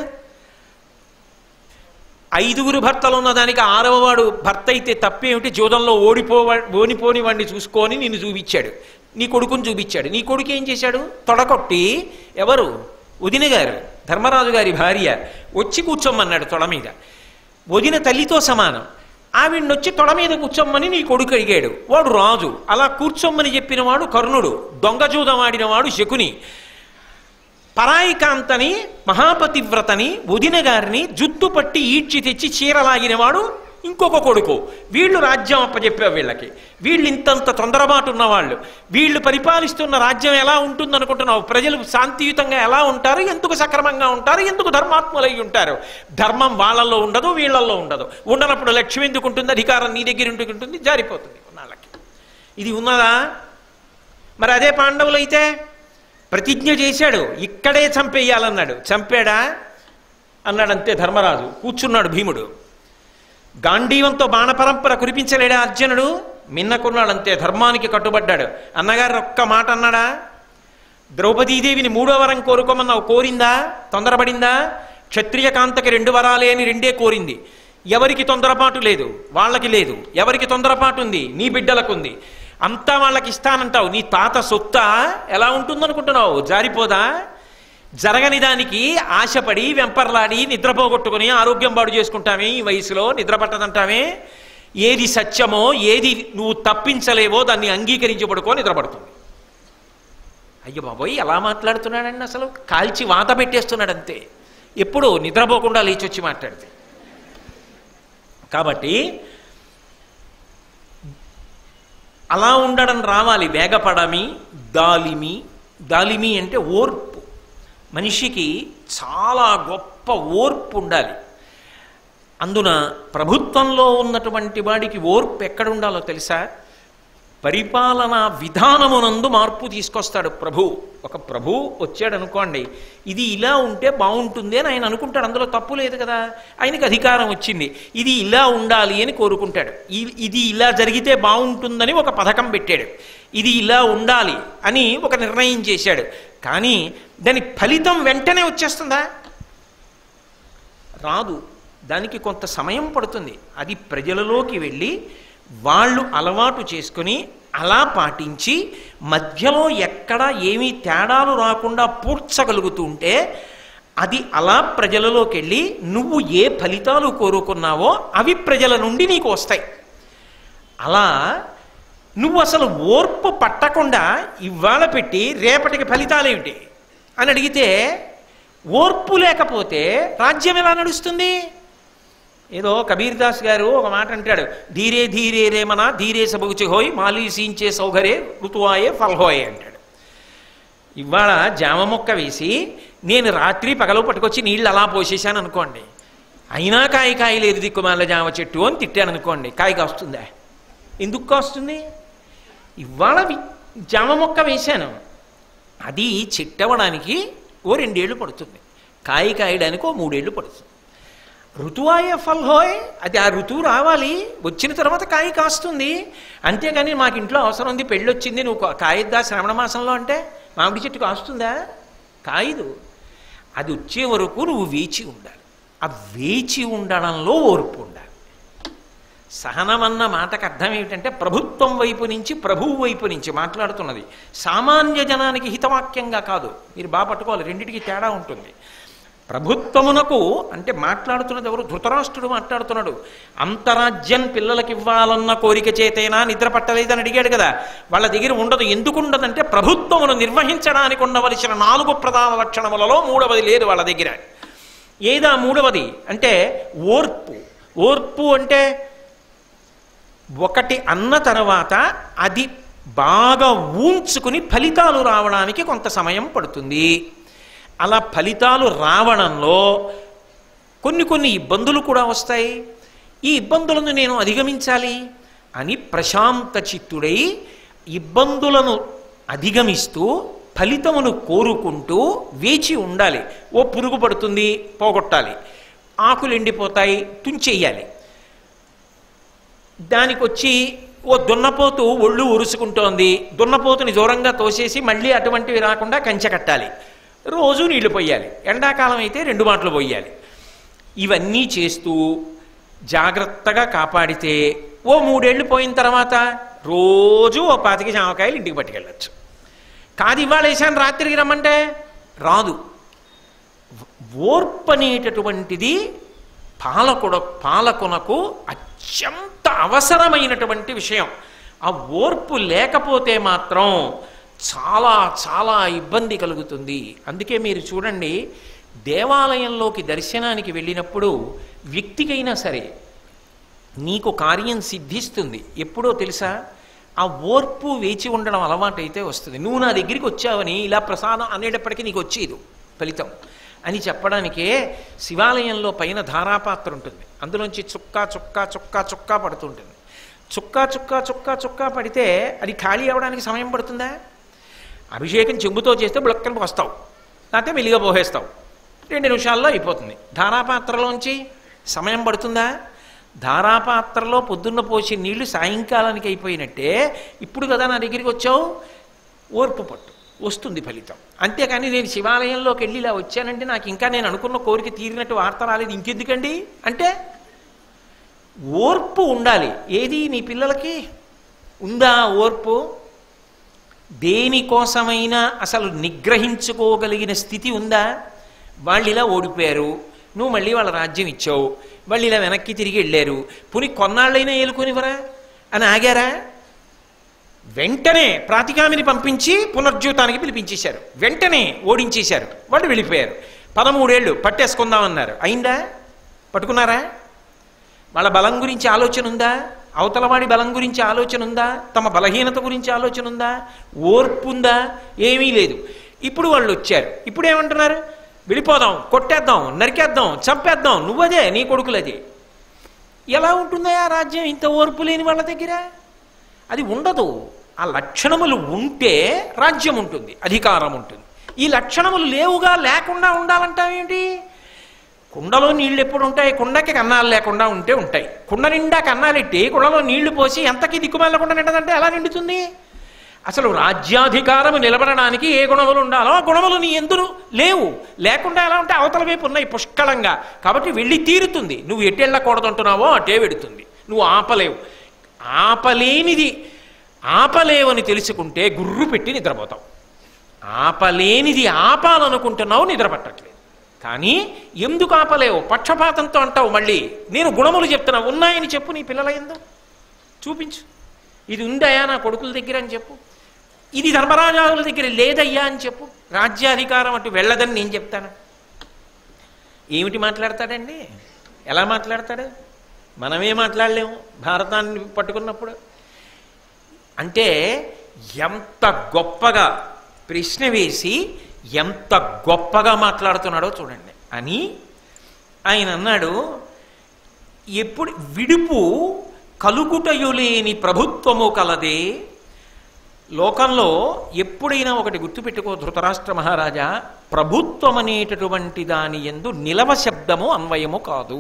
ఐదుగురు భర్తలు ఉన్నదానికి ఆరవ వాడు భర్త అయితే తప్పేమిటి జూదంలో ఓడిపోవా ఓడిపోని వాడిని చూసుకొని నిన్ను చూపించాడు నీ కొడుకుని చూపించాడు నీ కొడుకు ఏం చేశాడు తొడకొట్టి ఎవరు వదిన గారు ధర్మరాజు గారి భార్య వచ్చి కూర్చోమన్నాడు తొడ మీద వదిన తల్లితో సమానం ఆవిడనొచ్చి తొడ మీద కూర్చోమ్మని నీ కొడుకు అడిగాడు వాడు రాజు అలా కూర్చోమ్మని చెప్పిన వాడు కర్ణుడు దొంగజూదం ఆడినవాడు శకుని పరాయి కాంతని మహాపతివ్రతని వదిన గారిని జుట్టు పట్టి ఈడ్చి తెచ్చి చీరలాగినవాడు ఇంకొక కొడుకు వీళ్ళు రాజ్యం అప్పచెప్పావు వీళ్ళకి వీళ్ళు ఇంతంత తొందరబాటు ఉన్నవాళ్ళు వీళ్ళు పరిపాలిస్తున్న రాజ్యం ఎలా ఉంటుందనుకుంటున్నావు ప్రజలు శాంతియుతంగా ఎలా ఉంటారు ఎందుకు సక్రమంగా ఉంటారు ఎందుకు ధర్మాత్ములై ఉంటారు ధర్మం వాళ్ళల్లో ఉండదు వీళ్ళల్లో ఉండదు ఉండనప్పుడు లక్ష్యం ఎందుకు ఉంటుంది అధికారం నీ దగ్గర ఎందుకు ఉంటుంది జారిపోతుంది వాళ్ళకి ఇది ఉన్నదా మరి అదే పాండవులు అయితే ప్రతిజ్ఞ చేశాడు ఇక్కడే చంపేయాలన్నాడు చంపాడా అన్నాడు అంతే ధర్మరాజు కూర్చున్నాడు భీముడు గాంధీవంతో బాణపరంపర కురిపించలేడా అర్జునుడు మిన్నకున్నాడు అంతే ధర్మానికి కట్టుబడ్డాడు అన్నగారు ఒక్క మాట అన్నాడా ద్రౌపదీదేవిని మూడో వరం కోరుకోమన్నావు కోరిందా తొందరపడిందా క్షత్రియ కాంతకి రెండు వరాలే అని రెండే కోరింది ఎవరికి తొందరపాటు లేదు వాళ్ళకి లేదు ఎవరికి తొందరపాటు ఉంది నీ బిడ్డలకుంది అంతా వాళ్ళకి ఇస్తానంటావు నీ తాత సొత్త ఎలా ఉంటుందనుకుంటున్నావు జారిపోదా జరగని దానికి ఆశపడి వెంపర్లాడి నిద్రపోగొట్టుకుని ఆరోగ్యం పాడు చేసుకుంటామే ఈ వయసులో నిద్ర పట్టదంటామే ఏది సత్యమో ఏది నువ్వు తప్పించలేవో దాన్ని అంగీకరించి పడుకో నిద్రపడుతుంది అయ్యో బాబోయ్ ఎలా మాట్లాడుతున్నాడండి అసలు కాల్చి వాత పెట్టేస్తున్నాడు అంతే ఎప్పుడు నిద్రపోకుండా లేచొచ్చి మాట్లాడితే కాబట్టి అలా ఉండడం రావాలి వేగపడమి దాలిమి దాలిమి అంటే ఓర్పు మనిషికి చాలా గొప్ప ఓర్పు ఉండాలి అందున ప్రభుత్వంలో ఉన్నటువంటి వాడికి ఓర్పు ఎక్కడ ఉండాలో తెలుసా పరిపాలనా విధానమునందు మార్పు తీసుకొస్తాడు ప్రభు ఒక ప్రభు వచ్చాడు అనుకోండి ఇది ఇలా ఉంటే బాగుంటుంది అని ఆయన అనుకుంటాడు అందులో తప్పు లేదు కదా ఆయనకి అధికారం వచ్చింది ఇది ఇలా ఉండాలి అని కోరుకుంటాడు ఇ- ఇది ఇలా జరిగితే బాగుంటుందని ఒక పథకం పెట్టాడు ఇది ఇలా ఉండాలి అని ఒక నిర్ణయం చేశాడు కానీ దాని ఫలితం వెంటనే వచ్చేస్తుందా రాదు దానికి కొంత సమయం పడుతుంది అది ప్రజలలోకి వెళ్ళి వాళ్ళు అలవాటు చేసుకుని అలా పాటించి మధ్యలో ఎక్కడ ఏమీ తేడాలు రాకుండా పూడ్చగలుగుతూ ఉంటే అది అలా ప్రజలలోకి వెళ్ళి నువ్వు ఏ ఫలితాలు కోరుకున్నావో అవి ప్రజల నుండి నీకు వస్తాయి అలా నువ్వు అసలు ఓర్పు పట్టకుండా ఇవాళ పెట్టి రేపటికి ఫలితాలేమిటి అని అడిగితే ఓర్పు లేకపోతే రాజ్యం ఎలా నడుస్తుంది ఏదో కబీర్ దాస్ గారు ఒక మాట అంటాడు ధీరే ధీరే రేమన ధీరే సబుచి హోయ్ మాలీ సీంచే సౌగరే ఋతువాయే ఫల్హోయే అంటాడు ఇవాళ జామ మొక్క వేసి నేను రాత్రి పగలు పట్టుకొచ్చి నీళ్ళు అలా పోసేశాను అనుకోండి అయినా కాయ కాయ లేదు దిక్కుమాల జామ చెట్టు అని తిట్టాను అనుకోండి కాయ కాస్తుందా ఎందుకు కాస్తుంది ఇవాళ వి- జామ మొక్క వేశాను అది చెట్టవడానికి ఓ రెండేళ్ళు పడుతుంది కాయ కాయడానికి ఓ మూడేళ్ళు పడుతుంది ఋతువాయ ఫల్హోయ్ అది ఆ ఋతువు రావాలి వచ్చిన తర్వాత కాయ కాస్తుంది అంతేగాని మాకు ఇంట్లో అవసరం ఉంది పెళ్ళి వచ్చింది నువ్వు కా- కాయద్దా శ్రావణ మాసంలో అంటే మామిడి చెట్టు కాస్తుందా కాయదు అది వచ్చే వరకు నువ్వు వేచి ఉండాలి ఆ వేచి ఉండడంలో ఓర్పు ఉండాలి సహనం అన్న మాటకు అర్థం ఏమిటంటే ప్రభుత్వం వైపు నుంచి ప్రభువు వైపు నుంచి మాట్లాడుతున్నది సామాన్య జనానికి హితవాక్యంగా కాదు మీరు బాగా పట్టుకోవాలి రెండిటికి తేడా ఉంటుంది ప్రభుత్వమునకు అంటే మాట్లాడుతున్నది ఎవరు ధృతరాష్ట్రుడు మాట్లాడుతున్నాడు అంతరాజ్యం పిల్లలకి ఇవ్వాలన్న కోరిక చేతైనా నిద్ర పట్టలేదని అడిగాడు కదా వాళ్ళ దగ్గర ఉండదు ఎందుకు ఉండదంటే ప్రభుత్వమును నిర్వహించడానికి ఉండవలసిన నాలుగు ప్రధాన లక్షణములలో మూడవది లేదు వాళ్ళ దగ్గర ఏదా మూడవది అంటే ఓర్పు ఓర్పు అంటే ఒకటి అన్న తర్వాత అది బాగా ఊంచుకుని ఫలితాలు రావడానికి కొంత సమయం పడుతుంది అలా ఫలితాలు రావడంలో కొన్ని కొన్ని ఇబ్బందులు కూడా వస్తాయి ఈ ఇబ్బందులను నేను అధిగమించాలి అని ప్రశాంత చిత్తుడై ఇబ్బందులను అధిగమిస్తూ ఫలితమును కోరుకుంటూ వేచి ఉండాలి ఓ పురుగు పడుతుంది పోగొట్టాలి ఆకులు ఎండిపోతాయి తుంచెయ్యాలి దానికి వచ్చి ఓ దున్నపోతు ఒళ్ళు ఉరుసుకుంటోంది దున్నపోతుని దూరంగా తోసేసి మళ్ళీ అటువంటివి రాకుండా కంచె కట్టాలి రోజు నీళ్లు పోయాలి ఎండాకాలం అయితే రెండు మాటలు పోయాలి ఇవన్నీ చేస్తూ జాగ్రత్తగా కాపాడితే ఓ మూడేళ్లు పోయిన తర్వాత రోజు ఓ పాతికి జామకాయలు ఇంటికి పట్టుకెళ్ళచ్చు కాదు ఇవాళ వేసాను రాత్రికి రమ్మంటే రాదు ఓర్పు అనేటటువంటిది పాలకుడ పాలకునకు అత్యంత అవసరమైనటువంటి విషయం ఆ ఓర్పు లేకపోతే మాత్రం చాలా చాలా ఇబ్బంది కలుగుతుంది అందుకే మీరు చూడండి దేవాలయంలోకి దర్శనానికి వెళ్ళినప్పుడు వ్యక్తికైనా సరే నీకు కార్యం సిద్ధిస్తుంది ఎప్పుడో తెలుసా ఆ ఓర్పు వేచి ఉండడం అలవాటైతే వస్తుంది నువ్వు నా దగ్గరికి వచ్చావని ఇలా ప్రసాదం అనేటప్పటికీ నీకు వచ్చేది ఫలితం అని చెప్పడానికే శివాలయంలో పైన ధారాపాత్ర ఉంటుంది అందులోంచి చుక్క చుక్క చుక్క చుక్క పడుతుంటుంది చుక్క చుక్క చుక్క చుక్క పడితే అది ఖాళీ అవ్వడానికి సమయం పడుతుందా అభిషేకం చెంబుతో చేస్తే బుళక్కలకు వస్తావు లేకపోతే మెల్లిగా పోహేస్తావు రెండు నిమిషాల్లో అయిపోతుంది ధారాపాత్రలోంచి సమయం పడుతుందా ధారాపాత్రలో పొద్దున్న పోసి నీళ్లు సాయంకాలానికి అయిపోయినట్టే ఇప్పుడు కదా నా దగ్గరికి వచ్చావు ఓర్పు పట్టు వస్తుంది ఫలితం అంతేకాని నేను శివాలయంలోకి వెళ్ళి ఇలా వచ్చానంటే నాకు ఇంకా నేను అనుకున్న కోరిక తీరినట్టు వార్త రాలేదు ఇంకెందుకండి అంటే ఓర్పు ఉండాలి ఏది నీ పిల్లలకి ఉందా ఓర్పు దేనికోసమైనా అసలు నిగ్రహించుకోగలిగిన స్థితి ఉందా వాళ్ళు ఇలా ఓడిపోయారు నువ్వు మళ్ళీ వాళ్ళ రాజ్యం ఇచ్చావు వాళ్ళు ఇలా వెనక్కి తిరిగి వెళ్ళారు పుని కొన్నాళ్ళైనా ఏలుకొనివరా అని ఆగారా వెంటనే ప్రాతికామిని పంపించి పునర్జ్యూతానికి పిలిపించేశారు వెంటనే ఓడించేశారు వాళ్ళు వెళ్ళిపోయారు పదమూడేళ్ళు పట్టేసుకుందామన్నారు అయిందా పట్టుకున్నారా వాళ్ళ బలం గురించి ఆలోచన ఉందా అవతలవాడి బలం గురించి ఆలోచన ఉందా తమ బలహీనత గురించి ఆలోచన ఉందా ఓర్పు ఉందా ఏమీ లేదు ఇప్పుడు వాళ్ళు వచ్చారు ఇప్పుడు ఏమంటున్నారు వెళ్ళిపోదాం కొట్టేద్దాం నరికేద్దాం చంపేద్దాం నువ్వదే నీ కొడుకులది ఎలా ఉంటుందా ఆ రాజ్యం ఇంత ఓర్పు లేని వాళ్ళ దగ్గర అది ఉండదు ఆ లక్షణములు ఉంటే రాజ్యం ఉంటుంది అధికారం ఉంటుంది ఈ లక్షణములు లేవుగా లేకుండా ఉండాలంటావేంటి కుండలో నీళ్లు ఎప్పుడు ఉంటాయి కుండకి కన్నాలు లేకుండా ఉంటే ఉంటాయి కుండ నిండా కన్నాలెట్టి కుండలో నీళ్లు పోసి ఎంతకి దిక్కుమెళ్ళకుండా నిండదంటే ఎలా నిండుతుంది అసలు రాజ్యాధికారము నిలబడడానికి ఏ గుణములు ఉండాలో ఆ గుణములు నీ ఎందురు లేవు లేకుండా ఎలా ఉంటే అవతల వైపు ఉన్నాయి పుష్కలంగా కాబట్టి వెళ్ళి తీరుతుంది నువ్వు ఎటు వెళ్ళకూడదంటున్నావో అటే వెడుతుంది నువ్వు ఆపలేవు ఆపలేనిది ఆపలేవని తెలుసుకుంటే గుర్రు పెట్టి నిద్రపోతావు ఆపలేనిది ఆపాలనుకుంటున్నావు నిద్ర పట్టట్లేదు కానీ ఎందుకు ఆపలేవు పక్షపాతంతో అంటావు మళ్ళీ నేను గుణములు చెప్తున్నా ఉన్నాయని చెప్పు నీ పిల్లల ఎందు చూపించు ఇది ఉందయ్యా నా కొడుకుల దగ్గర అని చెప్పు ఇది ధర్మరాజాదుల దగ్గర లేదయ్యా అని చెప్పు రాజ్యాధికారం అటు వెళ్ళదని నేను చెప్తాను ఏమిటి మాట్లాడతాడండి ఎలా మాట్లాడతాడు మనమే మాట్లాడలేము భారతాన్ని పట్టుకున్నప్పుడు అంటే ఎంత గొప్పగా ప్రశ్న వేసి ఎంత గొప్పగా మాట్లాడుతున్నాడో చూడండి అని ఆయన అన్నాడు ఎప్పుడు విడుపు కలుగుటయులేని ప్రభుత్వము కలదే లోకంలో ఎప్పుడైనా ఒకటి గుర్తుపెట్టుకో ధృతరాష్ట్ర మహారాజా ప్రభుత్వం అనేటటువంటి దాని ఎందు నిలవ శబ్దము అన్వయము కాదు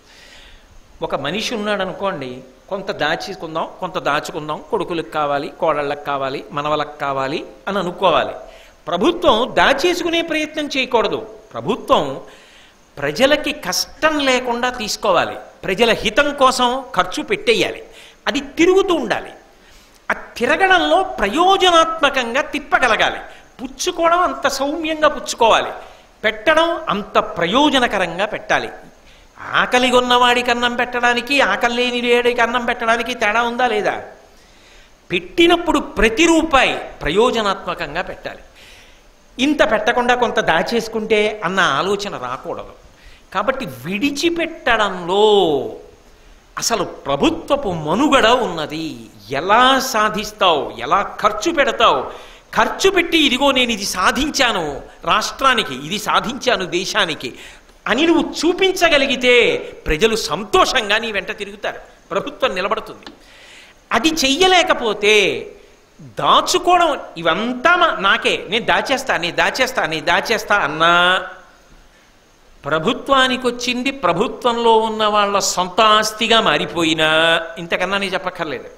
ఒక మనిషి ఉన్నాడు అనుకోండి కొంత దాచుకుందాం కొంత దాచుకుందాం కొడుకులకు కావాలి కోడళ్ళకి కావాలి మనవలకు కావాలి అని అనుకోవాలి ప్రభుత్వం దాచేసుకునే ప్రయత్నం చేయకూడదు ప్రభుత్వం ప్రజలకి కష్టం లేకుండా తీసుకోవాలి ప్రజల హితం కోసం ఖర్చు పెట్టేయాలి అది తిరుగుతూ ఉండాలి ఆ తిరగడంలో ప్రయోజనాత్మకంగా తిప్పగలగాలి పుచ్చుకోవడం అంత సౌమ్యంగా పుచ్చుకోవాలి పెట్టడం అంత ప్రయోజనకరంగా పెట్టాలి ఆకలి ఉన్నవాడికి అన్నం పెట్టడానికి ఆకలి లేని లేడికి అన్నం పెట్టడానికి తేడా ఉందా లేదా పెట్టినప్పుడు ప్రతి రూపాయి ప్రయోజనాత్మకంగా పెట్టాలి ఇంత పెట్టకుండా కొంత దాచేసుకుంటే అన్న ఆలోచన రాకూడదు కాబట్టి విడిచిపెట్టడంలో అసలు ప్రభుత్వపు మనుగడ ఉన్నది ఎలా సాధిస్తావు ఎలా ఖర్చు పెడతావు ఖర్చు పెట్టి ఇదిగో నేను ఇది సాధించాను రాష్ట్రానికి ఇది సాధించాను దేశానికి అని నువ్వు చూపించగలిగితే ప్రజలు సంతోషంగా నీ వెంట తిరుగుతారు ప్రభుత్వం నిలబడుతుంది అది చెయ్యలేకపోతే దాచుకోవడం ఇవంతా మా- నాకే నేను దాచేస్తా నేను దాచేస్తా నేను దాచేస్తా అన్నా ప్రభుత్వానికి వచ్చింది ప్రభుత్వంలో ఉన్న వాళ్ళ సొంత ఆస్తిగా మారిపోయినా ఇంతకన్నా నేను చెప్పక్కర్లేదు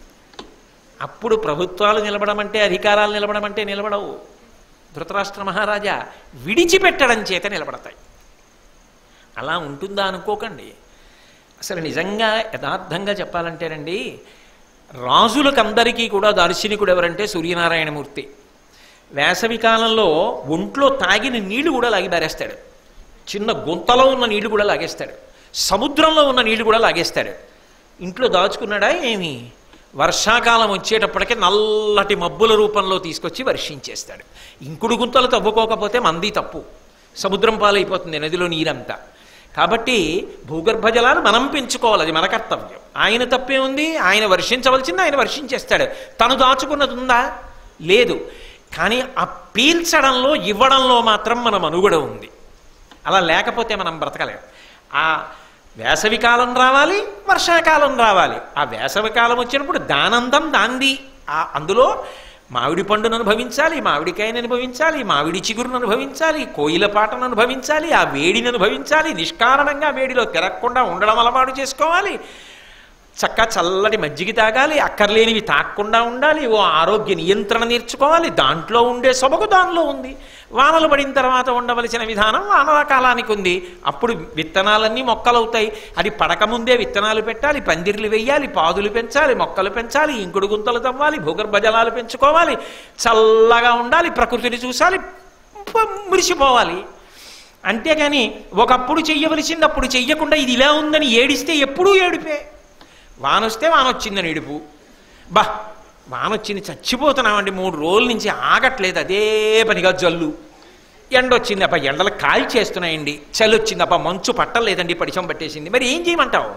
అప్పుడు ప్రభుత్వాలు నిలబడమంటే అధికారాలు నిలబడమంటే నిలబడవు ధృతరాష్ట్ర మహారాజా విడిచిపెట్టడం చేత నిలబడతాయి అలా ఉంటుందా అనుకోకండి అసలు నిజంగా యథార్థంగా చెప్పాలంటేనండి రాజులకందరికీ కూడా దార్శనికుడు ఎవరంటే సూర్యనారాయణమూర్తి వేసవి కాలంలో ఒంట్లో తాగిన నీళ్లు కూడా లాగి బారేస్తాడు చిన్న గుంతలో ఉన్న నీళ్లు కూడా లాగేస్తాడు సముద్రంలో ఉన్న నీళ్లు కూడా లాగేస్తాడు ఇంట్లో దాచుకున్నాడా ఏమి వర్షాకాలం వచ్చేటప్పటికి నల్లటి మబ్బుల రూపంలో తీసుకొచ్చి వర్షించేస్తాడు ఇంకుడు గుంతలు తవ్వుకోకపోతే మంది తప్పు సముద్రం పాలైపోతుంది నదిలో నీరంతా కాబట్టి భూగర్భ జలాలు మనం పెంచుకోవాలి అది మన కర్తవ్యం ఆయన తప్పే ఉంది ఆయన వర్షించవలసింది ఆయన వర్షించేస్తాడు తను దాచుకున్నది ఉందా లేదు కానీ ఆ పీల్చడంలో ఇవ్వడంలో మాత్రం మన మనుగడ ఉంది అలా లేకపోతే మనం బ్రతకలేం ఆ వేసవి కాలం రావాలి వర్షాకాలం రావాలి ఆ వేసవి కాలం వచ్చినప్పుడు దానందం దాంది ఆ అందులో మామిడి పండును అనుభవించాలి మామిడికాయను అనుభవించాలి మామిడి చిగురును అనుభవించాలి కోయిల పాటను అనుభవించాలి ఆ వేడిని అనుభవించాలి నిష్కారణంగా వేడిలో తిరగకుండా ఉండడం అలవాటు చేసుకోవాలి చక్క చల్లటి మజ్జిగ తాగాలి అక్కర్లేనివి తాగకుండా ఉండాలి ఓ ఆరోగ్య నియంత్రణ నేర్చుకోవాలి దాంట్లో ఉండే సొబగు దానిలో ఉంది వానలు పడిన తర్వాత ఉండవలసిన విధానం వానల కాలానికి ఉంది అప్పుడు విత్తనాలన్నీ మొక్కలవుతాయి అది పడకముందే విత్తనాలు పెట్టాలి పందిర్లు వెయ్యాలి పాదులు పెంచాలి మొక్కలు పెంచాలి ఇంకుడు గుంతలు తవ్వాలి భూగర్భ జలాలు పెంచుకోవాలి చల్లగా ఉండాలి ప్రకృతిని చూసాలి ప- మురిసిపోవాలి అంతేగాని ఒకప్పుడు చెయ్యవలసింది అప్పుడు చెయ్యకుండా ఇది ఇలా ఉందని ఏడిస్తే ఎప్పుడూ ఏడిపే వానొస్తే వానొచ్చిందని ఏడుపు బా వానొచ్చింది చచ్చిపోతున్నామండి మూడు రోజుల నుంచి ఆగట్లేదు అదే పనిగా జల్లు ఎండ వచ్చింది అప్ప ఎండలు కాల్ చేస్తున్నాయండి చలి వచ్చింది అప్ప మంచు పట్టలేదండి పడిచం పట్టేసింది మరి ఏం చేయమంటావు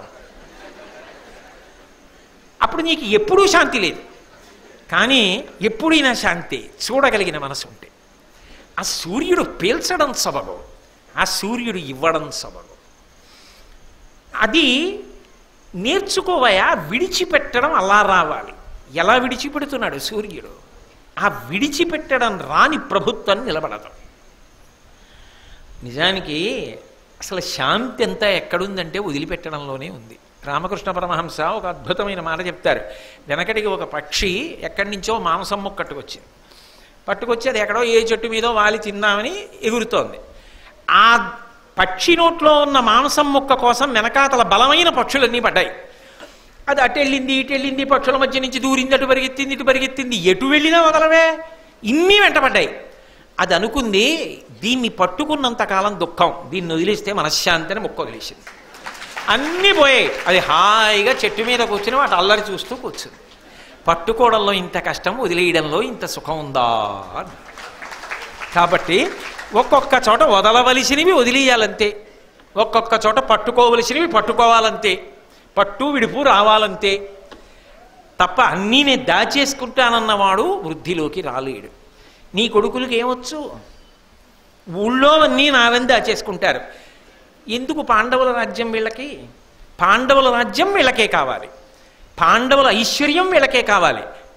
అప్పుడు నీకు ఎప్పుడూ శాంతి లేదు కానీ ఎప్పుడైనా శాంతి చూడగలిగిన మనసు ఉంటే ఆ సూర్యుడు పీల్చడం సబబు ఆ సూర్యుడు ఇవ్వడం సబబు అది నేర్చుకోవయా విడిచిపెట్టడం అలా రావాలి ఎలా విడిచిపెడుతున్నాడు సూర్యుడు ఆ విడిచిపెట్టడం రాని ప్రభుత్వం నిలబడదు నిజానికి అసలు శాంతి అంతా ఎక్కడుందంటే వదిలిపెట్టడంలోనే ఉంది రామకృష్ణ పరమహంస ఒక అద్భుతమైన మాట చెప్తారు వెనకటికి ఒక పక్షి ఎక్కడి నుంచో మాంసం ముక్క కట్టుకొచ్చింది పట్టుకొచ్చి అది ఎక్కడో ఏ చెట్టు మీదో వాలి తిందామని ఎగురుతోంది ఆ పక్షి నోట్లో ఉన్న మాంసం ముక్క కోసం వెనకాతల బలమైన పక్షులన్నీ పడ్డాయి అది అటు వెళ్ళింది ఇటు వెళ్ళింది పక్షుల మధ్య నుంచి దూరింది అటు పరిగెత్తింది ఇటు పరిగెత్తింది ఎటు వెళ్ళినా వదలవే ఇన్ని వెంటపడ్డాయి అది అనుకుంది దీన్ని పట్టుకున్నంత కాలం దుఃఖం దీన్ని వదిలేస్తే మనశ్శాంతి అని ముక్క వదిలేసింది అన్నీ పోయాయి అది హాయిగా చెట్టు మీద కూర్చుని వాటి అల్లరి చూస్తూ కూర్చుంది పట్టుకోవడంలో ఇంత కష్టం వదిలేయడంలో ఇంత సుఖం ఉందా అని. కాబట్టి ఒక్కొక్క చోట వదలవలసినవి వదిలేయాలంతే ఒక్కొక్క చోట పట్టుకోవలసినవి పట్టుకోవాలంతే పట్టు విడుపు రావాలంతే తప్ప అన్నీ నేను దాచేసుకుంటానన్నవాడు వృద్ధిలోకి రాలేడు నీ కొడుకులకి ఏమొచ్చు ఊళ్ళో అన్నీ నావని దాచేసుకుంటారు ఎందుకు పాండవుల రాజ్యం వీళ్ళకి పాండవుల రాజ్యం వీళ్ళకే కావాలి పాండవుల ఐశ్వర్యం వీళ్ళకే కావాలి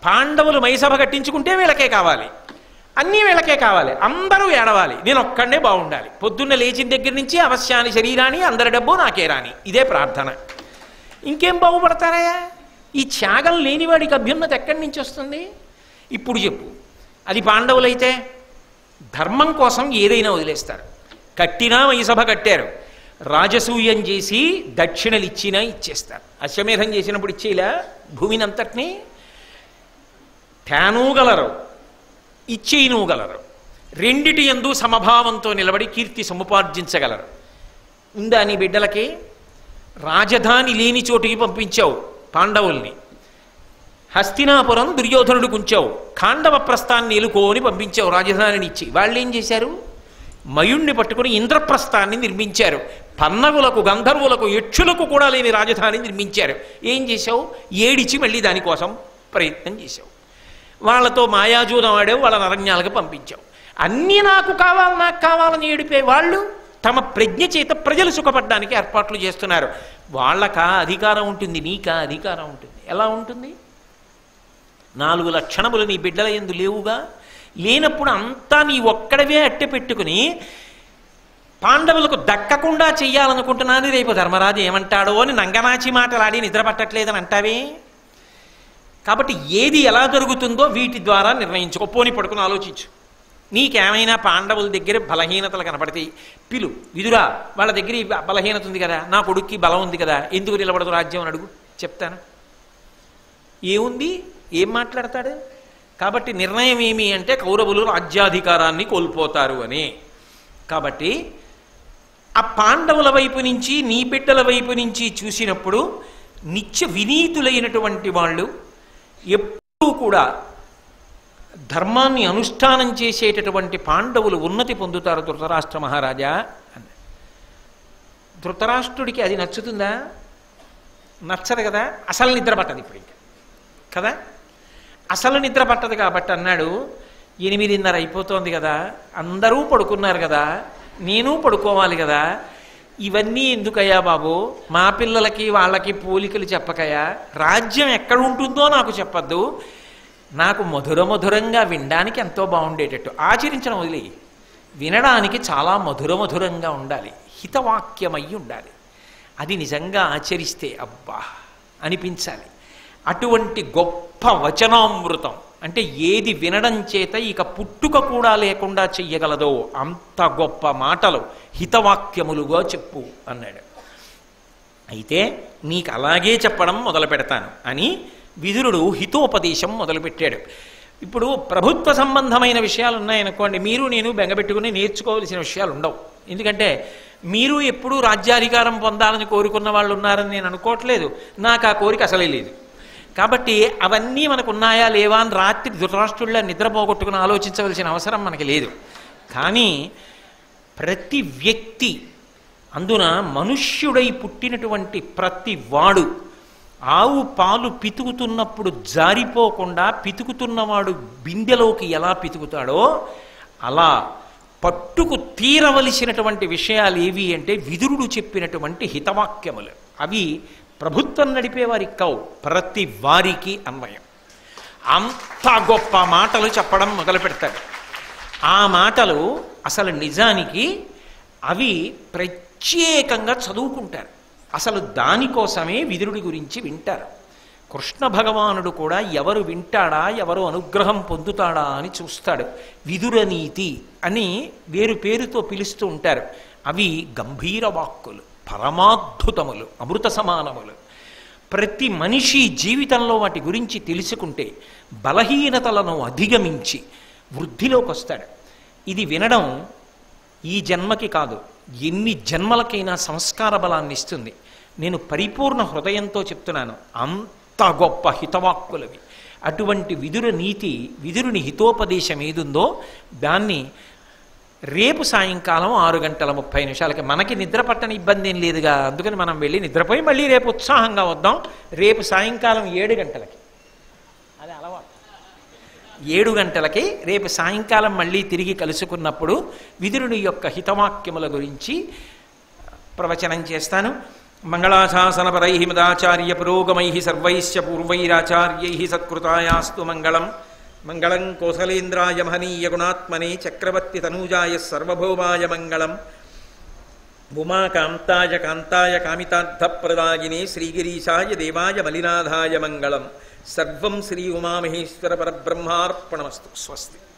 పాండవులు మైసభ కట్టించుకుంటే వీళ్ళకే కావాలి అన్నీ వీళ్ళకే కావాలి అందరూ ఏడవాలి నేను ఒక్కడే బాగుండాలి పొద్దున్న లేచిన దగ్గర నుంచి అవశ్యాన్ని శరీరాన్ని అందరి డబ్బు నాకే రాని ఇదే ప్రార్థన ఇంకేం బాగుపడతారయ్యా ఈ త్యాగం లేనివాడికి అభ్యున్నత ఎక్కడి నుంచి వస్తుంది ఇప్పుడు చెప్పు అది పాండవులైతే ధర్మం కోసం ఏదైనా వదిలేస్తారు కట్టినా వైసభ కట్టారు రాజసూయం చేసి దక్షిణలు ఇచ్చినా ఇచ్చేస్తారు అశ్వమేధం చేసినప్పుడు ఇచ్చేలా భూమిని అంతటినీ తేనూగలరు ఇచ్చేయనూగలరు రెండిటి ఎందు సమభావంతో నిలబడి కీర్తి సముపార్జించగలరు ఉందా నీ బిడ్డలకి రాజధాని లేని చోటికి పంపించావు పాండవుల్ని హస్తినాపురం దుర్యోధనుడు ఉంచావు ఖాండవ ప్రస్థాన్ని ఎలుకోని పంపించావు రాజధానిని ఇచ్చి వాళ్ళు ఏం చేశారు మయుణ్ణి పట్టుకుని ఇంద్రప్రస్థాన్ని నిర్మించారు పన్నవులకు గంధర్వులకు యక్షులకు కూడా లేని రాజధాని నిర్మించారు ఏం చేశావు ఏడిచి మళ్ళీ దానికోసం ప్రయత్నం చేశావు వాళ్ళతో మాయాజూదం ఆడావు వాళ్ళ అరణ్యాలకు పంపించావు అన్నీ నాకు కావాలి నాకు కావాలని ఏడిపే వాళ్ళు తమ ప్రజ్ఞ చేత ప్రజలు సుఖపడడానికి ఏర్పాట్లు చేస్తున్నారు వాళ్ళకా అధికారం ఉంటుంది నీకా అధికారం ఉంటుంది ఎలా ఉంటుంది నాలుగు లక్షణములు నీ బిడ్డల ఎందు లేవుగా లేనప్పుడు అంతా నీ ఒక్కడవే అట్టె పెట్టుకుని పాండవులకు దక్కకుండా చెయ్యాలనుకుంటున్నాను రేపు ధర్మరాజు ఏమంటాడో అని నంగనాచి మాటలాడి నిద్ర పట్టట్లేదని అంటావే కాబట్టి ఏది ఎలా జరుగుతుందో వీటి ద్వారా నిర్ణయించుకో పోని పడుకుని ఆలోచించు నీకేమైనా పాండవుల దగ్గర బలహీనతలు కనపడితే పిలు విదురా వాళ్ళ దగ్గర ఈ బలహీనత ఉంది కదా నా కొడుక్కి బలం ఉంది కదా ఎందుకు నిలబడదు రాజ్యం అని అడుగు చెప్తాను ఏముంది ఏం మాట్లాడతాడు కాబట్టి నిర్ణయం ఏమి అంటే కౌరవులు రాజ్యాధికారాన్ని కోల్పోతారు అని కాబట్టి ఆ పాండవుల వైపు నుంచి నీ బిడ్డల వైపు నుంచి చూసినప్పుడు నిత్య వినీతులైనటువంటి వాళ్ళు ఎప్పుడూ కూడా ధర్మాన్ని అనుష్ఠానం చేసేటటువంటి పాండవులు ఉన్నతి పొందుతారు ధృతరాష్ట్ర మహారాజా అన్న ధృతరాష్ట్రుడికి అది నచ్చుతుందా నచ్చదు కదా అసలు నిద్ర పట్టదు ఇప్పుడు ఇంకా కదా అసలు నిద్ర పట్టదు కాబట్టి అన్నాడు ఎనిమిదిన్నర అయిపోతోంది కదా అందరూ పడుకున్నారు కదా నేను పడుకోవాలి కదా ఇవన్నీ ఎందుకయ్యా బాబు మా పిల్లలకి వాళ్ళకి పోలికలు చెప్పకయ్యా రాజ్యం ఎక్కడ ఉంటుందో నాకు చెప్పద్దు నాకు మధుర మధురంగా వినడానికి ఎంతో బాగుండేటట్టు ఆచరించడం వదిలే వినడానికి చాలా మధుర మధురంగా ఉండాలి హితవాక్యమై ఉండాలి అది నిజంగా ఆచరిస్తే అబ్బా అనిపించాలి అటువంటి గొప్ప వచనామృతం అంటే ఏది వినడం చేత ఇక పుట్టుక కూడా లేకుండా చెయ్యగలదో అంత గొప్ప మాటలు హితవాక్యములుగా చెప్పు అన్నాడు అయితే నీకు అలాగే చెప్పడం మొదలు పెడతాను అని విదురుడు హితోపదేశం మొదలుపెట్టాడు ఇప్పుడు ప్రభుత్వ సంబంధమైన విషయాలు ఉన్నాయనుకోండి మీరు నేను బెంగపెట్టుకుని నేర్చుకోవలసిన విషయాలు ఉండవు ఎందుకంటే మీరు ఎప్పుడూ రాజ్యాధికారం పొందాలని కోరుకున్న వాళ్ళు ఉన్నారని నేను అనుకోవట్లేదు నాకు ఆ కోరిక అసలే లేదు కాబట్టి అవన్నీ మనకు ఉన్నాయా లేవా అని రాత్రి ధృతరాష్ట్రుల్లో నిద్రపోగొట్టుకుని ఆలోచించవలసిన అవసరం మనకి లేదు కానీ ప్రతి వ్యక్తి అందున మనుష్యుడై పుట్టినటువంటి ప్రతి వాడు ఆవు పాలు పితుకుతున్నప్పుడు జారిపోకుండా పితుకుతున్నవాడు బిందెలోకి ఎలా పితుకుతాడో అలా పట్టుకు తీరవలసినటువంటి విషయాలు ఏవి అంటే విదురుడు చెప్పినటువంటి హితవాక్యములు అవి ప్రభుత్వం నడిపే వారికి కావు ప్రతి వారికి అన్వయం అంత గొప్ప మాటలు చెప్పడం మొదలు పెడతాడు ఆ మాటలు అసలు నిజానికి అవి ప్రత్యేకంగా చదువుకుంటారు అసలు దానికోసమే విదురుడి గురించి వింటారు కృష్ణ భగవానుడు కూడా ఎవరు వింటాడా ఎవరు అనుగ్రహం పొందుతాడా అని చూస్తాడు విదుర నీతి అని వేరు పేరుతో పిలుస్తూ ఉంటారు అవి గంభీర వాక్కులు పరమాద్భుతములు అమృత సమానములు ప్రతి మనిషి జీవితంలో వాటి గురించి తెలుసుకుంటే బలహీనతలను అధిగమించి వృద్ధిలోకి వస్తాడు ఇది వినడం ఈ జన్మకి కాదు ఎన్ని జన్మలకైనా సంస్కార బలాన్ని ఇస్తుంది నేను పరిపూర్ణ హృదయంతో చెప్తున్నాను అంత గొప్ప హితవాక్కులవి అటువంటి విదుర నీతి విదురుని హితోపదేశం ఏదుందో దాన్ని రేపు సాయంకాలం ఆరు గంటల ముప్పై నిమిషాలకి మనకి నిద్ర పట్టని ఇబ్బంది ఏం లేదుగా అందుకని మనం వెళ్ళి నిద్రపోయి మళ్ళీ రేపు ఉత్సాహంగా వద్దాం రేపు సాయంకాలం ఏడు గంటలకి అది అలవాటు ఏడు గంటలకి రేపు సాయంకాలం మళ్ళీ తిరిగి కలుసుకున్నప్పుడు విదురుని యొక్క హితవాక్యముల గురించి ప్రవచనం చేస్తాను మంగళాశాసనపరై మదాచార్య పురోగమై సర్వైశ్చ పూర్వైరాచార్యై సత్కృతాయాస్తు మంగళం మంగళం కోసలేంద్రాయ మహనీయ గుణాత్మనే చక్రవర్తి తనూజాయ సర్వభౌమాయ మంగళం ఉమాకాంతాయ కాంతాయ కామితార్థప్రదాయినే శ్రీగిరీశాయ దేవాయ మలినాథాయ మంగళం సర్వం శ్రీ ఉమామహేశ్వర పరబ్రహ్మార్పణమస్తు స్వస్తి